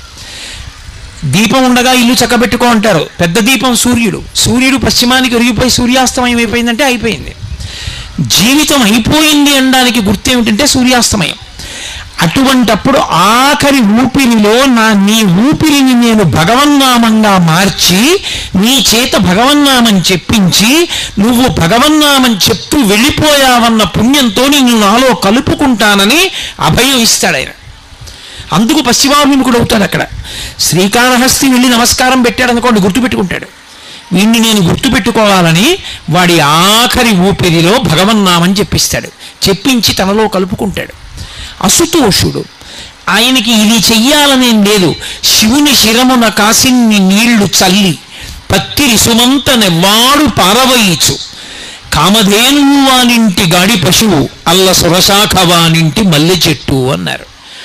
దీపం ఉండగా ఇల్లు చక్కబెట్టుకో అంటారు పెద్ద దీపం సూర్యుడు సూర్యుడు పశ్చిమానికి ఒరిగిపోయి సూర్యాస్తమయం అయిపోయిందంటే అయిపోయింది జీవితం అయిపోయింది అనడానికి గుర్తు ఏమిటంటే సూర్యాస్తమయం అటువంటప్పుడు ఆఖరి ఊపిరిలో నా నీ ఊపిరిని నేను భగవన్నామంగా మార్చి నీ చేత భగవన్నామం చెప్పించి నువ్వు భగవన్నామం చెప్తూ వెళ్ళిపోయావన్న పుణ్యంతో నిన్ను నాలో కలుపుకుంటానని అభయం ఇస్తాడు ఆయన అందుకు పశ్చిమాభిముఖుడు అవుతాడు అక్కడ శ్రీకాళహస్తి వెళ్ళి నమస్కారం పెట్టాడు అనుకోండి గుర్తుపెట్టుకుంటాడు వీణ్ణి నేను గుర్తుపెట్టుకోవాలని వాడి ఆఖరి ఊపిరిలో భగవన్నామని చెప్పిస్తాడు చెప్పించి తనలో కలుపుకుంటాడు అసుతోషుడు ఆయనకి ఇది చెయ్యాలనేం లేదు శివుని శిరమున కాసిన్ని నీళ్లు చల్లి పత్తిరి సుమంత నెవ్వాడు పారవయిచు కామధేనువు వానింటి గాడి పశువు అల్ల సురశాఖ వానింటి మల్లె చెట్టు అన్నారు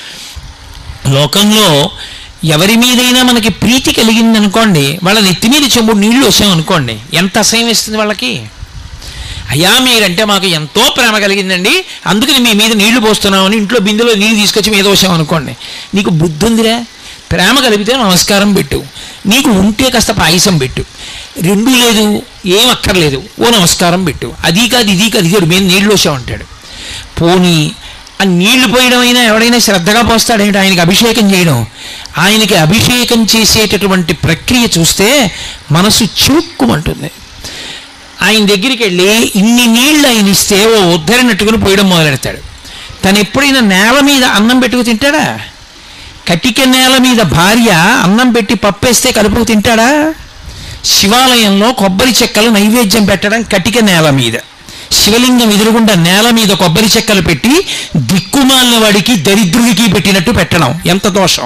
లోకంలో ఎవరి మీదైనా మనకి ప్రీతి కలిగిందనుకోండి వాళ్ళ నెత్తి మీద చెంబుడు నీళ్లు వచ్చామనుకోండి ఎంత అసహ్యం వేస్తుంది వాళ్ళకి అయ్యా మీరంటే మాకు ఎంతో ప్రేమ కలిగిందండి అందుకని మీ మీద నీళ్లు పోస్తున్నామని ఇంట్లో బిందెలో నీళ్లు తీసుకొచ్చి మీద వచ్చాం అనుకోండి నీకు బుద్ధి ఉందిరా ప్రేమ కలిపితే నమస్కారం పెట్టు నీకు ఉంటే కాస్త పాయసం పెట్టు రెండు లేదు ఏం అక్కర్లేదు ఓ నమస్కారం పెట్టు అది కాదు ఇది కాదు ఇది మీద నీళ్లు వచ్చామంటాడు పోనీ ఆ నీళ్లు పోయడం అయినా ఎవడైనా శ్రద్ధగా పోస్తాడేమిటి ఆయనకి అభిషేకం చేయడం ఆయనకి అభిషేకం చేసేటటువంటి ప్రక్రియ చూస్తే మనసు చివుక్కుమంటుంది ఆయన దగ్గరికి వెళ్ళి ఇన్ని నీళ్లు ఆయన ఇస్తే ఓ ఉద్ధరినట్టుకుని పోయడం మొదలెడతాడు తను ఎప్పుడైనా నేల మీద అన్నం పెట్టుకు తింటాడా కటిక నేల మీద భార్య అన్నం పెట్టి పప్పేస్తే కలుపుకు తింటాడా శివాలయంలో కొబ్బరి చెక్కలు నైవేద్యం పెట్టడం కటిక నేల మీద శివలింగం ఎదురుగుండా నేల మీద కొబ్బరి చెక్కలు పెట్టి దిక్కుమాలిన వాడికి దరిద్రుడికి పెట్టినట్టు పెట్టడం ఎంత దోషం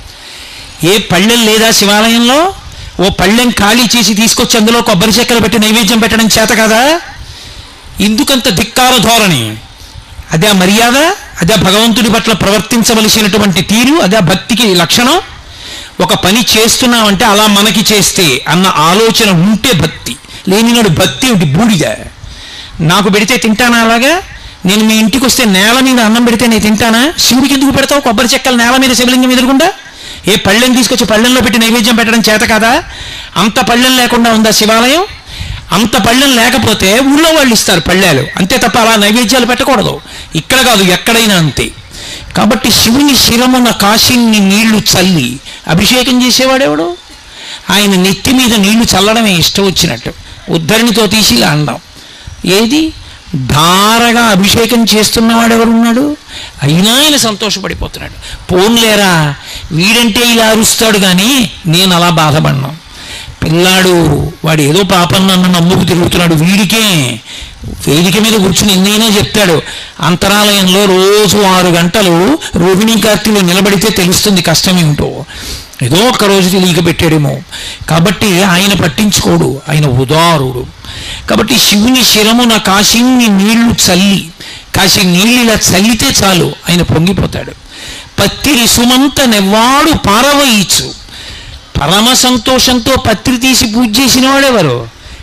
ఏ పళ్ళెం లేదా శివాలయంలో ఓ పళ్ళెం ఖాళీ చేసి తీసుకొచ్చి అందులో కొబ్బరి చెక్కలు పెట్టి నైవేద్యం పెట్టడం చేత కదా ఎందుకంత ధిక్కార ధోరణి అదే ఆ మర్యాద అదే భగవంతుడి పట్ల ప్రవర్తించవలసినటువంటి తీరు అదే ఆ భక్తికి లక్షణం ఒక పని చేస్తున్నామంటే అలా మనకి చేస్తే అన్న ఆలోచన ఉంటే భక్తి లేనినాడు భక్తి ఏమిటి బూడిద నాకు పెడితే తింటానా అలాగా నేను మీ ఇంటికి వస్తే నేల మీద అన్నం పెడితే నేను తింటానా శివుడికి ఎందుకు పెడతావు కొబ్బరి చెక్కలు నేల మీద శివలింగం ఎదురుకుండా ఏ పళ్ళెం తీసుకొచ్చి పళ్ళెంలో పెట్టి నైవేద్యం పెట్టడం చేత కాదా అంత పళ్ళెం లేకుండా ఉందా శివాలయం అంత పళ్ళెం లేకపోతే ఊళ్ళో వాళ్ళు ఇస్తారు పళ్ళేలు అంతే తప్ప అలా నైవేద్యాలు పెట్టకూడదు ఇక్కడ కాదు ఎక్కడైనా అంతే కాబట్టి శివుని శిరమున కాశీని నీళ్లు చల్లి అభిషేకం చేసేవాడెవడు ఆయన నెత్తి మీద నీళ్లు చల్లడమే ఇష్టం వచ్చినట్టు ఉద్ధరణితో తీసి ఇలా అండం ఏది ధారగా అభిషేకం చేస్తున్నవాడు ఎవరున్నాడు అయినా ఆయన సంతోషపడిపోతున్నాడు పోన్లేరా వీడంటే ఇలా అరుస్తాడు కానీ నేను అలా బాధపడినాం పిల్లాడు వాడు ఏదో పాపం నన్ను నమ్ముకు తిరుగుతున్నాడు వీడికే వేదిక మీద కూర్చుని ఎన్నైనా చెప్తాడు అంతరాలయంలో రోజు ఆరు గంటలు రోహిణీ కార్తీలు నిలబడితే తెలుస్తుంది కష్టం ఏమిటో ఏదో ఒక్క రోజు తెలియక పెట్టాడేమో కాబట్టి ఆయన పట్టించుకోడు ఆయన ఉదారుడు కాబట్టి శివుని శిరమున కాశీని నీళ్లు చల్లి కాశీ నీళ్ళు ఇలా చల్లితే చాలు ఆయన పొంగిపోతాడు పత్తిరి సుమంత నెవ్వాడు పారవయిచ్చు పరమ సంతోషంతో పత్రి తీసి పూజ చేసిన వాడెవరు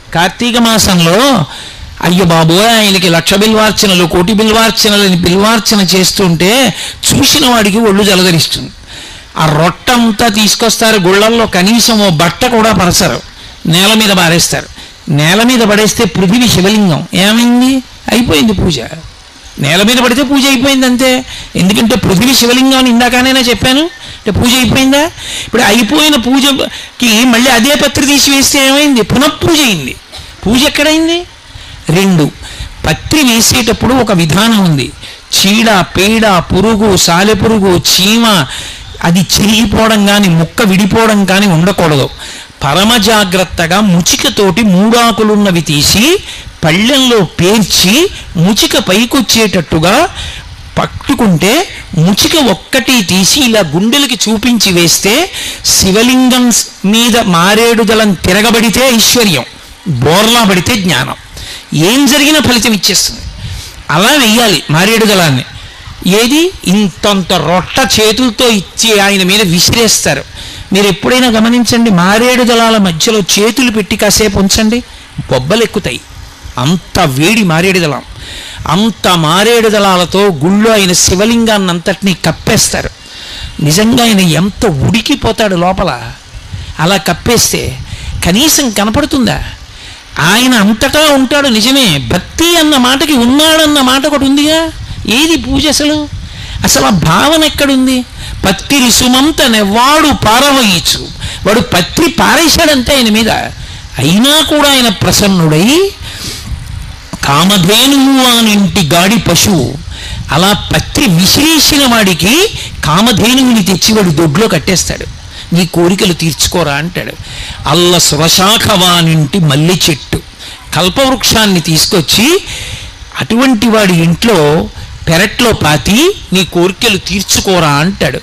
కార్తీక మాసంలో అయ్య బాబోయ్ ఆయనకి లక్ష బిల్వార్చనలు కోటి బిల్వార్చనలని బిల్వార్చన చేస్తుంటే చూసిన వాడికి ఒళ్ళు జలధరిస్తుంది ఆ రొట్టంతా తీసుకొస్తారు గుళ్ళల్లో కనీసం ఓ బట్ట కూడా పరచరు నేల మీద పారేస్తారు నేల మీద పడేస్తే పృథివీ శివలింగం ఏమైంది అయిపోయింది పూజ నేల మీద పడితే పూజ అయిపోయింది అంతే ఎందుకంటే పృథివీ శివలింగం అని ఇందాకనైనా చెప్పాను అంటే పూజ అయిపోయిందా ఇప్పుడు అయిపోయిన పూజకి మళ్ళీ అదే పత్రి తీసి వేస్తే ఏమైంది పునఃపూజ అయింది పూజ ఎక్కడైంది రెండు పత్రి వేసేటప్పుడు ఒక విధానం ఉంది చీడ పీడ పురుగు సాలెపురుగు చీమ అది చిరిగిపోవడం కానీ ముక్క విడిపోవడం కానీ ఉండకూడదు పరమ జాగ్రత్తగా ముచికతోటి మూడాకులున్నవి తీసి పళ్ళెంలో పేర్చి ముచిక పైకొచ్చేటట్టుగా పట్టుకుంటే ముచిక ఒక్కటి తీసి ఇలా గుండెలకి చూపించి వేస్తే శివలింగం మీద మారేడు దళం తిరగబడితే ఐశ్వర్యం బోర్లా పడితే జ్ఞానం ఏం జరిగినా ఫలితం ఇచ్చేస్తుంది అలా వెయ్యాలి మారేడు దళాన్ని ఏది ఇంతంత రొట్ట చేతులతో ఇచ్చి ఆయన మీద విసిరేస్తారు మీరు ఎప్పుడైనా గమనించండి మారేడు దళాల మధ్యలో చేతులు పెట్టి కాసేపు ఉంచండి బొబ్బలు ఎక్కుతాయి అంత వేడి మారేడు దళం అంత మారేడు దళాలతో గుళ్ళో ఆయన శివలింగాన్ని అంతటినీ కప్పేస్తారు నిజంగా ఆయన ఎంత ఉడికిపోతాడు లోపల అలా కప్పేస్తే కనీసం కనపడుతుందా ఆయన అంతటా ఉంటాడు నిజమే భక్తి అన్న మాటకి ఉన్నాడన్న మాట ఒకటి ఉందిగా ఏది పూజ అసలు అసలు ఆ భావన ఎక్కడుంది పత్తి రిసుమంత నెవ్వాడు పారవయించు వాడు పత్రి పారేశాడంతే ఆయన మీద అయినా కూడా ఆయన ప్రసన్నుడై కామధేనువు అనింటి గాడి పశువు అలా పత్రి విసిరేసిన వాడికి కామధేనువుని తెచ్చి వాడు దొడ్లో కట్టేస్తాడు నీ కోరికలు తీర్చుకోరా అంటాడు అల్ల సురశాఖ వానింటి మల్లి చెట్టు కల్పవృక్షాన్ని తీసుకొచ్చి అటువంటి వాడి ఇంట్లో పెరట్లో పాతి నీ కోరికలు తీర్చుకోరా అంటాడు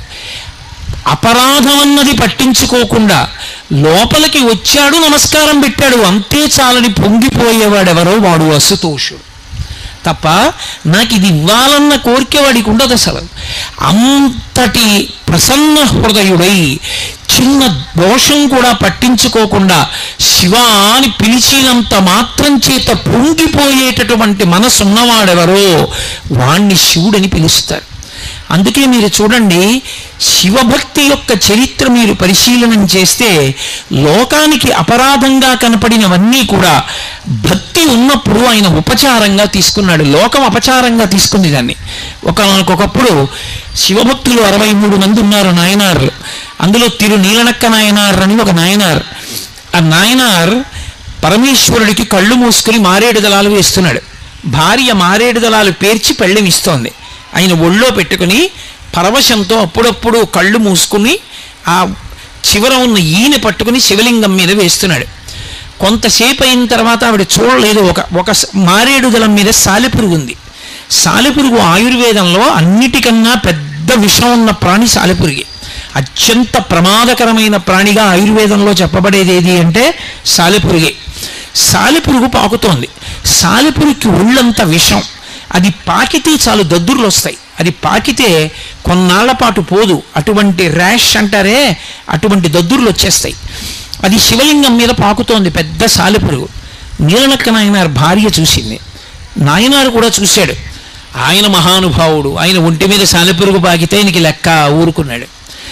అపరాధం అన్నది పట్టించుకోకుండా లోపలికి వచ్చాడు నమస్కారం పెట్టాడు అంతే చాలని పొంగిపోయేవాడెవరో వాడు అసుతోషుడు తప్ప నాకు ఇది ఇవ్వాలన్న కోరిక వాడికి ఉండదు అసలు అంతటి ప్రసన్న హృదయుడై చిన్న దోషం కూడా పట్టించుకోకుండా శివ అని పిలిచినంత మాత్రం చేత పొంగిపోయేటటువంటి మనసు ఉన్నవాడెవరో వాణ్ణి శివుడని పిలుస్తారు అందుకే మీరు చూడండి శివభక్తి యొక్క చరిత్ర మీరు పరిశీలనం చేస్తే లోకానికి అపరాధంగా కనపడినవన్నీ కూడా భక్తి ఉన్నప్పుడు ఆయన ఉపచారంగా తీసుకున్నాడు లోకం అపచారంగా తీసుకుంది దాన్ని ఒకనొకప్పుడు శివభక్తులు అరవై మూడు మంది ఉన్నారు నాయనార్లు అందులో తిరు నీలనక్క నాయనార్ అని ఒక నాయనార్ ఆ నాయనార్ పరమేశ్వరుడికి కళ్ళు మూసుకుని మారేడు దళాలు వేస్తున్నాడు భార్య మారేడు దళాలు పేర్చి పెళ్ళం ఇస్తోంది ఆయన ఒళ్ళో పెట్టుకుని పరవశంతో అప్పుడప్పుడు కళ్ళు మూసుకుని ఆ చివర ఉన్న ఈయన పట్టుకుని శివలింగం మీద వేస్తున్నాడు కొంతసేపు అయిన తర్వాత ఆవిడ చూడలేదు ఒక ఒక స- మారేడు దళం మీద సాలెపురుగు ఉంది సాలెపురుగు ఆయుర్వేదంలో అన్నిటికన్నా పెద్ద విషం ఉన్న ప్రాణి సాలెపురుగే అత్యంత ప్రమాదకరమైన ప్రాణిగా ఆయుర్వేదంలో చెప్పబడేది ఏది అంటే సాలెపురుగే సాలెపురుగు పాకుతోంది సాలెపురుగుకి ఒళ్ళంత విషం అది పాకితే చాలు దద్దుర్లు వస్తాయి అది పాకితే కొన్నాళ్ల పాటు పోదు అటువంటి ర్యాష్ అంటారే అటువంటి దద్దుర్లు వచ్చేస్తాయి అది శివలింగం మీద పాకుతోంది పెద్ద సాలెపురుగు నీలనక్క నాయనార్ భార్య చూసింది నాయనారు కూడా చూశాడు ఆయన మహానుభావుడు ఆయన ఒంటి మీద సాలెపురుగు పాకితే ఆయనకి లెక్క ఊరుకున్నాడు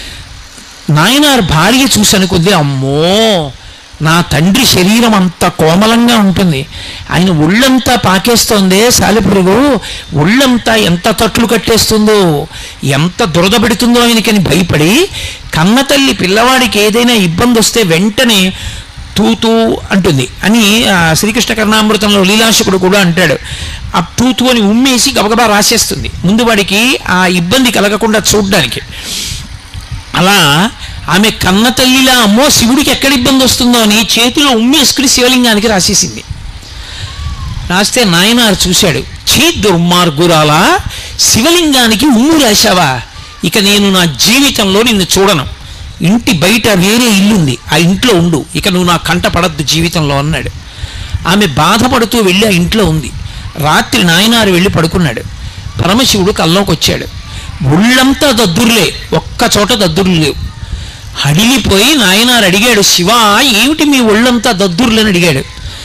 నాయనార్ భార్య చూసి అనుకుంది అమ్మో నా తండ్రి శరీరం అంత కోమలంగా ఉంటుంది ఆయన ఒళ్ళంతా పాకేస్తోందే సాలెపురుగు ఒళ్ళంతా ఎంత తట్లు కట్టేస్తుందో ఎంత దురద పెడుతుందో ఆయనకని భయపడి కన్న తల్లి పిల్లవాడికి ఏదైనా ఇబ్బంది వస్తే వెంటనే తూతూ అంటుంది అని ఆ, శ్రీకృష్ణ కర్ణామృతంలో లీలాశకుడు కూడా అంటాడు ఆ తూతూ అని ఉమ్మేసి గబగబా రాసేస్తుంది ముందు వాడికి ఆ ఇబ్బంది కలగకుండా చూడ్డానికి అలా ఆమె కన్న తల్లిలా అమ్మో శివుడికి ఎక్కడ ఇబ్బంది వస్తుందో అని చేతిలో ఉమ్మేసుకుని శివలింగానికి రాసేసింది రాస్తే నాయనారు చూశాడు చీ దుర్మార్గురాలా శివలింగానికి ఉమ్ము రాశావా ఇక నేను నా జీవితంలో నిన్ను చూడను ఇంటి బయట వేరే ఇల్లుంది ఆ ఇంట్లో ఉండు ఇక నువ్వు నా కంట పడద్దు జీవితంలో అన్నాడు ఆమె బాధపడుతూ వెళ్ళి ఆ ఇంట్లో ఉంది రాత్రి నాయనారు వెళ్ళి పడుకున్నాడు పరమశివుడు కల్లోకి వచ్చాడు ఒళ్ళంతా దద్దుర్లే ఒక్క చోట దద్దుర్లు లేవు హడిలిపోయి నాయనారు అడిగాడు శివ ఏమిటి మీ ఒళ్ళంతా దద్దుర్లని అడిగాడు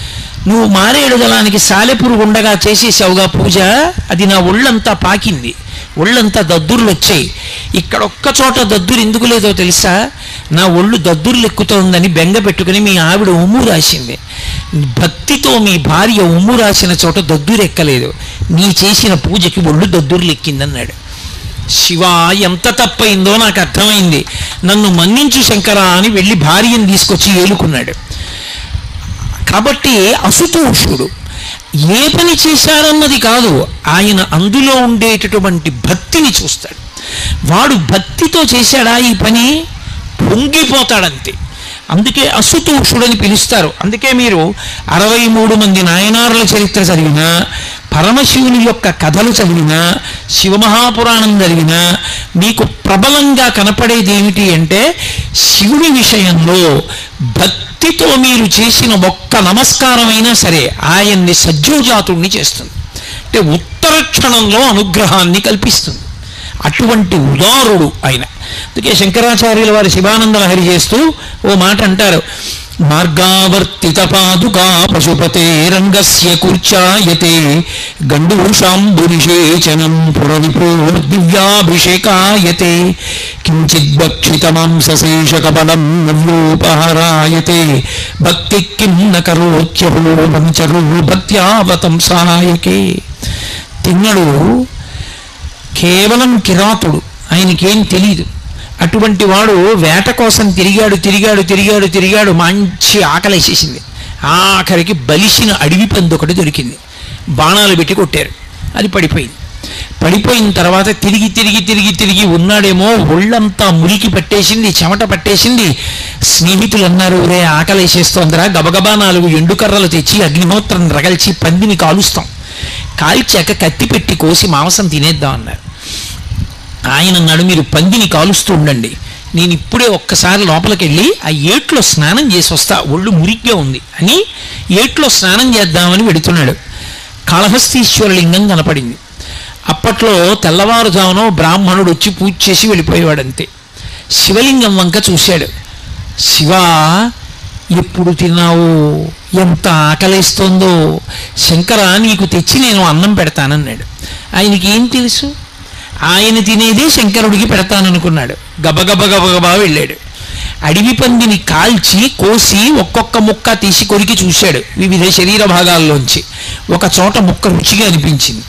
నువ్వు మారేడు దళానికి సాలెపురుగు ఉండగా చేసేసావుగా పూజ అది నా ఒళ్ళంతా పాకింది ఒళ్ళంతా దద్దుర్లు వచ్చాయి ఇక్కడ ఒక్క చోట దద్దురు ఎందుకు లేదో తెలుసా నా ఒళ్ళు దద్దుర్లు ఎక్కుతోందని బెంగ పెట్టుకుని మీ ఆవిడ ఉమ్ము రాసింది భక్తితో మీ భార్య ఉమ్ము రాసిన చోట దద్దురు ఎక్కలేదు నీ చేసిన పూజకి ఒళ్ళు దద్దుర్లు ఎక్కిందన్నాడు శివ ఎంత తప్పైందో నాకు అర్థమైంది నన్ను మన్నించు శంకర అని వెళ్ళి భార్యను తీసుకొచ్చి ఏలుకున్నాడు కాబట్టి అసుతోషుడు ఏ పని చేశారన్నది కాదు ఆయన అందులో ఉండేటటువంటి భక్తిని చూస్తాడు వాడు భక్తితో చేశాడా ఈ పని పొంగిపోతాడంతే అందుకే అసుతోషుడని పిలుస్తారు అందుకే మీరు అరవై మూడు మంది నాయనారుల చరిత్ర చదివినా పరమశివుని యొక్క కథలు చదివినా శివమహాపురాణం చదివినా మీకు ప్రబలంగా కనపడేది ఏమిటి అంటే శివుని విషయంలో భక్తితో మీరు చేసిన ఒక్క నమస్కారమైనా సరే ఆయన్ని సజ్జోజాతుణ్ణి చేస్తుంది అంటే ఉత్తర క్షణంలో అనుగ్రహాన్ని కల్పిస్తుంది అటువంటి ఉదారుడు ఆయన అందుకే శంకరాచార్యుల వారి శివానంద లహరి చేస్తూ ఓ మాట అంటారు మార్గావర్తిత పాదుకా పశుపతే రంగస్య కూర్చాయతే గండూషాంబురిషేచనం పురవిపూర్దివ్యాభిషేకాయతే కించిద్భక్షిత మాంసశేషకపలం నవ్యోపహరాయతే భక్తి కిం న కరోత్యహో పంచరు భక్త్యావతంసాయకే తిన్నడు కేవలం కిరాతుడు ఆయనకేం తెలియదు అటువంటి వాడు వేట కోసం తిరిగాడు తిరిగాడు తిరిగాడు తిరిగాడు మంచి ఆకలేసేసింది ఆఖరికి బలిసిన అడవి పంది ఒకటి దొరికింది బాణాలు పెట్టి కొట్టారు అది పడిపోయింది పడిపోయిన తర్వాత తిరిగి తిరిగి తిరిగి తిరిగి ఉన్నాడేమో ఒళ్ళంతా మురికి పట్టేసింది చెమట పట్టేసింది స్నేహితులు అన్నారు రే ఆకలేసేస్తోందిరా గబగబా నాలుగు ఎండుకర్రలు తెచ్చి అగ్నిహోత్రం రగల్చి పందిని కాలుస్తాం కాల్చాక కత్తి పెట్టి కోసి మాంసం తినేద్దాం అన్నారు ఆయన అన్నాడు మీరు పందిని కాలుస్తూ ఉండండి నేను ఇప్పుడే ఒక్కసారి లోపలికి వెళ్ళి ఆ ఏట్లో స్నానం చేసి వస్తా ఒళ్ళు మురిగ్గా ఉంది అని ఏట్లో స్నానం చేద్దామని వెడుతున్నాడు కాళహస్తీశ్వర లింగం కనపడింది అప్పట్లో తెల్లవారుజామున బ్రాహ్మణుడు వచ్చి పూజ చేసి వెళ్ళిపోయేవాడంతే శివలింగం వంక చూశాడు శివ ఎప్పుడు తిన్నావు ఎంత ఆకలేస్తోందో శంకర నీకు తెచ్చి నేను అన్నం పెడతానన్నాడు ఆయనకి ఏం తెలుసు ఆయన తినేదే శంకరుడికి పెడతాననుకున్నాడు గబగబ గబగబా వెళ్ళాడు అడవి పందిని కాల్చి కోసి ఒక్కొక్క ముక్క తీసి కొరికి చూశాడు వివిధ శరీర భాగాల్లోంచి ఒక చోట ముక్క రుచిగా అనిపించింది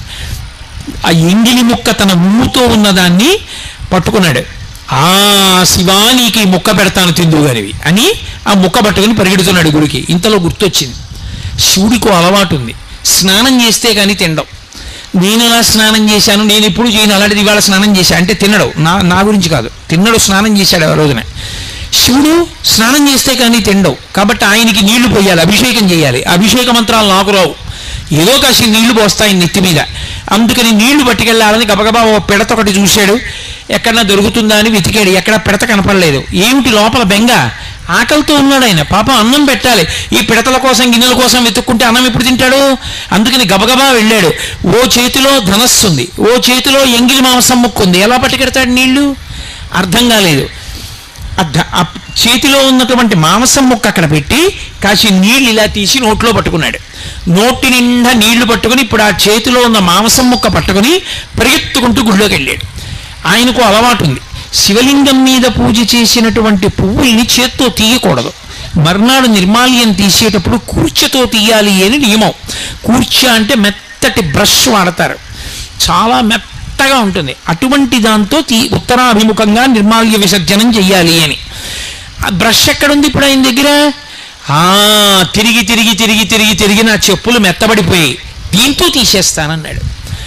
ఆ ఎంగిలి ముక్క తన ముమ్ముతో ఉన్నదాన్ని పట్టుకున్నాడు ఆ శివానికి ముక్క పెడతాను తిందుగానివి అని ఆ ముక్క పట్టుకుని పరిగెడుతున్నాడు గుడికి ఇంతలో గుర్తొచ్చింది శివుడికి అలవాటు ఉంది స్నానం చేస్తే కానీ తినడం నేను ఎలా స్నానం చేశాను నేను ఎప్పుడు చేయను అలాంటిది ఇవాళ స్నానం చేశా అంటే తినడు నా నా గురించి కాదు తిన్నడు స్నానం చేశాడు ఆ రోజున శివుడు స్నానం చేస్తే కానీ తినడు కాబట్టి ఆయనకి నీళ్లు పోయాలి అభిషేకం చేయాలి అభిషేక మంత్రాలు నాకు రావు ఏదో కాసి నీళ్లు పోస్తాయి నెత్తి మీద అందుకని నీళ్లు పట్టుకెళ్ళాలని గబగబా ఓ పిడత ఒకటి చూశాడు ఎక్కడన్నా దొరుకుతుందా అని వెతికాడు ఎక్కడ పిడత కనపడలేదు ఏమిటి లోపల బెంగ ఆకలితో ఉన్నాడు ఆయన పాపం అన్నం పెట్టాలి ఈ పిడతల కోసం గిన్నెల కోసం వెతుక్కుంటే అన్నం ఎప్పుడు తింటాడు అందుకని గబగబా వెళ్ళాడు ఓ చేతిలో ధనస్సు ఉంది ఓ చేతిలో ఎంగిలి మాంసం ముక్కు ఉంది ఎలా పట్టుకెడతాడు నీళ్లు అర్థం కాలేదు ఆ ధ- ఆ చేతిలో ఉన్నటువంటి మాంసం ముక్క అక్కడ పెట్టి కాసి నీళ్ళు ఇలా తీసి నోట్లో పట్టుకున్నాడు నోటి నిండా నీళ్లు పట్టుకుని ఇప్పుడు ఆ చేతిలో ఉన్న మాంసం ముక్క పట్టుకుని పరిగెత్తుకుంటూ గుడిలోకి వెళ్ళాడు ఆయనకు అలవాటు ఉంది శివలింగం మీద పూజ చేసినటువంటి పువ్వుల్ని చేత్తో తీయకూడదు మర్నాడు నిర్మాల్యం తీసేటప్పుడు కూర్చతో తీయాలి అని నియమం కూర్చ అంటే మెత్తటి బ్రష్ వాడతారు చాలా మెత్తగా ఉంటుంది అటువంటి దాంతో తీ ఉత్తరాభిముఖంగా నిర్మాల్య విసర్జనం చెయ్యాలి అని ఆ బ్రష్ ఎక్కడుంది ఇప్పుడు ఆయన దగ్గర ఆ తిరిగి తిరిగి తిరిగి తిరిగి తిరిగి నా చెప్పులు మెత్తబడిపోయి దీంతో తీసేస్తానన్నాడు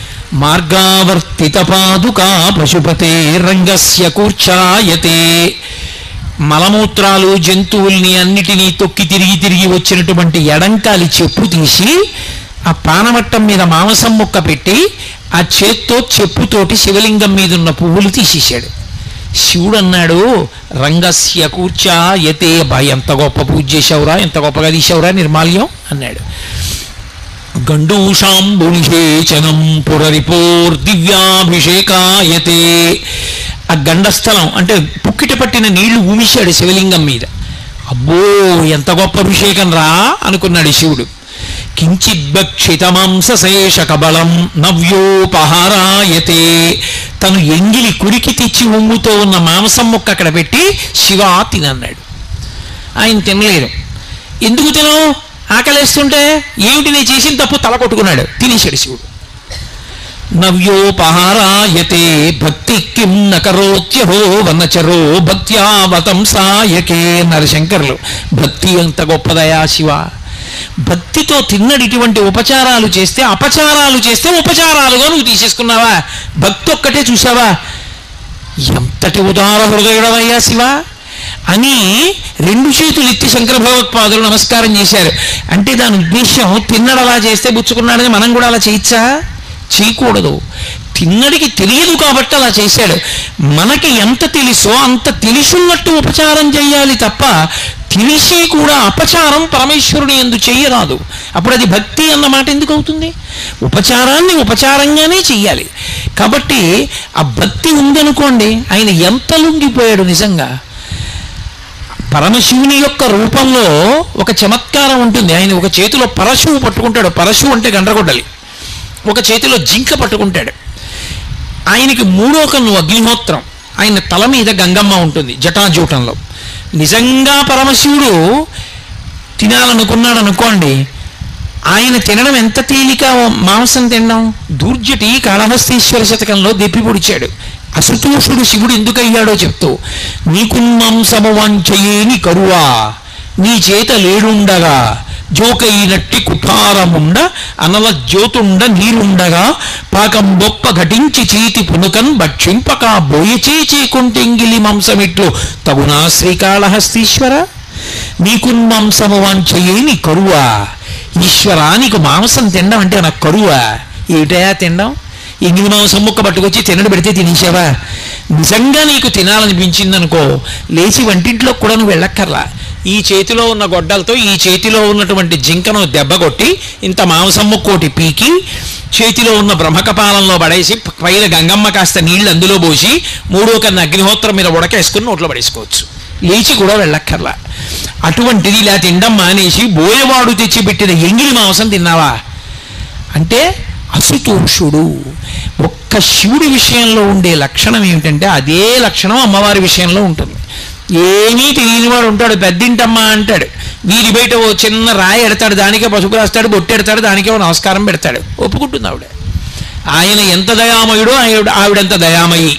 మార్గావర్తిత పాదుకా పశుపతే రంగస్య కూర్చాయతే మలమూత్రాలు జంతువుల్ని అన్నిటినీ తొక్కి తిరిగి తిరిగి వచ్చినటువంటి ఎడంకాలి చెప్పు తీసి ఆ పానవట్టం మీద మాంసం ముక్క పెట్టి ఆ చేత్తో చెప్పుతోటి శివలింగం మీద ఉన్న పువ్వులు తీసేశాడు శివుడు అన్నాడు రంగస్య కూర్చాయతే బా ఎంత గొప్ప పూజ చేశావురా ఎంత గొప్పగా తీసావురా నిర్మాల్యం అన్నాడు గండూషాంబునిషేచనం పురరిపోర్దివ్యాభిషేకాయతే ఆ గండస్థలం అంటే పుక్కిట పట్టిన నీళ్లు ఊమిశాడు శివలింగం మీద అబ్బో ఎంత గొప్ప అభిషేకం రా అనుకున్నాడు శివుడు కించిద్భక్షితమాంసశేష కబలం నవ్యోపహారాయతే తను ఎంగిలి కురికి తెచ్చి ఉమ్ముతో ఉన్న మాంసం ముక్క అక్కడ పెట్టి శివ తినన్నాడు ఆయన తినలేదు ఎందుకు తినవు ఆకలేస్తుంటే ఏమిటి నేను చేసిన తప్పు తల కొట్టుకున్నాడు తినేశాడు శివుడు నవ్యోపహారాయతే భక్తి కిం నకరోత్యహో వనచరో భక్త్యావతంసాయకే నరశంకర్లు భక్తి ఎంత గొప్పదయా శివ భక్తితో తిన్నడి ఇటువంటి ఉపచారాలు చేస్తే అపచారాలు చేస్తే ఉపచారాలుగా నువ్వు తీసేసుకున్నావా భక్తి ఒక్కటే చూసావా ఎంతటి ఉదార హృదయుడమయ్యా శివ అని రెండు చేతులు ఎత్తి శంకర భగవత్పాదులు నమస్కారం చేశారు అంటే దాని ఉద్దేశం తిన్నడలా చేస్తే బుచ్చుకున్నాడని మనం కూడా అలా చేయొచ్చా చేయకూడదు తిన్నడికి తెలియదు కాబట్టి అలా చేశాడు మనకి ఎంత తెలుసో అంత తెలుసున్నట్టు ఉపచారం చేయాలి తప్ప తెలిసి కూడా అపచారం పరమేశ్వరుని ఎందు చెయ్యరాదు అప్పుడు అది భక్తి అన్న మాట ఎందుకు అవుతుంది ఉపచారాన్ని ఉపచారంగానే చెయ్యాలి కాబట్టి ఆ భక్తి ఉందనుకోండి ఆయన ఎంత లొంగిపోయాడు నిజంగా పరమశివుని యొక్క రూపంలో ఒక చమత్కారం ఉంటుంది ఆయన ఒక చేతిలో పరశువు పట్టుకుంటాడు పరశువు అంటే గండ్రగొడ్డలి ఒక చేతిలో జింక పట్టుకుంటాడు ఆయనకి మూడో కన్ను అగ్నిహోత్రం ఆయన తల మీద గంగమ్మ ఉంటుంది జటాజూటంలో నిజంగా పరమశివుడు తినాలనుకున్నాడు అనుకోండి ఆయన తినడం ఎంత తేలిక మాంసం తినడం దూర్జటి కాళహస్తీశ్వర శతకంలో దెప్పి పొడిచాడు అసుతోషుడు శివుడు ఎందుకయ్యాడో చెప్తూ నీకున్మాంసము వంచయేని కరువా నీ చేత లేడుండగా జోకైనట్టి కుఠారముండ అనల జ్యోతుండ నీరుండగా పాకం బొప్ప ఘటించి చేతి పునుకన్ భక్షింపక బోయచే చేకుంటెంగిలి మాంసమిట్లు తగునా శ్రీకాళహస్తీశ్వర నీకున్మాంసము వాంఛయేని కరువా ఈశ్వరా నీకు మాంసం తినడం అంటే నాకు కరువా ఏమిటయా తినడం ఎంగిలి మాంసం ముక్క పట్టుకొచ్చి తినడు పెడితే తినేసావా నిజంగా నీకు తినాలనిపించిందనుకో లేచి వంటింట్లో కూడా నువ్వు వెళ్ళక్కర్లా ఈ చేతిలో ఉన్న గొడ్డలతో ఈ చేతిలో ఉన్నటువంటి జింకను దెబ్బ కొట్టి ఇంత మాంసం ముక్కోటి పీకి చేతిలో ఉన్న బ్రహ్మకపాలంలో పడేసి పైన గంగమ్మ కాస్త నీళ్లు అందులో పోసి మూడో కన్నా అగ్నిహోత్రం మీద ఉడకేసుకుని నోట్లో పడేసుకోవచ్చు లేచి కూడా వెళ్ళక్కర్లా అటువంటిది ఇలా తినడం మానేసి బోయవాడు తెచ్చిపెట్టిన ఎంగిలి మాంసం తిన్నావా అంటే అసుతోషుడు ఒక్క శివుడి విషయంలో ఉండే లక్షణం ఏమిటంటే అదే లక్షణం అమ్మవారి విషయంలో ఉంటుంది ఏమీ తెలియనివాడు ఉంటాడు పెద్దింటమ్మ అంటాడు వీరి బయట ఓ చిన్న రాయి ఎడతాడు దానికే పసుపు రాస్తాడు బొట్టెడతాడు దానికే ఓ నమస్కారం పెడతాడు ఒప్పుకుంటుంది ఆవిడ ఆయన ఎంత దయామయుడో ఆవిడ ఆవిడంత దయామయి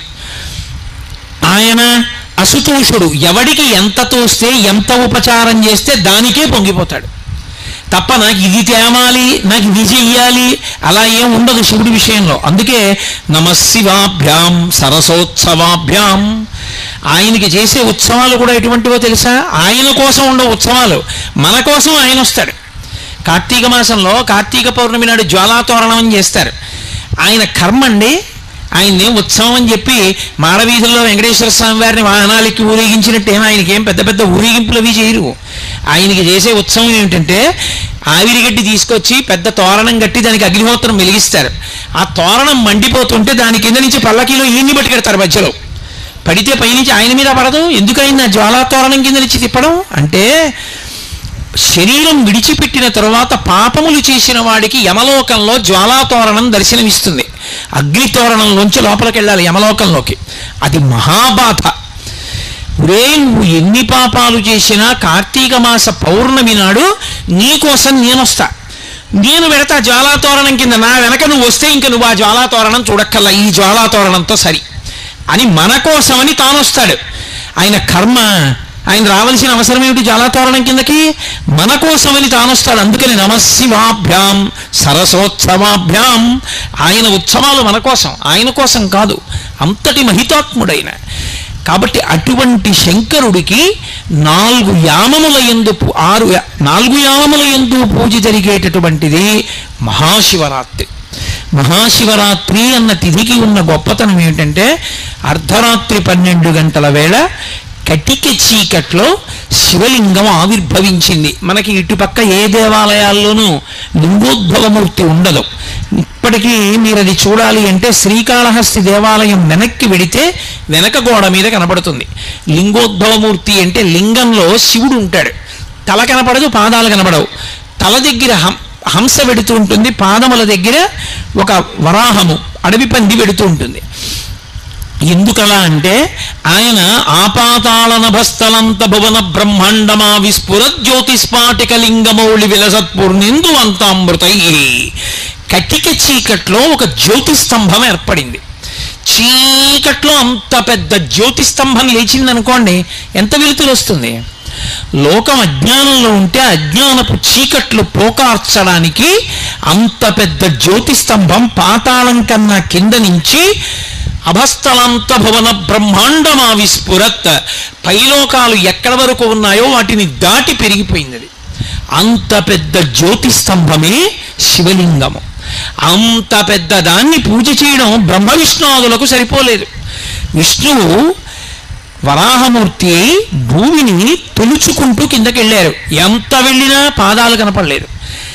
ఆయన అసుతోషుడు ఎవడికి ఎంత తోస్తే ఎంత ఉపచారం చేస్తే దానికే పొంగిపోతాడు తప్ప నాకు ఇది తేమాలి నాకు ఇది చెయ్యాలి అలా ఏం ఉండదు శివుడి విషయంలో అందుకే నమశివాభ్యాం సరసోత్సవాభ్యాం ఆయనకి చేసే ఉత్సవాలు కూడా ఎటువంటివో తెలుసా ఆయన కోసం ఉండే ఉత్సవాలు మన కోసం ఆయన వస్తాడు కార్తీక మాసంలో కార్తీక పౌర్ణమి నాడు జ్వాలాతోరణం అని చేస్తారు ఆయన కర్మ అండి ఆయన్ని ఉత్సవం అని చెప్పి మాడవీధుల్లో వెంకటేశ్వర స్వామి వారిని వాహనాలకి ఊరేగించినట్టు ఏమో ఆయనకి ఏం పెద్ద పెద్ద ఊరేగింపులు అవి చేయరు ఆయనకి చేసే ఉత్సవం ఏమిటంటే ఆవిరిగడ్డి తీసుకొచ్చి పెద్ద తోరణం కట్టి దానికి అగ్నిహోత్రం వెలిగిస్తారు ఆ తోరణం మండిపోతుంటే దాని కింద నుంచి పల్లకీలో ఈయన్ని పట్టుకెడతారు మధ్యలో పడితే పైనుంచి ఆయన మీద పడదు ఎందుకు ఆయన జ్వాలా తోరణం కింద నుంచి తిప్పడం అంటే శరీరం విడిచిపెట్టిన తరువాత పాపములు చేసిన వాడికి యమలోకంలో జ్వాలాతోరణం దర్శనమిస్తుంది అగ్నితోరణంలోంచి లోపలికి వెళ్ళాలి యమలోకంలోకి అది మహాబాధ ఒరే నువ్వు ఎన్ని పాపాలు చేసినా కార్తీక మాస పౌర్ణమి నాడు నీకోసం నేనొస్తా నేను పెడతా జ్వాలాతోరణం కింద నా వెనక నువ్వు వస్తే ఇంక నువ్వు ఆ జ్వాలాతోరణం చూడక్కల్లా ఈ జ్వాలాతోరణంతో సరి అని మన కోసమని తాను వస్తాడు ఆయన కర్మ ఆయన రావాల్సిన అవసరం ఏమిటి జలాతోరణం కిందకి మన కోసమని తానొస్తాడు అందుకని నమశివాభ్యాం సరసోత్సవాభ్యాం ఆయన ఉత్సవాలు మన కోసం ఆయన కోసం కాదు అంతటి మహితాత్ముడైన కాబట్టి అటువంటి శంకరుడికి నాలుగు యామముల ఎందు పూ- ఆరు యా- నాలుగు యామముల ఎందు పూజ జరిగేటటువంటిది మహాశివరాత్రి మహాశివరాత్రి అన్న తిథికి ఉన్న గొప్పతనం ఏమిటంటే అర్ధరాత్రి పన్నెండు గంటల వేళ కటిక చీకట్లో శివలింగం ఆవిర్భవించింది మనకి ఇటుపక్క ఏ దేవాలయాల్లోనూ లింగోద్భవమూర్తి ఉండదు ఇప్పటికీ మీరు అది చూడాలి అంటే శ్రీకాళహస్తి దేవాలయం వెనక్కి వెడితే వెనక గోడ మీద కనబడుతుంది లింగోద్భవమూర్తి అంటే లింగంలో శివుడు ఉంటాడు తల కనపడదు పాదాలు కనపడవు తల దగ్గర హం- హంస వెడుతూ ఉంటుంది పాదముల దగ్గర ఒక వరాహము అడవి పంది వెడుతూ ఉంటుంది ఎందుకలా అంటే ఆయన ఆపాతాళ నభస్థలంత భువన బ్రహ్మాండమా విస్ఫుర జ్యోతిస్పాటిక లింగమౌళి విలసత్పూర్ణిందు అంతామృతై కటిక చీకట్లో ఒక జ్యోతి స్తంభం ఏర్పడింది చీకట్లో అంత పెద్ద జ్యోతి స్తంభం లేచిందనుకోండి ఎంత వెలుతురు వస్తుంది లోకం అజ్ఞానంలో ఉంటే అజ్ఞానపు చీకట్లు పోకార్చడానికి అంత పెద్ద జ్యోతి స్తంభం పాతాళం కన్నా కింద నుంచి అభస్థలంత భువన బ్రహ్మాండమా విస్ఫురత్ పైలోకాలు ఎక్కడి వరకు ఉన్నాయో వాటిని దాటి పెరిగిపోయింది అది అంత పెద్ద జ్యోతి స్తంభమే శివలింగము అంత పెద్ద దాన్ని పూజ చేయడం బ్రహ్మ విష్ణువులకు సరిపోలేదు విష్ణువు వరాహమూర్తి భూమిని తొలుచుకుంటూ కిందకి వెళ్ళారు ఎంత వెళ్ళినా పాదాలు కనపడలేదు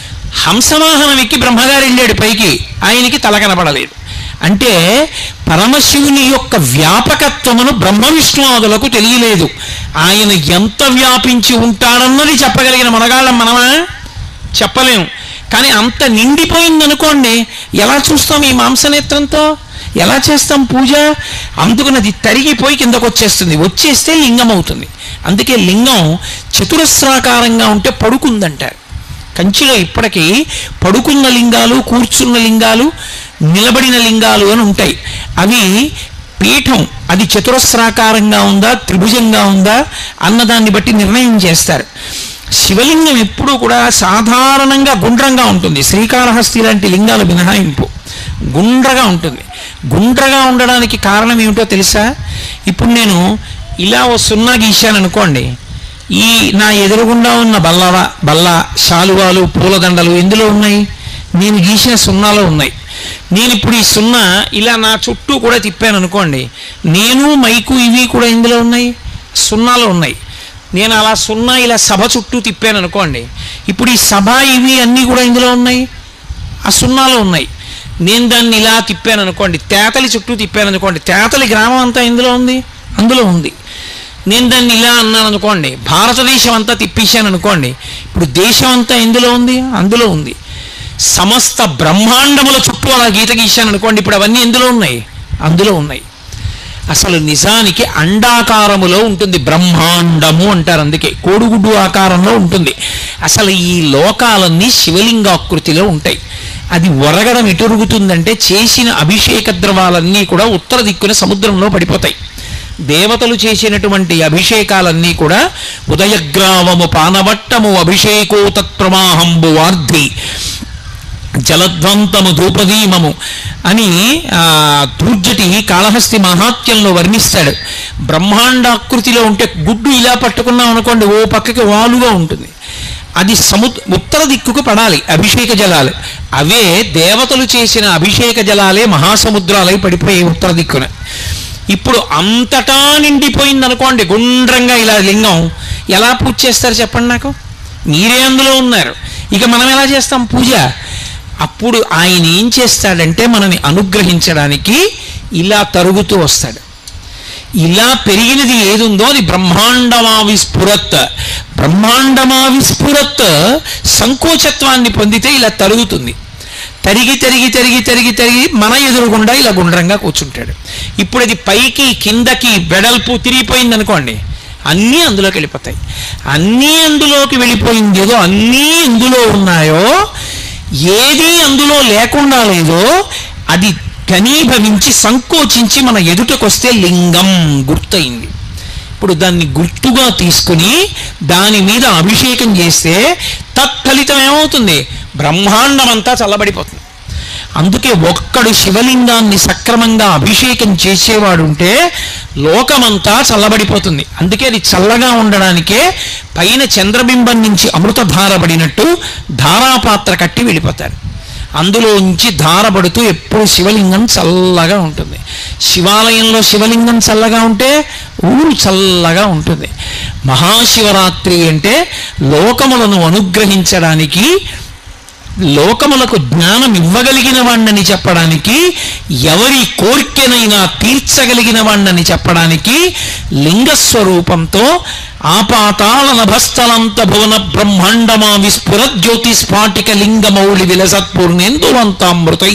హంసవాహనం ఎక్కి బ్రహ్మగారు వెళ్ళాడు పైకి ఆయనకి తల కనపడలేదు అంటే పరమశివుని యొక్క వ్యాపకత్వమును బ్రహ్మ విష్ణువాదులకు తెలియలేదు ఆయన ఎంత వ్యాపించి ఉంటాడన్నది చెప్పగలిగిన మనగాళ్ళం మనమా చెప్పలేం కానీ అంత నిండిపోయిందనుకోండి ఎలా చూస్తాం ఈ మాంసనేత్రంతో ఎలా చేస్తాం పూజ అందుకని అది తరిగిపోయి కిందకు వచ్చేస్తుంది వచ్చేస్తే లింగం అవుతుంది అందుకే లింగం చతురస్రాకారంగా ఉంటే పడుకుందంటారు కంచిలో ఇప్పటికీ పడుకున్న లింగాలు కూర్చున్న లింగాలు నిలబడిన లింగాలు అని ఉంటాయి అవి పీఠం అది చతురస్రాకారంగా ఉందా త్రిభుజంగా ఉందా అన్నదాన్ని బట్టి నిర్ణయం చేస్తారు శివలింగం ఎప్పుడూ కూడా సాధారణంగా గుండ్రంగా ఉంటుంది శ్రీకాళహస్తి లాంటి లింగాలు మినహాయింపు గుండ్రగా ఉంటుంది గుండ్రగా ఉండడానికి కారణం ఏమిటో తెలుసా ఇప్పుడు నేను ఇలా ఓ సున్నా గీశాను అనుకోండి ఈ నా ఎదురుగుండా ఉన్న బల్లవ బల్ల శాలువాలు పూలదండలు ఎందులో ఉన్నాయి నేను గీసిన సున్నాలో ఉన్నాయి నేను ఇప్పుడు ఈ సున్నా ఇలా నా చుట్టూ కూడా తిప్పాను అనుకోండి నేను మైకు ఇవి కూడా ఇందులో ఉన్నాయి సున్నాలో ఉన్నాయి నేను అలా సున్నా ఇలా సభ చుట్టూ తిప్పాను అనుకోండి ఇప్పుడు ఈ సభ ఇవి అన్నీ కూడా ఇందులో ఉన్నాయి ఆ సున్నాలో ఉన్నాయి నేను దాన్ని ఇలా తిప్పాను అనుకోండి తేతలి చుట్టూ తిప్పాను అనుకోండి తేతలి గ్రామం అంతా ఇందులో ఉంది అందులో ఉంది నేను దాన్ని ఇలా అన్నాను అనుకోండి భారతదేశం అంతా తిప్పేశాను అనుకోండి ఇప్పుడు దేశం అంతా ఎందులో ఉంది అందులో ఉంది సమస్త బ్రహ్మాండముల చుట్టూ అలా గీత గీశాను అనుకోండి ఇప్పుడు అవన్నీ ఎందులో ఉన్నాయి అందులో ఉన్నాయి అసలు నిజానికి అండాకారములో ఉంటుంది బ్రహ్మాండము అంటారు అందుకే కోడిగుడ్డు ఆకారంలో ఉంటుంది అసలు ఈ లోకాలన్నీ శివలింగాకృతిలో ఉంటాయి అది ఒరగడం ఎటురుగుతుందంటే చేసిన అభిషేక ద్రవాలన్నీ కూడా ఉత్తర దిక్కున సముద్రంలో పడిపోతాయి దేవతలు చేసినటువంటి అభిషేకాలన్నీ కూడా ఉదయగ్రావము పానవట్టము అభిషేకో తత్ప్రవాహంబు వార్ధి జలధ్వంతము ధూపదీమము అని ఆ, తూర్జటి కాళహస్తి మహాత్యంలో వర్ణిస్తాడు బ్రహ్మాండాకృతిలో ఉంటే గుడ్డు ఇలా పట్టుకున్నాం అనుకోండి ఓ పక్కకి వాలుగా ఉంటుంది అది సముద్ర ఉత్తర దిక్కుకు పడాలి అభిషేక జలాలు అవే దేవతలు చేసిన అభిషేక జలాలే మహాసముద్రాలై పడిపోయాయి ఉత్తర దిక్కున ఇప్పుడు అంతటా నిండిపోయింది అనుకోండి గుండ్రంగా ఇలా లింగం ఎలా పూజ చేస్తారు చెప్పండి నాకు మీరే అందులో ఉన్నారు ఇక మనం ఎలా చేస్తాం పూజ అప్పుడు ఆయన ఏం చేస్తాడంటే మనని అనుగ్రహించడానికి ఇలా తరుగుతూ వస్తాడు ఇలా పెరిగినది ఏదుందో అది బ్రహ్మాండమా విస్ఫురత్ బ్రహ్మాండమా విస్ఫురత్ సంకోచత్వాన్ని పొందితే ఇలా తరుగుతుంది తరిగి తరిగి తరిగి తరిగి తరిగి మన ఎదురుగుండా ఇలా గుండ్రంగా కూర్చుంటాడు ఇప్పుడు అది పైకి కిందకి వెడల్పు తిరిగిపోయింది అనుకోండి అన్నీ అందులోకి వెళ్ళిపోతాయి అన్నీ అందులోకి వెళ్ళిపోయింది ఏదో అన్నీ ఇందులో ఉన్నాయో ఏది అందులో లేకుండా లేదో అది ఘనీభవించి సంకోచించి మన ఎదుటకొస్తే లింగం గుర్తయింది ఇప్పుడు దాన్ని గుర్తుగా తీసుకుని దాని మీద అభిషేకం చేస్తే తత్ఫలితం ఏమవుతుంది బ్రహ్మాండం అంతా చల్లబడిపోతుంది అందుకే ఒక్కడు శివలింగాన్ని సక్రమంగా అభిషేకం చేసేవాడుంటే లోకమంతా చల్లబడిపోతుంది అందుకే అది చల్లగా ఉండడానికే పైన చంద్రబింబం నుంచి అమృతధార పడినట్టు ధారాపాత్ర కట్టి వెళ్ళిపోతారు అందులో ఉంచి ధారపడుతూ ఎప్పుడు శివలింగం చల్లగా ఉంటుంది శివాలయంలో శివలింగం చల్లగా ఉంటే ఊరు చల్లగా ఉంటుంది మహాశివరాత్రి అంటే లోకములను అనుగ్రహించడానికి లోకములకు జ్ఞానం ఇవ్వగలిగిన వాణ్ణని చెప్పడానికి ఎవరి కోరికనైనా తీర్చగలిగిన వాణ్ణని చెప్పడానికి లింగస్వరూపంతో ఆపాతాళ నభస్థలంత భువన బ్రహ్మాండమా విస్ఫుర జ్యోతి స్ఫాటిక లింగమౌళి విలసత్పూర్ణేందువంతామృతై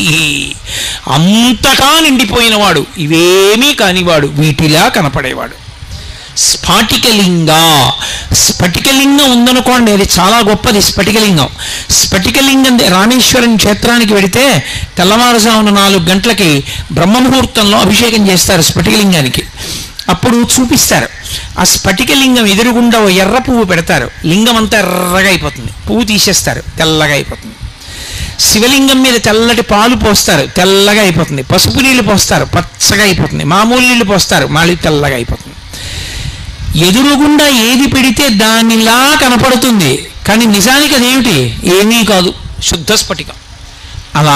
అంతటా నిండిపోయినవాడు ఇవేమీ కానివాడు వీటిలా కనపడేవాడు స్ఫాటికలింగ స్ఫటికలింగం ఉందనుకోండి అది చాలా గొప్పది స్ఫటికలింగం స్ఫటికలింగం ద- రామేశ్వరం క్షేత్రానికి వెడితే తెల్లవారుజామున నాలుగు గంటలకి బ్రహ్మముహూర్తంలో అభిషేకం చేస్తారు స్ఫటికలింగానికి అప్పుడు చూపిస్తారు ఆ స్ఫటికలింగం ఎదురుగుండా ఓ ఎర్ర పువ్వు పెడతారు లింగం అంతా ఎర్రగా అయిపోతుంది పువ్వు తీసేస్తారు తెల్లగా అయిపోతుంది శివలింగం మీద తెల్లటి పాలు పోస్తారు తెల్లగా అయిపోతుంది పసుపు నీళ్లు పోస్తారు పచ్చగా అయిపోతుంది మామూలు నీళ్లు పోస్తారు మళ్ళీ తెల్లగా అయిపోతుంది ఎదురుగుండా ఏది పెడితే దానిలా కనపడుతుంది కానీ నిజానికి అదేమిటి ఏమీ కాదు శుద్ధ స్ఫటికం అలా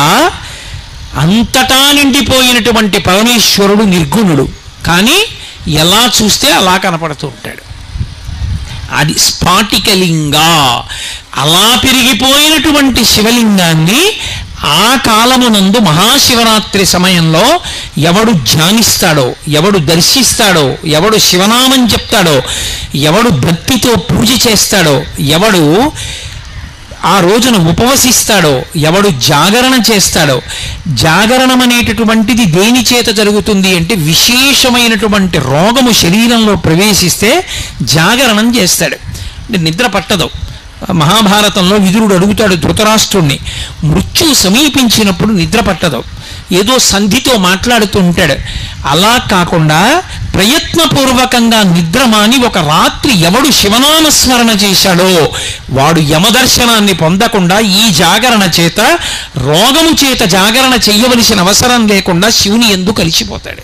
అంతటా నిండిపోయినటువంటి పరమేశ్వరుడు నిర్గుణుడు కానీ ఎలా చూస్తే అలా కనపడుతూ ఉంటాడు అది స్ఫాటికలింగ అలా పెరిగిపోయినటువంటి శివలింగాన్ని ఆ కాలమునందు మహాశివరాత్రి సమయంలో ఎవడు ధ్యానిస్తాడో ఎవడు దర్శిస్తాడో ఎవడు శివనామం చెప్తాడో ఎవడు భక్తితో పూజ చేస్తాడో ఎవడు ఆ రోజున ఉపవసిస్తాడో ఎవడు జాగరణ చేస్తాడో జాగరణం అనేటటువంటిది దేని చేత జరుగుతుంది అంటే విశేషమైనటువంటి రోగము శరీరంలో ప్రవేశిస్తే జాగరణం చేస్తాడు అంటే నిద్ర పట్టదు మహాభారతంలో విదురుడు అడుగుతాడు ధృతరాష్ట్రుణ్ణి మృత్యు సమీపించినప్పుడు నిద్ర పట్టదు ఏదో సంధితో మాట్లాడుతూ ఉంటాడు అలా కాకుండా ప్రయత్నపూర్వకంగా నిద్ర మాని ఒక రాత్రి ఎవడు శివనామస్మరణ చేశాడో వాడు యమదర్శనాన్ని పొందకుండా ఈ జాగరణ చేత రోగము చేత జాగరణ చెయ్యవలసిన అవసరం లేకుండా శివుని ఎందు కలిసిపోతాడు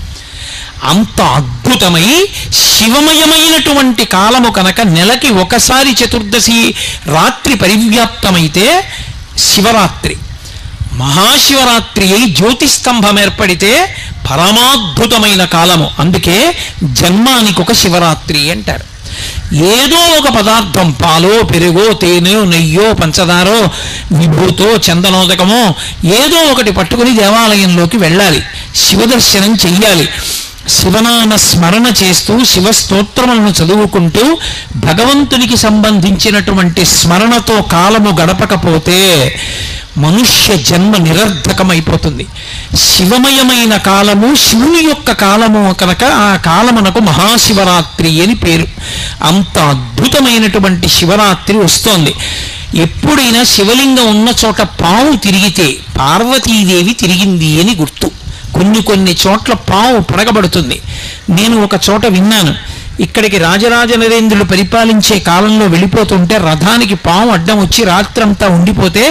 అంత అద్భుతమై శివమయమైనటువంటి కాలము కనుక నెలకి ఒకసారి చతుర్దశి రాత్రి పరివ్యాప్తమైతే శివరాత్రి మహాశివరాత్రి అయి జ్యోతిస్తంభం ఏర్పడితే పరమాద్భుతమైన కాలము అందుకే జన్మానికి ఒక శివరాత్రి అంటారు ఏదో ఒక పదార్థం పాలో పెరుగో తేనెో నెయ్యో పంచదారో విభూతో చందనోదకమో ఏదో ఒకటి పట్టుకుని దేవాలయంలోకి వెళ్ళాలి శివదర్శనం చెయ్యాలి శివనామ స్మరణ చేస్తూ శివ స్తోత్రములను చదువుకుంటూ భగవంతునికి సంబంధించినటువంటి స్మరణతో కాలము గడపకపోతే మనుష్య జన్మ నిరర్ధకమైపోతుంది శివమయమైన కాలము శివుని యొక్క కాలము కనుక ఆ కాలమునకు మహాశివరాత్రి అని పేరు అంత అద్భుతమైనటువంటి శివరాత్రి వస్తోంది ఎప్పుడైనా శివలింగం ఉన్న చోట పాము తిరిగితే పార్వతీదేవి తిరిగింది అని గుర్తు కొన్ని కొన్ని చోట్ల పాము పడగబడుతుంది నేను ఒక చోట విన్నాను ఇక్కడికి రాజరాజ నరేంద్రుడు పరిపాలించే కాలంలో వెళ్ళిపోతుంటే రథానికి పాము అడ్డం వచ్చి రాత్రంతా ఉండిపోతే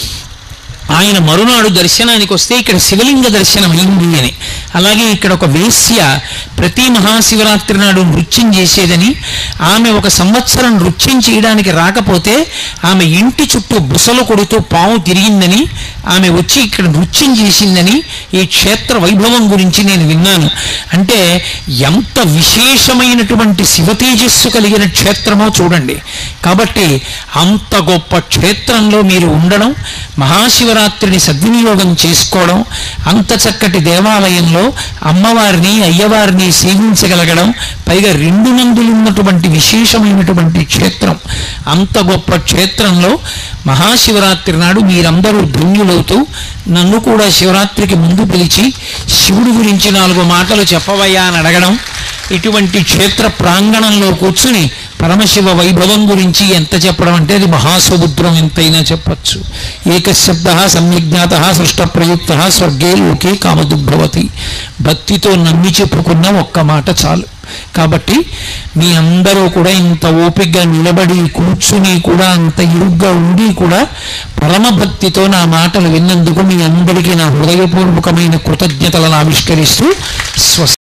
ఆయన మరునాడు దర్శనానికి వస్తే ఇక్కడ శివలింగ దర్శనం అయింది అని అలాగే ఇక్కడ ఒక వేశ్య ప్రతి మహాశివరాత్రి నాడు నృత్యం చేసేదని ఆమె ఒక సంవత్సరం నృత్యం చేయడానికి రాకపోతే ఆమె ఇంటి చుట్టూ బుసలు కొడుతూ పాము తిరిగిందని ఆమె వచ్చి ఇక్కడ నృత్యం చేసిందని ఈ క్షేత్ర వైభవం గురించి నేను విన్నాను అంటే ఎంత విశేషమైనటువంటి శివ తేజస్సు కలిగిన క్షేత్రమో చూడండి కాబట్టి అంత గొప్ప క్షేత్రంలో మీరు ఉండడం మహాశివరాత్రిని సద్వినియోగం చేసుకోవడం అంత చక్కటి దేవాలయంలో అమ్మవారిని అయ్యవారిని సేవించగలగడం పైగా రెండు నందులు ఉన్నటువంటి విశేషమైనటువంటి క్షేత్రం అంత గొప్ప క్షేత్రంలో మహాశివరాత్రి నాడు మీరందరూ ధన్యులవుతూ నన్ను కూడా శివరాత్రికి ముందు పిలిచి శివుడి గురించి నాలుగు మాటలు చెప్పవయ్యా అని అడగడం ఇటువంటి క్షేత్ర ప్రాంగణంలో కూర్చుని పరమశివ వైభవం గురించి ఎంత చెప్పడం అంటే అది మహాసముద్రం ఎంతైనా చెప్పచ్చు ఏకశబ్ద సమ్యజ్ఞాత సృష్ట ప్రయుక్త స్వర్గే లోకే కామదుర్భవతి భక్తితో నమ్మి చెప్పుకున్న ఒక్క మాట చాలు కాబట్టి మీ అందరూ కూడా ఇంత ఓపికగా నిలబడి కూర్చుని కూడా అంత ఇరుగ్గా ఉండి కూడా పరమభక్తితో నా మాటలు విన్నందుకు మీ అందరికీ నా హృదయపూర్వకమైన కృతజ్ఞతలను ఆవిష్కరిస్తూ స్వస్తి